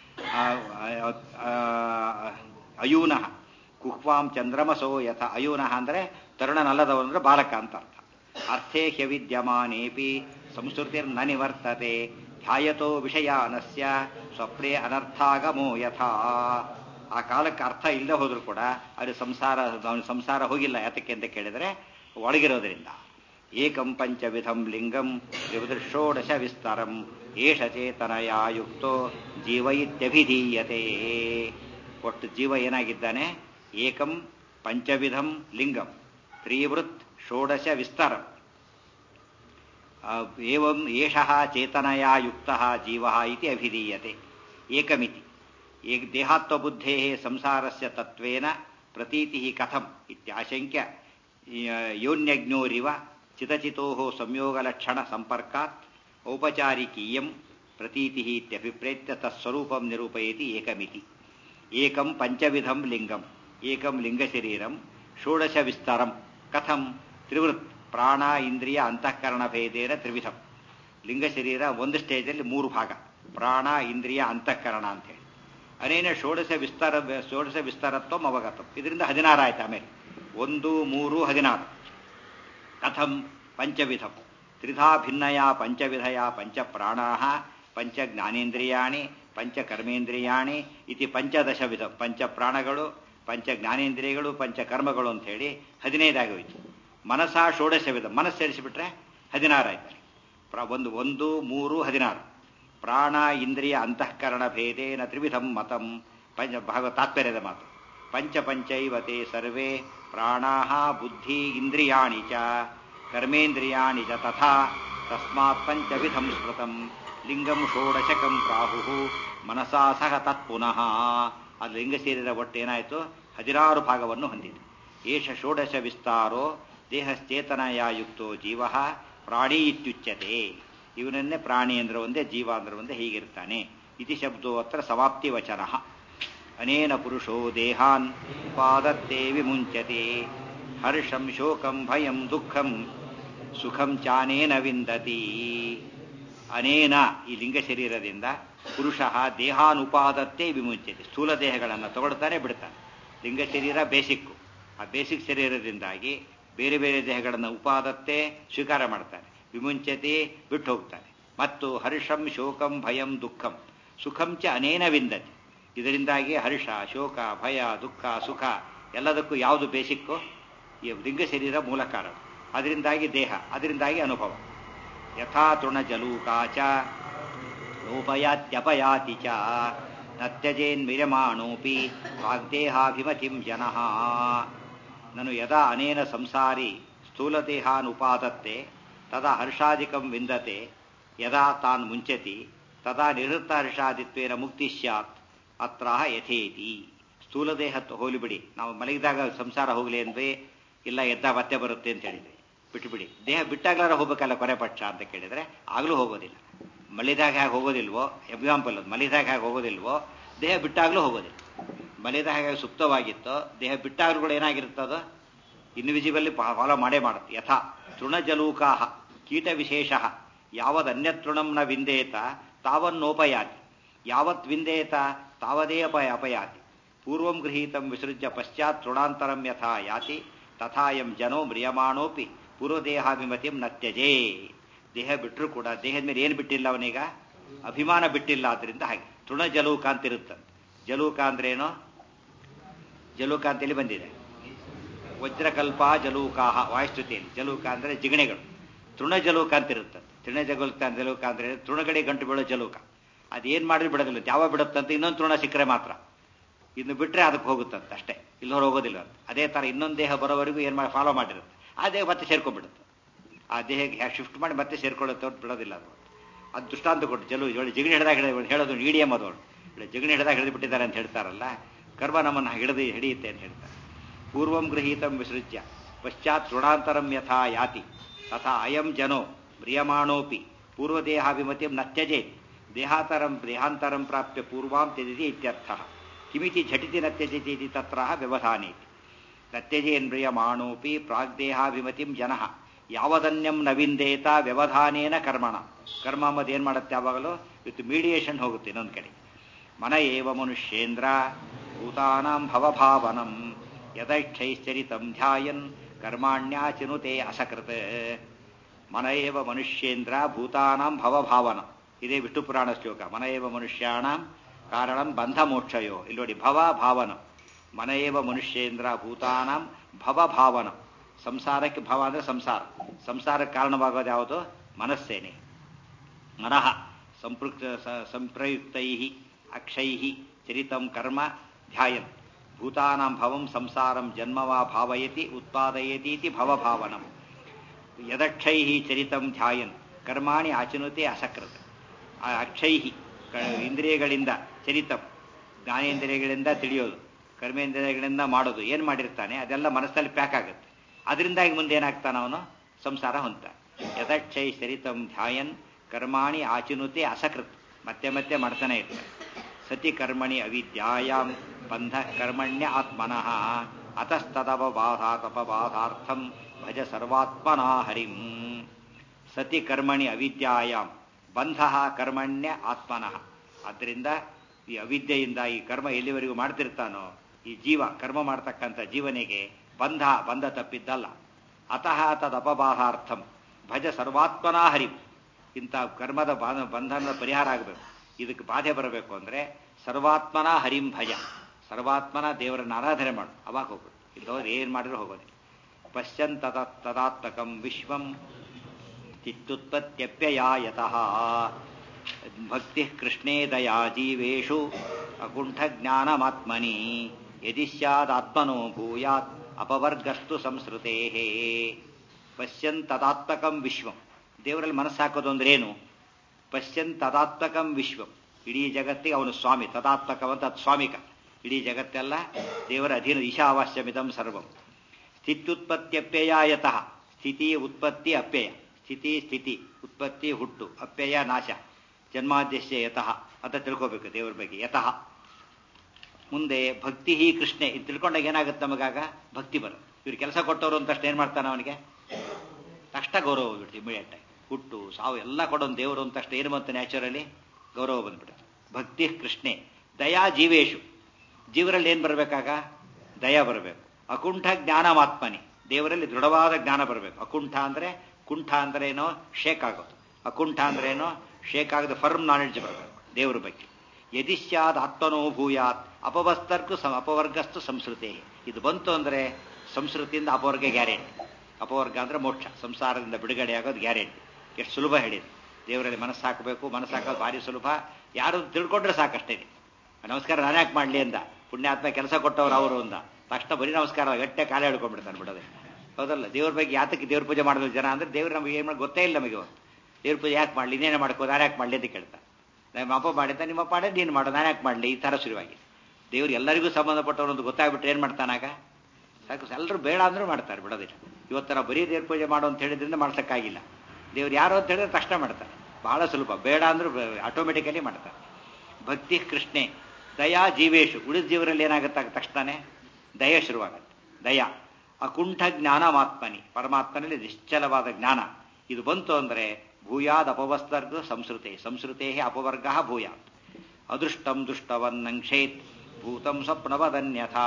Speaker 1: ಅಯೂನಃ ಕುಹ್ವಾಂ ಚಂದ್ರಮಸೋ ಯಥ ಅಯೂನಃ ಅಂದರೆ ತರುಣನಲ್ಲದವನು ಅಂದ್ರೆ ಬಾಲಕ ಅಂತ ಅರ್ಥ ಅರ್ಥೇ ಹ್ಯವಿದ್ಯಮಾನೇಪಿ ಸಂಸ್ಕೃತಿರ್ನ ನಿವರ್ತತೆ ಧ್ಯಾಯತೋ ವಿಷಯಾನಸ್ಯ ಸ್ವಪ್ನೆ ಅನರ್ಥಾಗಮೋ ಯಥಾ ಆ ಕಾಲಕ್ಕೆ ಅರ್ಥ ಇಲ್ಲದೆ ಹೋದ್ರು ಕೂಡ ಅದು ಸಂಸಾರ ಅವನ ಸಂಸಾರ ಹೋಗಿಲ್ಲ ಯಾತಕ್ಕೆ ಅಂತ ಕೇಳಿದರೆ ಒಳಗಿರೋದ್ರಿಂದ ಏಕಂ ಪಂಚವಿಧಂ ಲಿಂಗಂ ಷೋಡಶ ವಿಸ್ತರಂ ಏಷ ಚೇತನಯ ಯುಕ್ತೋ ಜೀವ ಇತ್ಯಭಿಧೀಯತೆ ಒಟ್ಟು ಜೀವ ಏನಾಗಿದ್ದಾನೆ ಏಕಂ ಪಂಚವಿಧಂ ಲಿಂಗಂ ತ್ರೀವೃತ್ ಷೋಡಶ ವಿಸ್ತರಂ ಏವಂ ಏಷಃ ಚೇತನಯ ಯುಕ್ತಃ ಜೀವಃ ಇತಿ ಅಭಿಧೀಯತೆ ಏಕಮಿತಿ ಏಕ ದೇಹಾತ್ವಬುದ್ಧೇ ಸಂಸಾರಸ್ಯ ತತ್ವೇನ ಪ್ರತೀತಿ ಕಥಂ ಇತ್ಯಾಶಂಕ್ಯ ಯೋನ್ಯಜ್ಞೋರಿವ ಚಿತಚಿತೋ ಸಂಯೋಗಲಕ್ಷಣ ಸಂಪರ್ಕಾತ್ ಔಪಚಾರಿಕೀಯಂ ಪ್ರತೀತಿ ಇತ್ಯಭಿಪ್ರೇತ್ಯ ತತ್ಸ್ವರೂಪಂ ನಿರೂಪಯತಿ ಏಕಮಿತಿ ಏಕಂ ಪಂಚವಿಧಂ ಲಿಂಗಂ ಏಕಂ ಲಿಂಗಶರೀರಂ ಷೋಡಶ ವಿಸ್ತರಂ ಕಥಂ ತ್ರಿವೃತ್ ಪ್ರಾಣ ಇಂದ್ರಿಯ ಅಂತಃಕರಣ ಭೇದೇನ ತ್ರಿವಿಧಂ ಲಿಂಗ ಶರೀರ ಒಂದು ಸ್ಟೇಜಲ್ಲಿ ಮೂರು ಭಾಗ ಪ್ರಾಣ ಇಂದ್ರಿಯ ಅಂತಃಕರಣ ಅಂತ ಹೇಳಿ ಅನೇನ ಷೋಡಶ ವಿಸ್ತಾರ ಷೋಡಶ ವಿಸ್ತಾರತ್ವಂ ಅವಗತಂ ಇದರಿಂದ ಹದಿನಾರು ಆಯ್ತು ಆಮೇಲೆ ಒಂದು ಮೂರು ಹದಿನಾರು ಕಥಂ ಪಂಚವಿಧಂ ತ್ರಿಧಾ ಭಿನ್ನಯ ಪಂಚವಿಧಯ ಪಂಚ ಪ್ರಾಣಾ ಪಂಚ ಜ್ಞಾನೇಂದ್ರಿಯಾಣಿ ಪಂಚ ಕರ್ಮೇಂದ್ರಿಯಾಣಿ ಇತಿ ಪಂಚದಶ ವಿಧ ಪಂಚ ಪ್ರಾಣಗಳು ಪಂಚ ಜ್ಞಾನೇಂದ್ರಿಯಗಳು ಪಂಚ ಕರ್ಮಗಳು ಅಂತ ಹೇಳಿ ಹದಿನೈದಾಗಿ ಹೋಯ್ತು ಮನಸ ಷೋಡಶ ವಿಧ ಮನಸ್ಸು ಸೇರಿಸಿಬಿಟ್ರೆ ಹದಿನಾರು ಆಯ್ತು ಪ್ರ- ಒಂದು ಒಂದು ಮೂರು ಹದಿನಾರು ಪ್ರಾಣ ಇಂದ್ರಿಯ ಅಂತಃಕರಣ ಭೇದೇನ ತ್ರಿವಿಧಂ ಮತಂ ಪಂಚ ಭಾಗ ತಾತ್ಪರ್ಯದ ಮಾತು ಪಂಚ ಪಂಚೈವತೆ ಸರ್ವೇ ಪ್ರಾಣಾಹ ಬುದ್ಧಿ ಇಂದ್ರಿಯಾಣಿ ಚ ಕರ್ಮೇಂದ್ರಿಯಾಣಿ ಚ ತಥಾ ತಸ್ಮಾತ್ ಪಂಚವಿಧಂ ಸ್ಮೃತಂ ಲಿಂಗಂ ಷೋಡಶಕಂ ಪ್ರಾಹು ಮನಸಾ ಸಹ ತತ್ಪುನಃ ಅದು ಲಿಂಗ ಸೇರಿದ ಒಟ್ಟೇನಾಯಿತು ಹದಿನಾರು ಭಾಗವನ್ನು ಹೊಂದಿದೆ ಏಷ ಷೋಡಶ ವಿಸ್ತಾರೋ ದೇಹಶ್ಚೇತನಯ ಯುಕ್ತೋ ಜೀವ ಪ್ರಾಣಿ ಇತ್ಯುಚ್ಯತೆ ಇವನನ್ನೇ ಪ್ರಾಣಿ ಅಂದ್ರೆ ಒಂದೇ ಜೀವ ಅಂದ್ರೆ ಒಂದೇ ಹೀಗಿರ್ತಾನೆ ಇತಿ ಶಬ್ದೋ ಅತ್ರ ಸಮಾಪ್ತಿ ವಚನ ಅನೇನ ಪುರುಷೋ ದೇಹಾನ್ ಉಪಾದತ್ತೆ ವಿಮುಂಚತೆ ಹರ್ಷಂ ಶೋಕಂ ಭಯಂ ದುಃಖಂ ಸುಖಂ ಚಾನೇನ ವಿಂದತಿ ಅನೇನ ಈ ಲಿಂಗ ಶರೀರದಿಂದ ಪುರುಷ ದೇಹಾನುಪಾದತ್ತೆ ವಿಮುಂಚತೆ ಸ್ಥೂಲ ದೇಹಗಳನ್ನು ತಗೊಳ್ತಾನೆ ಬಿಡ್ತಾನೆ ಲಿಂಗ ಶರೀರ ಬೇಸಿಕ್ಕು ಆ ಬೇಸಿಕ್ ಶರೀರದಿಂದಾಗಿ ಬೇರೆ ಬೇರೆ ದೇಹಗಳನ್ನು ಉಪಾದತ್ತೆ ಸ್ವೀಕಾರ ಮಾಡ್ತಾನೆ ವಿಮುಂಚತೆ ಬಿಟ್ಟು ಹೋಗ್ತಾನೆ ಮತ್ತು ಹರ್ಷಂ ಶೋಕಂ ಭಯಂ ದುಃಖಂ ಸುಖಂ ಚ ಅನೇನ ವಿಂದತಿ ಇದರಿಂದಾಗಿ ಹರ್ಷ ಶೋಕ ಭಯ ದುಃಖ ಸುಖ ಎಲ್ಲದಕ್ಕೂ ಯಾವುದು ಬೇಸಿಕ್ಕು ಈ ಲಿಂಗ ಶರೀರ ಮೂಲ ಕಾರಣ ಅದರಿಂದಾಗಿ ದೇಹ ಅದರಿಂದಾಗಿ ಅನುಭವ ಯಥಾ ತೃಣಜಲೂಕಾಚ ಲೋಪಯಾತ್ಯಪಯಾತಿ ಚ ನತ್ಯಜೇನ್ಮಿರಮಾಣೋಪಿ ವಾಗ್ದೇಹಾಭಿಮತಿಂ ಜನಃ ನನು ಯದಾ ಅನೇನ ಸಂಸಾರಿ ಸ್ಥೂಲದೇಹಾನುಪಾದತ್ತೆ ತದಾ ಹರ್ಷಾದಿಕಂ ವಿಂದತೆ ಯದಾ ತಾನ್ ಮುಂಚತಿ ತದಾ ನಿವೃತ್ತ ಹರ್ಷಾದಿತ್ವೇನ ಮುಕ್ತಿ ಸ್ಯಾತ್ ಅತ್ರ ಯಥೇತಿ ಸ್ಥೂಲದೇಹ ಹೋಲಿಬಿಡಿ ನಾವು ಮಲಗಿದಾಗ ಸಂಸಾರ ಹೋಗಲಿ ಅಂದ್ವಿ ಇಲ್ಲ ಎದ್ದ ಮತ್ತೆ ಬರುತ್ತೆ ಅಂತ ಹೇಳಿದ್ವಿ ಬಿಟ್ಟುಬಿಡಿ ದೇಹ ಬಿಟ್ಟಾಗ್ಲಾರ ಹೋಗ್ಬೇಕಲ್ಲ ಕೊನೆ ಪಕ್ಷ ಅಂತ ಕೇಳಿದ್ರೆ ಆಗ್ಲೂ ಹೋಗೋದಿಲ್ಲ ಮಲಿದಾಗ ಹೇಗೆ ಹೋಗೋದಿಲ್ವೋ ಎಕ್ಸಾಂಪಲ್ ಅದು ಮಲಿದಾಗ ಹೇಗೆ ಹೋಗೋದಿಲ್ವೋ ದೇಹ ಬಿಟ್ಟಾಗ್ಲೂ ಹೋಗೋದಿಲ್ಲ ಮಲಿದಾಗ ಹೇಗೆ ಸುಪ್ತವಾಗಿತ್ತೋ ದೇಹ ಬಿಟ್ಟಾಗ್ಲೂ ಕೂಡ ಏನಾಗಿರುತ್ತದೋ ಇನ್ವಿಸಿಬಲ್ಲಿ ಫಾಲೋ ಮಾಡೇ ಮಾಡುತ್ತೆ ಯಥಾ ತೃಣಜಲೂಕಾಹ ಕೀಟ ವಿಶೇಷ ಯಾವದನ್ಯತೃಣಂ ನ ವಿಂದೇತ ತಾವನ್ನೋಪಯಾತಿ ಯಾವತ್ ವಿಂದೇತ ತಾವದೇ ಅಪಯ ಅಪಯಾತಿ ಪೂರ್ವಂ ಗೃಹೀತಂ ವಿಸೃಜ್ಯ ಪಶ್ಚಾತ್ ತೃಣಾಂತರಂ ಯಥಾ ಯಾತಿ ತಥಾಯಂ ಜನೋ ಮ್ರಿಯಮಾಣೋಪಿ ಪೂರ್ವದೇಹಾಭಿಮತಿಂ ನತ್ಯಜೇ ದೇಹ ಬಿಟ್ಟರು ಕೂಡ ದೇಹದ ಮೇಲೆ ಏನು ಬಿಟ್ಟಿಲ್ಲ ಅವನೀಗ ಅಭಿಮಾನ ಬಿಟ್ಟಿಲ್ಲ ಆದ್ರಿಂದ ಹಾಗೆ ತೃಣ ಜಲೂಕ ಅಂತ ಇರುತ್ತಂತೆ ಜಲೂಕ ಅಂದ್ರೇನು ಜಲೂಕ ಅಂತೇಳಿ ಬಂದಿದೆ ವಜ್ರಕಲ್ಪ ಜಲೂಕಾಹ ವಾಯುಸ್ತುತಿಯಲ್ಲಿ ಜಲೂಕ ಅಂದ್ರೆ ಜಿಗಣೆಗಳು ತೃಣ ಜಲೂಕ ಅಂತ ಇರುತ್ತಂತೆ ತೃಣ ಜಲೂಕ ಜಲೂಕ ಅಂದ್ರೆ ತೃಣಗಡೆ ಗಂಟು ಬೀಳೋ ಜಲೂಕ ಅದೇನ್ ಮಾಡಿದ್ರೆ ಬಿಡೋದಿಲ್ಲ ಯಾವ ಬಿಡುತ್ತಂತ ಇನ್ನೊಂದು ತೃಣ ಸಿಕ್ಕರೆ ಮಾತ್ರ ಇನ್ನು ಬಿಟ್ರೆ ಅದಕ್ಕೆ ಹೋಗುತ್ತಂತ ಅಷ್ಟೇ ಇಲ್ಲವ್ರು ಹೋಗೋದಿಲ್ಲ ಅಂತ ಅದೇ ತರ ಇನ್ನೊಂದು ದೇಹ ಬರೋವರೆಗೂ ಏನ್ ಮಾಡಿ ಫಾಲೋ ಮಾಡಿರುತ್ತೆ ಆ ದೇಹ ಮತ್ತೆ ಸೇರ್ಕೊಂಡ್ಬಿಡುತ್ತೆ ಆ ದೇಹಕ್ಕೆ ಹ್ಯಾ ಶಿಫ್ಟ್ ಮಾಡಿ ಮತ್ತೆ ಸೇರ್ಕೊಳ್ಳುತ್ತೆ ಹೊರ್ತು ಬಿಡೋದಿಲ್ಲ ಅದು ಅದು ದೃಷ್ಟಾಂತ ಕೊಟ್ಟು ಜಲು ಹೇಳಿ ಜಿಗಣಿ ಹಿಡಿದಾಗ ಹಿಡಿದ ಹೇಳೋದು ಇಡಿಯಂ ಅದೋಳು ಜಿಗಣಿ ಹಿಡಿದಾಗ ಹಿಡಿದು ಬಿಟ್ಟಿದ್ದಾರೆ ಅಂತ ಹೇಳ್ತಾರಲ್ಲ ಕರ್ಮ ನಮ್ಮನ್ನು ಹಿಡಿದು ಹಿಡಿಯುತ್ತೆ ಅಂತ ಹೇಳ್ತಾರೆ ಪೂರ್ವಂ ಗೃಹೀತಂ ವಿಸೃಜ್ಯ ಪಶ್ಚಾತ್ ತೃಣಾಂತರಂ ಯಥಾ ಯಾತಿ ತಥಾ ಅಯಂ ಜನೋ ಮ್ರಿಯಮಾಣೋಪಿ ಪೂರ್ವದೇಹಾಭಿಮತಿಂ ನತ್ಯಜೆ ದೇಹಾತರಂ ದೇಹಾಂತರಂ ಪ್ರಾಪ್ಯ ಪೂರ್ವಾಂ ತ್ಯಜತಿ ಇತ್ಯರ್ಥ ಕಿಮಿತಿ ಝಟಿತಿ ನತ್ಯಜತಿ ಇತಿ ತತ್ರ ವ್ಯವಧಾನೇತಿ ನತ್ಯಜೇನ್ಮ್ರಿಯಮಾಣೋಪಿ ಪ್ರಾಗ್ದೇಹಾಭಿಮತಿಂ ಜನಃ ಯಾವದನ್ಯಂ ನವಿಂದೇತ ವ್ಯವಧಾನೇನ ಕರ್ಮಣ ಕರ್ಮ ಅಂಬದು ಏನ್ ಮಾಡುತ್ತೆ ಯಾವಾಗಲೂ ವಿತ್ ಮೀಡಿಯೇಷನ್ ಹೋಗುತ್ತೆ ಇನ್ನೊಂದು ಕಡೆ ಮನ ಏವ ಮನುಷ್ಯೇಂದ್ರ ಭೂತಾನಾಂ ಭವಭಾವನಂ ಯದೈಕ್ಷೈಶ್ಚರಿತಂ ಧ್ಯಾಯನ್ ಕರ್ಮಾಣ್ಯಾಚಿನುತೆ ಅಸಕೃತ್ ಮನ ಏವ ಮನುಷ್ಯೇಂದ್ರ ಭೂತಾನಾಂ ಭವಭಾವನ ಇದೇ ವಿಷ್ಣು ಪುರಾಣ ಶ್ಲೋಕ ಮನ ಏವ ಮನುಷ್ಯಾಣಂ ಕಾರಣಂ ಬಂಧ ಮೋಕ್ಷಯೋ ಇಲ್ಲಿ ನೋಡಿ ಭವ ಭಾವನ ಮನ ಏವ ಮನುಷ್ಯೇಂದ್ರ ಭೂತಾನಾಂ ಭವಭಾವನ ಸಂಸಾರಕ್ಕೆ ಭವ ಅಂದ್ರೆ ಸಂಸಾರ ಸಂಸಾರಕ್ಕೆ ಕಾರಣವಾಗೋದು ಯಾವುದು ಮನಸ್ಸೇನೆ ಮನಃ ಸಂಪೃಕ್ತ ಸಂಪ್ರಯುಕ್ತೈ ಅಕ್ಷೈ ಚರಿತಂ ಕರ್ಮ ಧ್ಯಾಯನ್ ಭೂತಾನಾಂ ಭವಂ ಸಂಸಾರಂ ಜನ್ಮವಾ ಭಾವಯತಿ ಉತ್ಪಾದಯತೀತಿ ಭವಭಾವನಂ ಯದಕ್ಷೈ ಚರಿತಂ ಧ್ಯಾಯನ್ ಕರ್ಮಾಣಿ ಆಚನುತೆ ಅಸಕೃತ ಆ ಅಕ್ಷೈ ಇಂದ್ರಿಯಗಳಿಂದ ಚರಿತಂ ಜ್ಞಾನೇಂದ್ರಿಯಗಳಿಂದ ತಿಳಿಯೋದು ಕರ್ಮೇಂದ್ರಿಯಗಳಿಂದ ಮಾಡೋದು ಏನು ಮಾಡಿರ್ತಾನೆ ಅದೆಲ್ಲ ಮನಸ್ಸಲ್ಲಿ ಪ್ಯಾಕ್ ಆಗುತ್ತೆ ಅದರಿಂದಾಗಿ ಮುಂದೆ ಏನಾಗ್ತಾನ ಅವನು ಸಂಸಾರ ಹೊಂತ ಯಥಕ್ಷೈ ಚರಿತಂ ಧ್ಯಾಯನ್ ಕರ್ಮಾಣಿ ಆಚಿನುತೆ ಅಸಕೃತ್ ಮತ್ತೆ ಮತ್ತೆ ಮಾಡ್ತಾನೆ ಇರ್ತಾನೆ ಸತಿ ಕರ್ಮಣಿ ಅವಿದ್ಯಾಯಾಂ ಬಂಧ ಕರ್ಮಣ್ಯ ಆತ್ಮನಃ ಅತಸ್ತದಪಬಾಧಾತಪಬಾಧಾರ್ಥಂ ಭಜ ಸರ್ವಾತ್ಮನಾ ಹರಿಂ ಸತಿ ಕರ್ಮಣಿ ಅವಿದ್ಯಾಯಾಂ ಬಂಧ ಕರ್ಮಣ್ಯ ಆತ್ಮನಃ ಆದ್ದರಿಂದ ಈ ಅವಿದ್ಯೆಯಿಂದ ಈ ಕರ್ಮ ಎಲ್ಲಿವರೆಗೂ ಮಾಡ್ತಿರ್ತಾನೋ ಈ ಜೀವ ಕರ್ಮ ಮಾಡ್ತಕ್ಕಂಥ ಜೀವನಿಗೆ ಬಂಧ ಬಂಧ ತಪ್ಪಿದ್ದಲ್ಲ ಅತಃ ತದಪಬಾಧಾರ್ಥಂ ಭಜ ಸರ್ವಾತ್ಮನಾ ಹರಿಂ ಇಂಥ ಕರ್ಮದ ಬಾಧ- ಬಂಧನದ ಪರಿಹಾರ ಆಗಬೇಕು ಇದಕ್ಕೆ ಬಾಧೆ ಬರಬೇಕು ಅಂದರೆ ಸರ್ವಾತ್ಮನ ಹರಿಂ ಭಜ ಸರ್ವಾತ್ಮನ ದೇವರನ್ನ ಆರಾಧನೆ ಮಾಡು ಅವಾಗ ಹೋಗೋದು ಇಲ್ಲದವ್ರು ಏನು ಮಾಡಿದ್ರು ಹೋಗೋದು ಪಶ್ಯನ್ ತದ ತದಾತ್ಮಕಂ ವಿಶ್ವಂ ಚಿತ್ತುತ್ಪತ್ತ್ಯಪ್ಯಯಾಯತಃ ಭಕ್ತಿ ಕೃಷ್ಣೇ ದಯಾ ಜೀವೇಶು ಅಕುಂಠಜ್ಞಾನಮಾತ್ಮನಿ ಯದಿ ಸ್ಯಾದಾತ್ಮನೋ ಭೂಯಾತ್ ಅಪವರ್ಗಸ್ತು ಸಂಸ್ಕೃತೇ ಪಶ್ಯನ್ ತದಾತ್ಮಕಂ ವಿಶ್ವಂ ದೇವರಲ್ಲಿ ಮನಸ್ಸು ಹಾಕೋದು ಅಂದ್ರೆ ಏನು ಪಶ್ಯನ್ ತದಾತ್ಮಕಂ ವಿಶ್ವಂ ಇಡೀ ಜಗತ್ತಿಗೆ ಅವನು ಸ್ವಾಮಿ ತದಾತ್ಮಕವಂತ ಅದು ಸ್ವಾಮಿಕ ಇಡೀ ಜಗತ್ತೆಲ್ಲ ದೇವರ ಅಧೀನ ಈಶಾವಾಸ್ಯಮಿದಂ ಸರ್ವಂ ಸ್ಥಿತ್ಯುತ್ಪತ್ತ್ಯಪ್ಯಯಾಯತಃ ಸ್ಥಿತಿ ಉತ್ಪತ್ತಿ ಅಪ್ಯಯ ಸ್ಥಿತಿ ಸ್ಥಿತಿ ಉತ್ಪತ್ತಿ ಹುಟ್ಟು ಅಪ್ಯಯ ನಾಶ ಜನ್ಮಾದ್ಯಸ್ಯ ಯತಃ ಅಂತ ತಿಳ್ಕೋಬೇಕು ದೇವರ ಬಗ್ಗೆ ಯತಃ ಮುಂದೆ ಭಕ್ತಿ ಹಿ ಕೃಷ್ಣೆ ಇದು ತಿಳ್ಕೊಂಡಾಗ ಏನಾಗುತ್ತೆ ನಮಗಾಗ ಭಕ್ತಿ ಬರುತ್ತೆ ಇವ್ರು ಕೆಲಸ ಕೊಟ್ಟವರು ಅಂತ ತಕ್ಷಣ ಏನು ಮಾಡ್ತಾನೆ ಅವನಿಗೆ ತಕ್ಷಣ ಗೌರವ ಬಂದ್ಬಿಡ್ತು ಇಮಿಡಿಯೇಟ್ ಆಗಿ ಹುಟ್ಟು ಸಾವು ಎಲ್ಲ ಕೊಡೋನು ದೇವರು ಅಂತ ತಕ್ಷಣ ಏನು ಬಂತು ನ್ಯಾಚುರಲಿ ಗೌರವ ಬಂದ್ಬಿಡುತ್ತೆ ಭಕ್ತಿ ಕೃಷ್ಣೆ ದಯಾ ಜೀವೇಶು ಜೀವರಲ್ಲಿ ಏನು ಬರಬೇಕಾಗ ದಯ ಬರಬೇಕು ಅಕುಂಠ ಜ್ಞಾನಮಾತ್ಮನಿ ದೇವರಲ್ಲಿ ದೃಢವಾದ ಜ್ಞಾನ ಬರಬೇಕು ಅಕುಂಠ ಅಂದ್ರೆ ಕುಂಠ ಅಂದ್ರೆ ಏನೋ ಶೇಕ್ ಆಗೋದು ಅಕುಂಠ ಅಂದ್ರೆ ಏನೋ ಶೇಕ್ ಆಗದ ಫರ್ಮ್ ನಾಲೆಡ್ಜ್ ಬರಬೇಕು ದೇವರ ಬಗ್ಗೆ ಯದಿ ಸ್ಯಾದ್ ಆತ್ಮನೋ ಭೂಯಾತ್ ಅಪವಸ್ತರ್ಕು ಸಂ ಅಪವರ್ಗಸ್ತು ಸಂಸ್ಕೃತಿ ಇದು ಬಂತು ಅಂದ್ರೆ ಸಂಸ್ಕೃತಿಯಿಂದ ಅಪವರ್ಗ ಗ್ಯಾರಂಟಿ ಅಪವರ್ಗ ಅಂದ್ರೆ ಮೋಕ್ಷ ಸಂಸಾರದಿಂದ ಬಿಡುಗಡೆ ಆಗೋದು ಗ್ಯಾರಂಟಿ ಎಷ್ಟು ಸುಲಭ ಹೇಳಿದೆ ದೇವರಲ್ಲಿ ಮನಸ್ಸು ಹಾಕಬೇಕು ಮನಸ್ಸು ಹಾಕೋದು ಭಾರಿ ಸುಲಭ ಯಾರು ತಿಳ್ಕೊಂಡ್ರೆ ಸಾಕಷ್ಟೇ ನಮಸ್ಕಾರ ನಾನು ಯಾಕೆ ಮಾಡಲಿ ಅಂದ ಪುಣ್ಯಾತ್ಮ ಕೆಲಸ ಕೊಟ್ಟವ್ರು ಅವರು ಅಂದ ತಕ್ಷಣ ಬರೀ ನಮಸ್ಕಾರ ಗಟ್ಟೆ ಕಾಲ ಹೇಳ್ಕೊಂಡ್ಬಿಡ್ತಾನೆ ಬಿಡೋದೆ ಹೌದಲ್ಲ ದೇವ್ರ ಬಗ್ಗೆ ಯಾತಕ್ಕೆ ದೇವ್ರ ಪೂಜೆ ಮಾಡಿದ್ರು ಜನ ಅಂದ್ರೆ ದೇವ್ರು ನಮಗೆ ಏನು ಮಾಡಿ ಗೊತ್ತೇ ಇಲ್ಲ ನಮಗೆ ಇವತ್ತು ದೇವ್ರ ಪೂಜೆ ಯಾಕೆ ಮಾಡಲಿ ಇನ್ನೇನು ಮಾಡ್ಕೋ ನಾನು ಯಾಕೆ ಮಾಡಲಿ ಅಂತ ಕೇಳ್ತಾರೆ ನಮ್ಮ ಅಪ್ಪ ಮಾಡಿದ್ದ ನಿಮ್ಮ ಪಾಡೆ ನೀನು ಮಾಡು ನಾನು ಯಾಕೆ ಮಾಡಲಿ ಈ ಥರ ಶುರುವಾಗಿ ದೇವ್ರು ಎಲ್ಲರಿಗೂ ಸಂಬಂಧಪಟ್ಟವ್ರು ಅಂತ ಗೊತ್ತಾಗ್ಬಿಟ್ರೆ ಏನು ಮಾಡ್ತಾನಾಗ ಸಾಕು ಎಲ್ಲರೂ ಬೇಡ ಅಂದ್ರೂ ಮಾಡ್ತಾರೆ ಬಿಡೋದಿಲ್ಲ ಇವತ್ತು ನಾವು ಬರೀ ದೇವ್ರ ಪೂಜೆ ಮಾಡು ಅಂತ ಹೇಳಿದ್ರಿಂದ ಮಾಡ್ಸೋಕ್ಕಾಗಿಲ್ಲ ದೇವ್ರು ಯಾರು ಅಂತ ಹೇಳಿದ್ರೆ ತಕ್ಷಣ ಮಾಡ್ತಾರೆ ಬಹಳ ಸುಲಭ ಬೇಡ ಅಂದ್ರೂ ಆಟೋಮೆಟಿಕಲಿ ಮಾಡ್ತಾರೆ ಭಕ್ತಿ ಕೃಷ್ಣೆ ದಯಾ ಜೀವೇಶು ಉಳಿದ ಜೀವರಲ್ಲಿ ಏನಾಗುತ್ತೆ ತಕ್ಷಣನೇ ದಯ ಶುರುವಾಗತ್ತೆ ದಯ ಅಕುಂಠ ಜ್ಞಾನಮಾತ್ಮನಿ ಪರಮಾತ್ಮನಲ್ಲಿ ನಿಶ್ಚಲವಾದ ಜ್ಞಾನ ಇದು ಬಂತು ಅಂದರೆ ಭೂಯಾದ್ ಅಪವಸ್ತರ್ಗ ಸಂಸ್ಕೃತೆ ಸಂಸ್ಕೃತೆ ಅಪವರ್ಗ ಭೂಯಾತ್ ಅದೃಷ್ಟಂ ದುಷ್ಟವನ್ನಂಕ್ಷೇತ್ ಭೂತಂ ಸ್ವಪ್ನವದನ್ಯಥಾ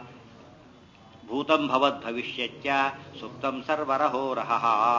Speaker 1: ಭೂತಂ ಭವದ್ ಭವಿಷ್ಯಚ್ಚ ಸುಪ್ತಂ ಸರ್ವರಹೋರಹ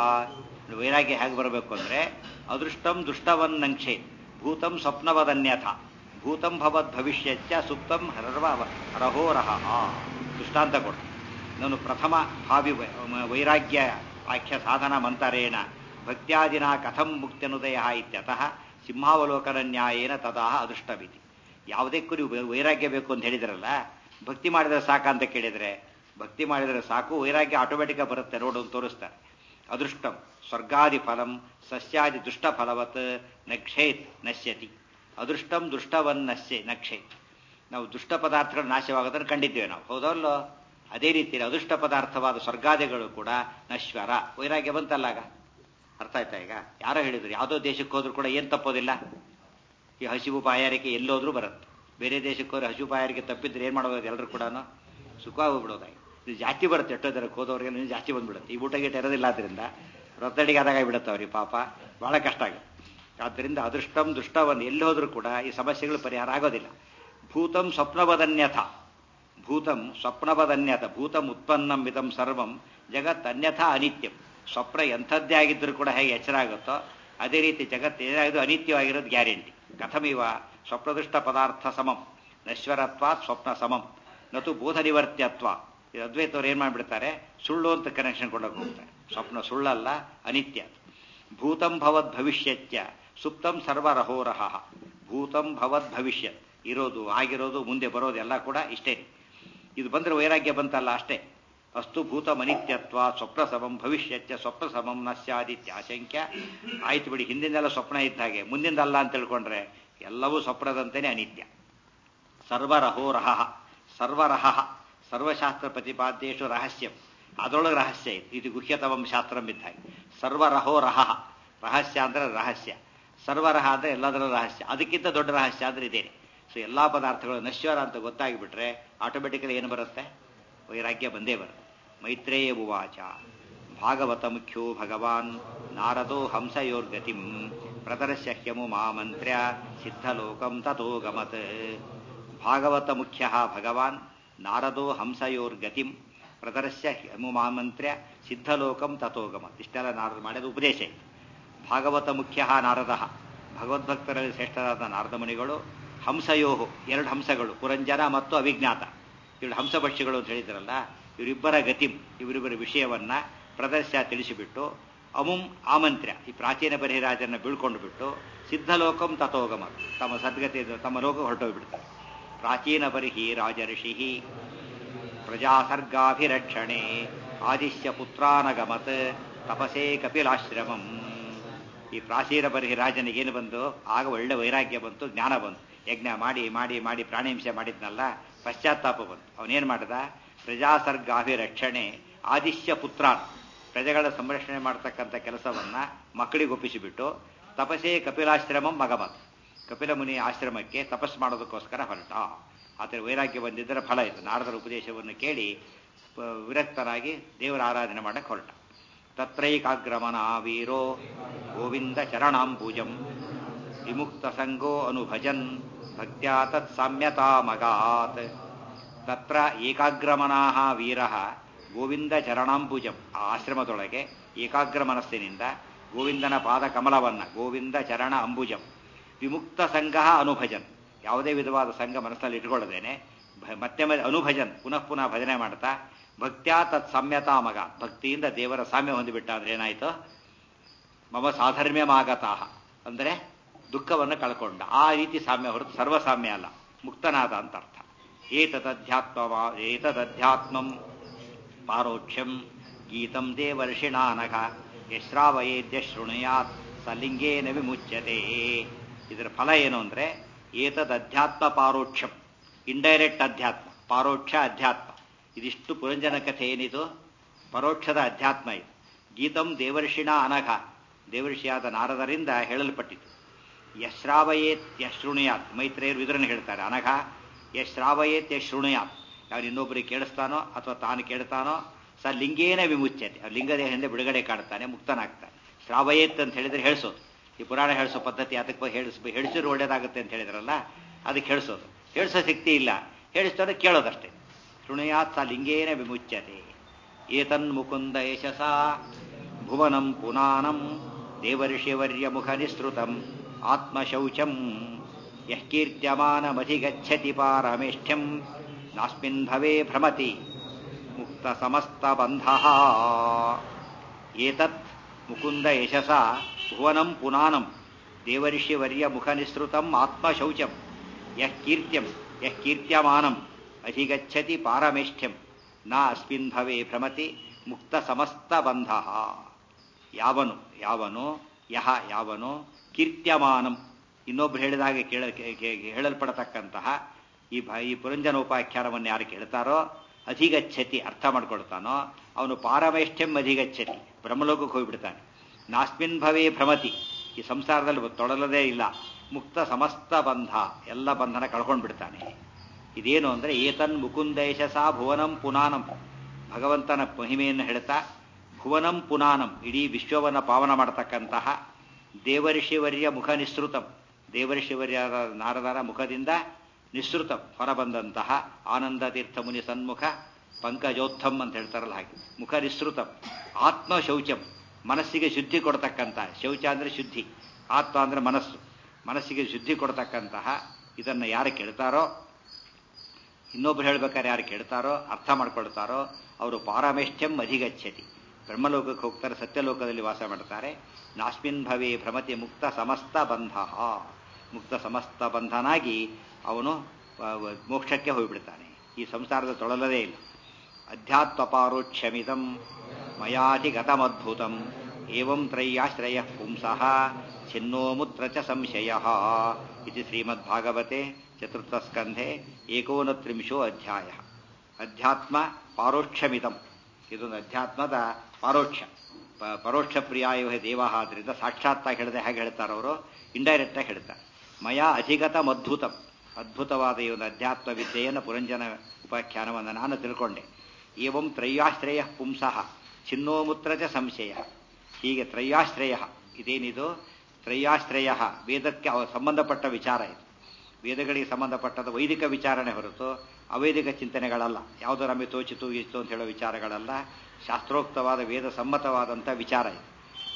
Speaker 1: ವೈರಾಗ್ಯ ಹೇಗೆ ಬರಬೇಕು ಅಂದ್ರೆ ಅದೃಷ್ಟಂ ದುಷ್ಟವನ್ನಂಕ್ಷೆ ಭೂತಂ ಸ್ವಪ್ನವದನ್ಯಥ ಭೂತಂ ಭವದ್ ಭವಿಷ್ಯಚ್ಚ ಸುಪ್ತಂ ಹರ್ವ ರಹೋರಹ ದೃಷ್ಟಾಂತ ಕೊಡು ನಾನು ಪ್ರಥಮ ಭಾವಿ ವೈ- ವೈರಾಗ್ಯ ಆಖ್ಯ ಸಾಧನ ಮಂತರೇಣ ಭಕ್ತ್ಯಾದಿನ ಕಥಂ ಮುಕ್ತ್ಯನುದಯ ಇತ್ಯತಃ ಸಿಂಹಾವಲೋಕನ ನ್ಯಾಯೇನ ತದಾಹ ಅದೃಷ್ಟವಿತಿ ಯಾವುದಕ್ಕೂ ನೀವು ವೈ- ವೈರಾಗ್ಯ ಬೇಕು ಅಂತ ಹೇಳಿದ್ರಲ್ಲ ಭಕ್ತಿ ಮಾಡಿದ್ರೆ ಸಾಕ ಅಂತ ಕೇಳಿದ್ರೆ ಭಕ್ತಿ ಮಾಡಿದರೆ ಸಾಕು ವೈರಾಗ್ಯ ಆಟೋಮೆಟಿಕ್ ಬರುತ್ತೆ ನೋಡು ಅಂತ ತೋರಿಸ್ತಾರೆ ಅದೃಷ್ಟಂ ಸ್ವರ್ಗಾದಿ ಫಲಂ ಸಸ್ಯಾದಿ ದುಷ್ಟ ಫಲವತ್ ನಕ್ಷೇತ್ ನಶ್ಯತಿ ಅದೃಷ್ಟಂ ದುಷ್ಟವನ್ನಶ್ಯ ನಕ್ಷೇತ್ ನಾವು ದುಷ್ಟ ಪದಾರ್ಥಗಳು ನಾಶವಾಗೋದನ್ನು ಕಂಡಿದ್ದೇವೆ ನಾವು ಹೌದಲ್ಲೋ ಅದೇ ರೀತಿಯಲ್ಲಿ ಅದೃಷ್ಟ ಪದಾರ್ಥವಾದ ಸ್ವರ್ಗಾದಿಗಳು ಕೂಡ ನಶ್ವರ ವೈರಾಗ್ಯ ಬಂತಲ್ಲ ಆಗ ಅರ್ಥ ಆಯ್ತಾ ಈಗ ಯಾರೋ ಹೇಳಿದ್ರು ಯಾವುದೋ ದೇಶಕ್ಕೆ ಹೋದ್ರೂ ಕೂಡ ಏನು ತಪ್ಪೋದಿಲ್ಲ ಈ ಹಸಿವು ಬಾಯಾರಿಕೆ ಎಲ್ಲೋದ್ರೂ ಬರುತ್ತೆ ಬೇರೆ ದೇಶಕ್ಕೆ ಹೋದ್ರೆ ಹಸಿವು ಬಾಯಾರಿಕೆ ತಪ್ಪಿದ್ರೆ ಏನು ಮಾಡೋದು ಎಲ್ಲರೂ ಕೂಡ ಸುಖ ಹೋಗ್ಬಿಡೋದಾಗಿ ಇದು ಜಾಸ್ತಿ ಬರುತ್ತೆ ಎಷ್ಟೋ ಜನಕ್ಕೆ ಹೋದವ್ರಿಗೆ ಇನ್ನೂ ಜಾಸ್ತಿ ಬಂದ್ಬಿಡುತ್ತೆ ಈ ಊಟ ಗೀಟ ಇರೋದಿಲ್ಲ ಆದ್ರಿಂದ ರೊತ್ತಡಿಗೆ ಆದಾಗ ಬಿಡುತ್ತೆ ಅವ್ರಿಗೆ ಪಾಪ ಬಹಳ ಕಷ್ಟ ಆಗುತ್ತೆ ಆದ್ದರಿಂದ ಅದೃಷ್ಟಂ ದುಷ್ಟವನ್ನು ಎಲ್ಲಿ ಹೋದ್ರೂ ಕೂಡ ಈ ಸಮಸ್ಯೆಗಳು ಪರಿಹಾರ ಆಗೋದಿಲ್ಲ ಭೂತಂ ಸ್ವಪ್ನವದನ್ಯಥ ಭೂತಂ ಸ್ವಪ್ನವದನ್ಯಥ ಭೂತಂ ಉತ್ಪನ್ನಂ ಇದಂ ಸರ್ವಂ ಜಗತ್ ಅನ್ಯಥಾ ಅನಿತ್ಯಂ ಸ್ವಪ್ನ ಎಂಥದ್ದೇ ಆಗಿದ್ದರೂ ಕೂಡ ಹೇಗೆ ಎಚ್ಚರ ಆಗುತ್ತೋ ಅದೇ ರೀತಿ ಜಗತ್ತು ಏನಾದರೂ ಅನಿತ್ಯವಾಗಿರೋದು ಗ್ಯಾರಂಟಿ ಕಥಮಿವ ಸ್ವಪ್ನದೃಷ್ಟ ಪದಾರ್ಥ ಸಮಂ ನಶ್ವರತ್ವಾತ್ ಸ್ವಪ್ನ ಸಮಂ ನತು ಬೋಧ ನಿವರ್ತ್ಯತ್ವ ಇದು ಅದ್ವೈತವ್ರು ಏನು ಮಾಡಿಬಿಡ್ತಾರೆ ಸುಳ್ಳು ಅಂತ ಕನೆಕ್ಷನ್ ಕೊಡೋಕೆ ಹೋಗ್ತಾರೆ ಸ್ವಪ್ನ ಸುಳ್ಳಲ್ಲ ಅನಿತ್ಯ ಭೂತಂ ಭವದ್ ಭವಿಷ್ಯತ್ಯ ಸುಪ್ತಂ ಸರ್ವರಹೋರಹ ಭೂತಂ ಭವದ್ ಭವಿಷ್ಯತ್ ಇರೋದು ಆಗಿರೋದು ಮುಂದೆ ಬರೋದು ಎಲ್ಲ ಕೂಡ ಇಷ್ಟೇ ಇದು ಬಂದ್ರೆ ವೈರಾಗ್ಯ ಬಂತಲ್ಲ ಅಷ್ಟೇ ಅಸ್ತು ಭೂತಂ ಅನಿತ್ಯತ್ವ ಸ್ವಪ್ನ ಸಮಂ ಭವಿಷ್ಯತ್ಯ ಸ್ವಪ್ನ ಸಮಂ ನಶ್ಯಾದಿತ್ಯ ಆಶಂಕ್ಯ ಆಯ್ತು ಬಿಡಿ ಹಿಂದಿನೆಲ್ಲ ಸ್ವಪ್ನ ಇದ್ದ ಹಾಗೆ ಮುಂದಿಂದಲ್ಲ ಅಂತ ತಿಳ್ಕೊಂಡ್ರೆ ಎಲ್ಲವೂ ಸ್ವಪ್ನದಂತೆಯೇ ಅನಿತ್ಯ ಸರ್ವರಹೋರಹ ಸರ್ವರಹ ಸರ್ವಶಾಸ್ತ್ರ ಪ್ರತಿಪಾದ್ಯೇಶು ರಹಸ್ಯಂ ಅದರೊಳಗೆ ರಹಸ್ಯ ಇದೆ ಇದು ಗುಹ್ಯತಮಂ ಶಾಸ್ತ್ರಂ ಇದ್ದ ಹಾಗೆ ಸರ್ವರಹೋ ರಹ ರಹಸ್ಯ ಅಂದ್ರೆ ರಹಸ್ಯ ಸರ್ವರಹ ಅಂದ್ರೆ ಎಲ್ಲದರ ರಹಸ್ಯ ಅದಕ್ಕಿಂತ ದೊಡ್ಡ ರಹಸ್ಯ ಅಂದ್ರೆ ಇದೇನೆ ಸೊ ಎಲ್ಲಾ ಪದಾರ್ಥಗಳು ನಶ್ವರ ಅಂತ ಗೊತ್ತಾಗಿಬಿಟ್ರೆ ಆಟೋಮೆಟಿಕಲಿ ಏನು ಬರುತ್ತೆ ವೈರಾಗ್ಯ ಬಂದೇ ಬರುತ್ತೆ ಮೈತ್ರೇಯ ಉವಾಚ ಭಾಗವತ ಮುಖ್ಯೋ ಭಗವಾನ್ ನಾರದೋ ಹಂಸಯೋರ್ಗತಿಂ ಪ್ರದರ್ಶ್ಯ ಹ್ಯಮು ಮಾಮಂತ್ರ್ಯ ಸಿದ್ಧಲೋಕಂ ತಥೋ ಗಮತ್ ಭಾಗವತ ಮುಖ್ಯ ಭಗವಾನ್ ನಾರದೋ ಹಂಸಯೋರ್ಗತಿಂ ಪ್ರದರ್ಶ್ಯ ಹ್ಯಮು ಮಾಮಂತ್ರ್ಯ ಸಿದ್ಧಲೋಕಂ ತಥೋ ಗಮತ್ ಇಷ್ಟೆಲ್ಲ ನಾರದು ಮಾಡಿದ ಉಪದೇಶ ಇದೆ ಭಾಗವತ ಮುಖ್ಯ ನಾರದ ಭಗವದ್ಭಕ್ತರಲ್ಲಿ ಶ್ರೇಷ್ಠರಾದ ನಾರದ ಮುನಿಗಳು ಹಂಸಯೋಹು ಎರಡು ಹಂಸಗಳು ಪುರಂಜನ ಮತ್ತು ಅವಿಜ್ಞಾತ ಇವರು ಹಂಸಭಕ್ಷಿಗಳು ಅಂತ ಹೇಳಿದ್ರಲ್ಲ ಇವರಿಬ್ಬರ ಗತಿ ಇವರಿಬ್ಬರ ವಿಷಯವನ್ನ ಪ್ರದರ್ಶ ತಿಳಿಸಿಬಿಟ್ಟು ಅಮುಂ ಆಮಂತ್ರ್ಯ ಈ ಪ್ರಾಚೀನ ಪರಿಹರಾಜನ ಬೀಳ್ಕೊಂಡು ಬಿಟ್ಟು ಸಿದ್ಧಲೋಕಂ ತಥೋಗಮ ತಮ್ಮ ಸದ್ಗತಿ ತಮ್ಮ ಲೋಕ ಹೊರಟೋಗ್ಬಿಡ್ತಾರೆ ಪ್ರಾಚೀನ ಪರಿಹಿ ರಾಜಋಷಿ ಪ್ರಜಾಸರ್ಗಾಭಿರಕ್ಷಣೆ ಆದಿಶ್ಯ ಪುತ್ರಾನಗಮತ್ ತಪಸೇ ಕಪಿಲಾಶ್ರಮಂ ಈ ಪ್ರಾಚೀನ ಪರಿಹಿ ರಾಜನಿಗೇನು ಬಂದು ಆಗ ಒಳ್ಳೆ ವೈರಾಗ್ಯ ಬಂತು ಜ್ಞಾನ ಬಂತು ಯಜ್ಞ ಮಾಡಿ ಮಾಡಿ ಮಾಡಿ ಪ್ರಾಣಿಹಿಂಸೆ ಮಾಡಿದ್ನಲ್ಲ ಪಶ್ಚಾತ್ತಾಪ ಬಂತು ಅವನೇನು ಮಾಡಿದ ಪ್ರಜಾಸರ್ಗಾಭಿರಕ್ಷಣೆ ಆದಿಶ್ಯ ಪುತ್ರಾನ್ ಪ್ರಜೆಗಳ ಸಂರಕ್ಷಣೆ ಮಾಡ್ತಕ್ಕಂಥ ಕೆಲಸವನ್ನ ಮಕ್ಕಳಿಗೆ ಒಪ್ಪಿಸಿಬಿಟ್ಟು ತಪಸೇ ಕಪಿಲಾಶ್ರಮಂ ಮಗಮತ್ ಕಪಿಲ ಮುನಿ ಆಶ್ರಮಕ್ಕೆ ತಪಸ್ ಮಾಡೋದಕ್ಕೋಸ್ಕರ ಹೊರಟ ಆತರ ವೈರಾಗ್ಯ ಬಂದಿದ್ದರ ಫಲ ಇದು ನಾರದರ ಉಪದೇಶವನ್ನು ಕೇಳಿ ಪ- ವಿರಕ್ತನಾಗಿ ದೇವರ ಆರಾಧನೆ ಮಾಡಕ್ಕೆ ಹೊರಟ ತತ್ರೈಕಾಗ್ರಮನ ವೀರೋ ಗೋವಿಂದ ಚರಣಾಂಬುಜಂ ವಿಮುಕ್ತ ಸಂಗೋ ಅನುಭಜನ್ ಭಕ್ತ್ಯಾ ತತ್ ಸಾಮ್ಯತಾ ಮಗಾತ್ ತತ್ರ ಏಕಾಗ್ರಮನಾಹ ವೀರಃ ಗೋವಿಂದ ಚರಣಾಂಬುಜಂ ಆ ಆಶ್ರಮದೊಳಗೆ ಏಕಾಗ್ರ ಮನಸ್ಸಿನಿಂದ ಗೋವಿಂದನ ಪಾದ ಕಮಲವನ್ನ ಗೋವಿಂದ ಚರಣ ಅಂಬುಜಂ ವಿಮುಕ್ತ ಸಂಘ ಅನುಭಜನ್ ಯಾವುದೇ ವಿಧವಾದ ಸಂಘ ಮನಸ್ಸಿನಲ್ಲಿ ಇಟ್ಕೊಳ್ಳದೇನೆ ಭ- ಮತ್ತೆ ಮತ್ತೆ ಅನುಭಜನ್ ಪುನಃ ಪುನಃ ಭಜನೆ ಮಾಡ್ತಾ ಭಕ್ತ್ಯಾ ತತ್ ಸಾಮ್ಯತಾ ಮಗ ಭಕ್ತಿಯಿಂದ ದೇವರ ಸಾಮ್ಯ ಹೊಂದಿಬಿಟ್ಟ ಅಂದ್ರೆ ಏನಾಯ್ತು ಮಮ ಸಾಧರ್ಮ್ಯಮಾಗತಾಹ ಅಂದರೆ ದುಃಖವನ್ನು ಕಳ್ಕೊಂಡ ಆ ರೀತಿ ಸಾಮ್ಯ ಹೊರತು ಸರ್ವಸಾಮ್ಯ ಅಲ್ಲ ಮುಕ್ತನಾದ ಅಂತ ಅರ್ಥ ಏತದಧ್ಯಾತ್ಮ ಏತದಧ್ಯಾತ್ಮಂ ಪಾರೋಕ್ಷಂ ಗೀತಂ ದೇವರ್ಷಿಣಾನಘ ಯಶ್ರಾವಯೇದ್ಯ ಶೃಣುಯಾತ್ ಸಲಿಂಗೇನ ವಿಮುಚ್ಯತೆ ಇದರ ಫಲ ಏನು ಅಂದ್ರೆ ಏತದಧ್ಯಾತ್ಮ ಪಾರೋಕ್ಷಂ ಇಂಡೈರೆಕ್ಟ್ ಅಧ್ಯಾತ್ಮ ಪಾರೋಕ್ಷ ಅಧ್ಯಾತ್ಮ ಇದಿಷ್ಟು ಪುರಂಜನ ಕಥೆ ಏನಿದು ಪರೋಕ್ಷದ ಅಧ್ಯಾತ್ಮ ಇದು ಗೀತಂ ದೇವರ್ಷಿಣ ಅನಘ ದೇವರ್ಷಿಯಾದ ನಾರದರಿಂದ ಹೇಳಲ್ಪಟ್ಟಿತು ಯಶ್ರಾವಯೇತ್ ಯಶೃಣುಯಾತ್ ಮೈತ್ರೇಯರು ಇದರನ್ನು ಹೇಳ್ತಾರೆ ಅನಘ ಯಶ್ರಾವಯೇತ್ ಯಶೃಣುಯಾತ್ ಯಾರು ಇನ್ನೊಬ್ಬರಿಗೆ ಕೇಳಿಸ್ತಾನೋ ಅಥವಾ ತಾನು ಕೇಳ್ತಾನೋ ಸ ಲಿಂಗೇನ ವಿಮುಚ್ಯತೆ ಆ ಲಿಂಗದೇಹದಿಂದ ಬಿಡುಗಡೆ ಕಾಡ್ತಾನೆ ಮುಕ್ತನಾಗ್ತಾನೆ ಶ್ರಾವಯೇತ್ ಅಂತ ಹೇಳಿದ್ರೆ ಹೇಳಿಸೋದು ಈ ಪುರಾಣ ಹೇಳಿಸೋ ಪದ್ಧತಿ ಅದಕ್ಕೆ ಹೇಳಿಸ್ ಹೇಳಿಸಿದ್ರೆ ಒಳ್ಳೇದಾಗುತ್ತೆ ಅಂತ ಹೇಳಿದ್ರಲ್ಲ ಅದಕ್ಕೆ ಹೇಳಿಸೋದು ಹೇಳಿಸೋ ಶಕ್ತಿ ಇಲ್ಲ ಹೇಳಿಸ್ತಾರೆ ಕೇಳೋದಷ್ಟೇ ಶೃಣುಯಾತ್ ಸ ಲಿಂಗೇನ ವಿಮುಚ್ಯತೆ ಏತನ್ ಮುಕುಂದ ಯಶಸಾ ಭುವನಂ ಪುನಾನಂ ದೇವರ್ಷಿವರ್ಯ ಮುಖ ನಿಸೃತಂ ಆತ್ಮಶೌಚಂ ಯಃ ಕೀರ್ತ್ಯಮಾನಮಧಿಗಚ್ಚತಿ ಪಾರಮೇಷ್ಠ್ಯಂ ನಾಸ್ಮಿನ್ ಭವೇ ಭ್ರಮತಿ ಮುಕ್ತ ಸಮಸ್ತ ಬಂಧ ಏತತ್ ಮುಕುಂದ ಯಶಸ ಭುವನಂ ಪುನಾನಂ ದೇವರ್ಷಿವರ್ಯ ಮುಖ ನಿಸೃತಂ ಆತ್ಮಶೌಚಂ ಯಃ ಕೀರ್ತ್ಯಂ ಯಃ ಕೀರ್ತ್ಯಮಾನಂ ಅಧಿಗಚ್ಚತಿ ಪಾರಮೇಷ್ಠ್ಯಂ ನ ಅಸ್ಮಿನ್ ಭವೇ ಭ್ರಮತಿ ಮುಕ್ತ ಸಮಸ್ತ ಬಂಧ ಯಾವನು ಯಾವನು ಯಹ ಯಾವನು ಕೀರ್ತ್ಯಮಾನಂ ಇನ್ನೊಬ್ರು ಹೇಳಿದಾಗ ಕೇಳ ಕೇ- ಕೇ- ಹೇಳಲ್ಪಡತಕ್ಕಂತಹ ಈ ಭ ಈ ಪುರಂಜನೋಪಾಖ್ಯಾನವನ್ನು ಯಾರು ಕೇಳ್ತಾರೋ ಅಧಿಗಚ್ಚತಿ ಅರ್ಥ ಮಾಡ್ಕೊಳ್ತಾನೋ ಅವನು ಪಾರಮೇಷ್ಠ್ಯಂ ಅಧಿಗಚ್ಚತಿ ಬ್ರಹ್ಮಲೋಕಕ್ಕೆ ಹೋಗ್ಬಿಡ್ತಾನೆ ನಾಸ್ಮಿನ್ ಭವೇ ಭ್ರಮತಿ ಈ ಸಂಸಾರದಲ್ಲಿ ತೊಡಲದೇ ಇಲ್ಲ ಮುಕ್ತ ಸಮಸ್ತ ಬಂಧ ಎಲ್ಲ ಬಂಧನ ಕಳ್ಕೊಂಡು ಬಿಡ್ತಾನೆ ಇದೇನು ಅಂದ್ರೆ ಏತನ್ ಮುಕುಂದೇಶಸಾ ಭುವನಂ ಪುನಾನಂ ಭಗವಂತನ ಮಹಿಮೆಯನ್ನು ಹೇಳ್ತಾ ಭುವನಂ ಪುನಾನಂ ಇಡೀ ವಿಶ್ವವನ್ನು ಪಾವನ ಮಾಡತಕ್ಕಂತಹ ದೇವರ್ಷಿವರ್ಯ ಮುಖ ನಿಸೃತಂ ದೇವರ್ಷಿವರ್ಯ ನಾರದರ ಮುಖದಿಂದ ನಿಸೃತಂ ಹೊರಬಂದಂತಹ ಆನಂದ ತೀರ್ಥ ಮುನಿ ಸನ್ಮುಖ ಪಂಕಜೋತ್ಥಂ ಅಂತ ಹೇಳ್ತಾರಲ್ಲ ಹಾಗೆ ಮುಖ ನಿಸೃತಂ ಆತ್ಮ ಶೌಚಂ ಮನಸ್ಸಿಗೆ ಶುದ್ಧಿ ಕೊಡ್ತಕ್ಕಂಥ ಶೌಚ ಅಂದ್ರೆ ಶುದ್ಧಿ ಆತ್ಮ ಅಂದ್ರೆ ಮನಸ್ಸು ಮನಸ್ಸಿಗೆ ಶುದ್ಧಿ ಕೊಡ್ತಕ್ಕಂತಹ ಇದನ್ನು ಯಾರು ಕೇಳ್ತಾರೋ ಇನ್ನೊಬ್ರು ಹೇಳ್ಬೇಕಾದ್ರೆ ಯಾರು ಕೇಳ್ತಾರೋ ಅರ್ಥ ಮಾಡ್ಕೊಳ್ತಾರೋ ಅವರು ಪಾರಮೇಷ್ಠ್ಯಂ ಅಧಿಗಚ್ಚತಿ ಬ್ರಹ್ಮಲೋಕಕ್ಕೆ ಹೋಗ್ತಾರೆ ಸತ್ಯಲೋಕದಲ್ಲಿ ವಾಸ ಮಾಡ್ತಾರೆ ನಾಸ್ಮಿನ್ ಭವೇ ಭ್ರಮತಿ ಮುಕ್ತ ಸಮಸ್ತ ಬಂಧ ಮುಕ್ತ ಸಮಸ್ತ ಬಂಧನಾಗಿ ಅವನು ಆ, ಮೋಕ್ಷಕ್ಕೆ ಹೋಗ್ಬಿಡ್ತಾನೆ ಈ ಸಂಸಾರದ ತೊಳಲದೇ ಇಲ್ಲ ಅಧ್ಯಾತ್ಮ ಪಾರೋಕ್ಷಮಿದಂ ಮಯಾಧಿಗತಮದ್ಭುತಂ ಏವಂ ತ್ರಯ್ಯಾಶ್ರಯ ಪುಂಸಃ ಛಿನ್ನೋ ಮುತ್ರ ಚ ಸಂಶಯ ಇದು ಶ್ರೀಮದ್ಭಾಗವತೆ ಚತುರ್ಥಸ್ಕಂಧೆ ಏಕೋನತ್ರಿಂಶೋ ಅಧ್ಯಾಯ ಅಧ್ಯಾತ್ಮ ಪಾರೋಕ್ಷಮಿದಂ ಇದೊಂದು ಅಧ್ಯಾತ್ಮದ ಪಾರೋಕ್ಷ ಪ- ಪರೋಕ್ಷ ಪ್ರಿಯಾಯ ದೇವ ಆದ್ರಿಂದ ಸಾಕ್ಷಾತ್ತಾಗಿ ಹೇಳಿದೆ ಹೇಗೆ ಹೇಳ್ತಾರೆ ಅವರು ಇಂಡೈರೆಕ್ಟ್ ಆಗಿ ಹೇಳ್ತಾರೆ ಮಯ ಅಧಿಗತ ಅದ್ಭುತಂ ಅದ್ಭುತವಾದ ಈ ಒಂದು ಅಧ್ಯಾತ್ಮ ವಿದ್ಯೆಯನ್ನು ಪುರಂಜನ ಉಪಾಖ್ಯಾನವನ್ನು ನಾನು ತಿಳ್ಕೊಂಡೆ ಏವಂ ತ್ರಯ್ಯಾಶ್ರಯ ಪುಂಸಃ ಛಿನ್ನೋಮುತ್ರ ಚ ಸಂಶಯ ಹೀಗೆ ತ್ರಯ್ಯಾಶ್ರಯ ಇದೇನಿದು ತ್ರಯ್ಯಾಶ್ರಯ ವೇದಕ್ಕೆ ಅವ ಸಂಬಂಧಪಟ್ಟ ವಿಚಾರ ಇದು ವೇದಗಳಿಗೆ ಸಂಬಂಧಪಟ್ಟದ ವೈದಿಕ ವಿಚಾರಣೆ ಹೊರತು ಅವೈದಿಕ ಚಿಂತನೆಗಳಲ್ಲ ಯಾವುದೋ ನಮಗೆ ತೋಚಿತು ಇತ್ತು ಅಂತ ಹೇಳೋ ವಿಚಾರಗಳಲ್ಲ ಶಾಸ್ತ್ರೋಕ್ತವಾದ ವೇದ ಸಮ್ಮತವಾದಂಥ ವಿಚಾರ ಇದು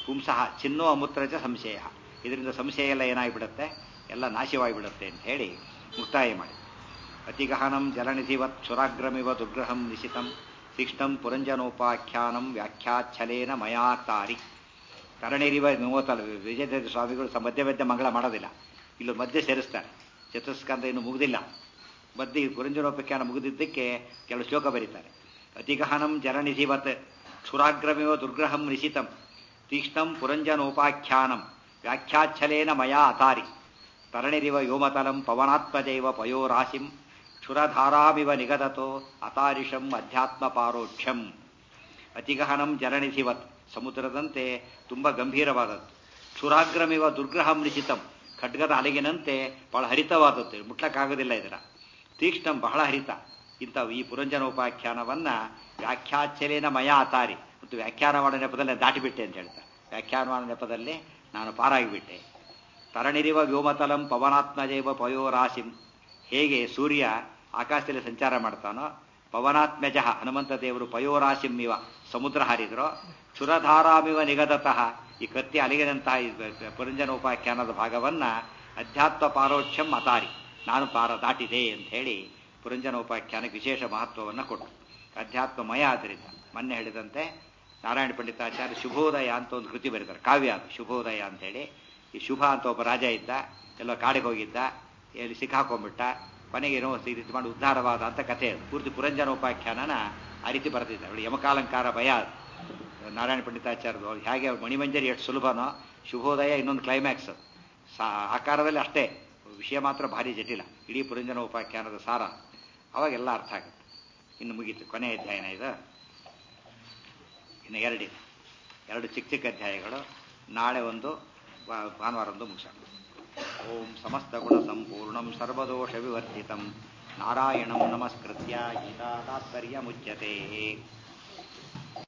Speaker 1: ಪುಂಸಃ ಚಿನ್ನೋ ಅಮೂತ್ರ ಚ ಸಂಶಯ ಇದರಿಂದ ಸಂಶಯ ಎಲ್ಲ ಏನಾಗಿಬಿಡುತ್ತೆ ಎಲ್ಲ ನಾಶವಾಗಿಬಿಡುತ್ತೆ ಅಂತ ಹೇಳಿ ಮುಕ್ತಾಯ ಮಾಡಿ ಅತಿಗಹನಂ ಜಲನಿಧಿವತ್ ಸುರಾಗ್ರಮಿವ ದುರ್ಗ್ರಹಂ ನಿಶಿತಂ ತೀಕ್ಷ್ಣಂ ಪುರಂಜನೋಪಾಖ್ಯಾನಂ ವ್ಯಾಖ್ಯಾಚ್ಛಲೇನ ಮಯಾತಾರಿ ಕರಣಿರಿವ ಮೂವತ್ತಲ್ಲ ವಿಜಯದೇವ ಸ್ವಾಮಿಗಳು ಸ ಮಧ್ಯ ಮಧ್ಯ ಮಂಗಳ ಮಾಡೋದಿಲ್ಲ ಇಲ್ಲೂ ಮಧ್ಯೆ ಸೇರಿಸ್ತಾರೆ ಚತುಸ್ಕಂದ ಇನ್ನು ಮುಗುದಿಲ್ಲ ಮಧ್ಯೆ ಈ ಪುರಂಜನೋಪಾಖ್ಯಾನ ಮುಗಿದಿದ್ದಕ್ಕೆ ಕೆಲವು ಶ್ಲೋಕ ಬರೀತಾರೆ ಅತಿಗಹನಂ ಜಲನಿಧಿವತ್ ಕ್ಷುರಾಗ್ರಮಿವ ದುರ್ಗ್ರಹಂ ನಿಶಿತಂ ತೀಕ್ಷ್ಣಂ ಪುರಂಜನೋಪಾಖ್ಯಾನಂ ವ್ಯಾಖ್ಯಾಚ್ಛಲೇನ ಮಯಾ ಅತಾರಿ ತರಣಿರಿವ ವ್ಯೋಮತಲಂ ಪವನಾತ್ಮಜೈವ ಪಯೋರಾಶಿಂ ಕ್ಷುರಧಾರಾಮಿವ ನಿಗದತೋ ಅತಾರಿಷಂ ಅಧ್ಯಾತ್ಮ ಪಾರೋಕ್ಷಂ ಅತಿಗಹನಂ ಜಲನಿಧಿವತ್ ಸಮುದ್ರದಂತೆ ತುಂಬ ಗಂಭೀರವಾದದ್ದು ಕ್ಷುರಾಗ್ರಮಿವ ದುರ್ಗ್ರಹಂ ನಿಶಿತಂ ಖಡ್ಗದ ಅಲೆಗಿನಂತೆ ಬಹಳ ಹರಿತವಾದದ್ದು ಮುಟ್ಲಕ್ಕಾಗೋದಿಲ್ಲ ಇದರ ತೀಕ್ಷ್ಣಂ ಬಹಳ ಹರಿತ ಇಂಥ ಈ ಪುರಂಜನೋಪಾಖ್ಯಾನವನ್ನ ವ್ಯಾಖ್ಯಾಚಲೇನ ಮಯ ಅತಾರಿ ಮತ್ತು ವ್ಯಾಖ್ಯಾನ ಮಾಡೋ ನೆಪದಲ್ಲಿ ದಾಟಿಬಿಟ್ಟೆ ಅಂತ ಹೇಳ್ತಾರೆ ವ್ಯಾಖ್ಯಾನ ಮಾಡೋ ನೆಪದಲ್ಲಿ ನಾನು ಪಾರಾಗಿಬಿಟ್ಟೆ ತರಣಿರಿವ ವ್ಯೋಮತಲಂ ಪವನಾತ್ಮಜೈವ ಪಯೋರಾಶಿಂ ಹೇಗೆ ಸೂರ್ಯ ಆಕಾಶದಲ್ಲಿ ಸಂಚಾರ ಮಾಡ್ತಾನೋ ಪವನಾತ್ಮಜ ಹನುಮಂತ ದೇವರು ಪಯೋರಾಶಿಂ ಇವ ಸಮುದ್ರ ಹಾರಿದ್ರೋ ಕ್ಷುರಧಾರಾಮಿವ ನಿಗದತಃ ಈ ಕತ್ತಿ ಅಲಿಗಿದಂತಹ ಈ ಪುರಂಜನೋಪಾಖ್ಯಾನದ ಭಾಗವನ್ನ ಅಧ್ಯಾತ್ಮ ಪಾರೋಕ್ಷಂ ಅತಾರಿ ನಾನು ಪಾರ ದಾಟಿದೆ ಅಂತ ಹೇಳಿ ಪುರಂಜನೋಪಾಖ್ಯಾನಕ್ಕೆ ವಿಶೇಷ ಮಹತ್ವವನ್ನು ಕೊಟ್ಟು ಅಧ್ಯಾತ್ಮಮಯ ಆದ್ದರಿಂದ ಮೊನ್ನೆ ಹೇಳಿದಂತೆ ನಾರಾಯಣ ಪಂಡಿತಾಚಾರ್ಯ ಶುಭೋದಯ ಅಂತ ಒಂದು ಕೃತಿ ಬರೀತಾರೆ ಕಾವ್ಯ ಅದು ಶುಭೋದಯ ಅಂತೇಳಿ ಈ ಶುಭ ಅಂತ ಒಬ್ಬ ರಾಜ ಇದ್ದ ಎಲ್ಲ ಕಾಡಿಗೆ ಹೋಗಿದ್ದ ಎಲ್ಲಿ ಸಿಕ್ಕಾಕೊಂಡ್ಬಿಟ್ಟ ಕೊನೆಗೆ ಏನೋ ಈ ರೀತಿ ಮಾಡಿ ಉದ್ಧಾರವಾದ ಅಂತ ಕಥೆ ಅದು ಪೂರ್ತಿ ಪುರಂಜನೋಪಾಖ್ಯಾನನ ಆ ರೀತಿ ಬರೆದಿದ್ದ ಅವಳು ಯಮಕಾಲಂಕಾರ ಭಯ ಅದು. ನಾರಾಯಣ ಪಂಡಿತಾಚಾರ್ಯರು ಅವ್ರು ಹೇಗೆ ಅವ್ರು ಮಣಿಮಂಜರಿ ಎಷ್ಟು ಸುಲಭನೋ ಶುಭೋದಯ ಇನ್ನೊಂದು ಕ್ಲೈಮ್ಯಾಕ್ಸ್ ಸಾ ಆಕಾರದಲ್ಲಿ ಅಷ್ಟೇ ವಿಷಯ ಮಾತ್ರ ಭಾರಿ ಜಟಿಲ ಇಡೀ ಪುರಂಜನ ಉಪಾಖ್ಯಾನದ ಸಾರ ಅವಾಗೆಲ್ಲ ಅರ್ಥ ಆಗುತ್ತೆ ಇನ್ನು ಮುಗೀತು ಕೊನೆಯ ಅಧ್ಯಾಯನ ಇದು ಇನ್ನು ಎರಡಿದೆ ಎರಡು ಚಿಕ್ಕ ಚಿಕ್ಕ ಅಧ್ಯಾಯಗಳು ನಾಳೆ ಒಂದು ವಾ- ಭಾನುವಾರ ಒಂದು ಮುಗಿಸೋಣ ಓಂ ಸಮಸ್ತ ಗುಣ ಸಂಪೂರ್ಣಂ ಸರ್ವದೋಷ ವಿವರ್ಜಿತಂ ನಾರಾಯಣಂ ನಮಸ್ಕೃತ್ಯ ಗೀತಾ ತಾತ್ಪರ್ಯ ಮುಚ್ಯತೆ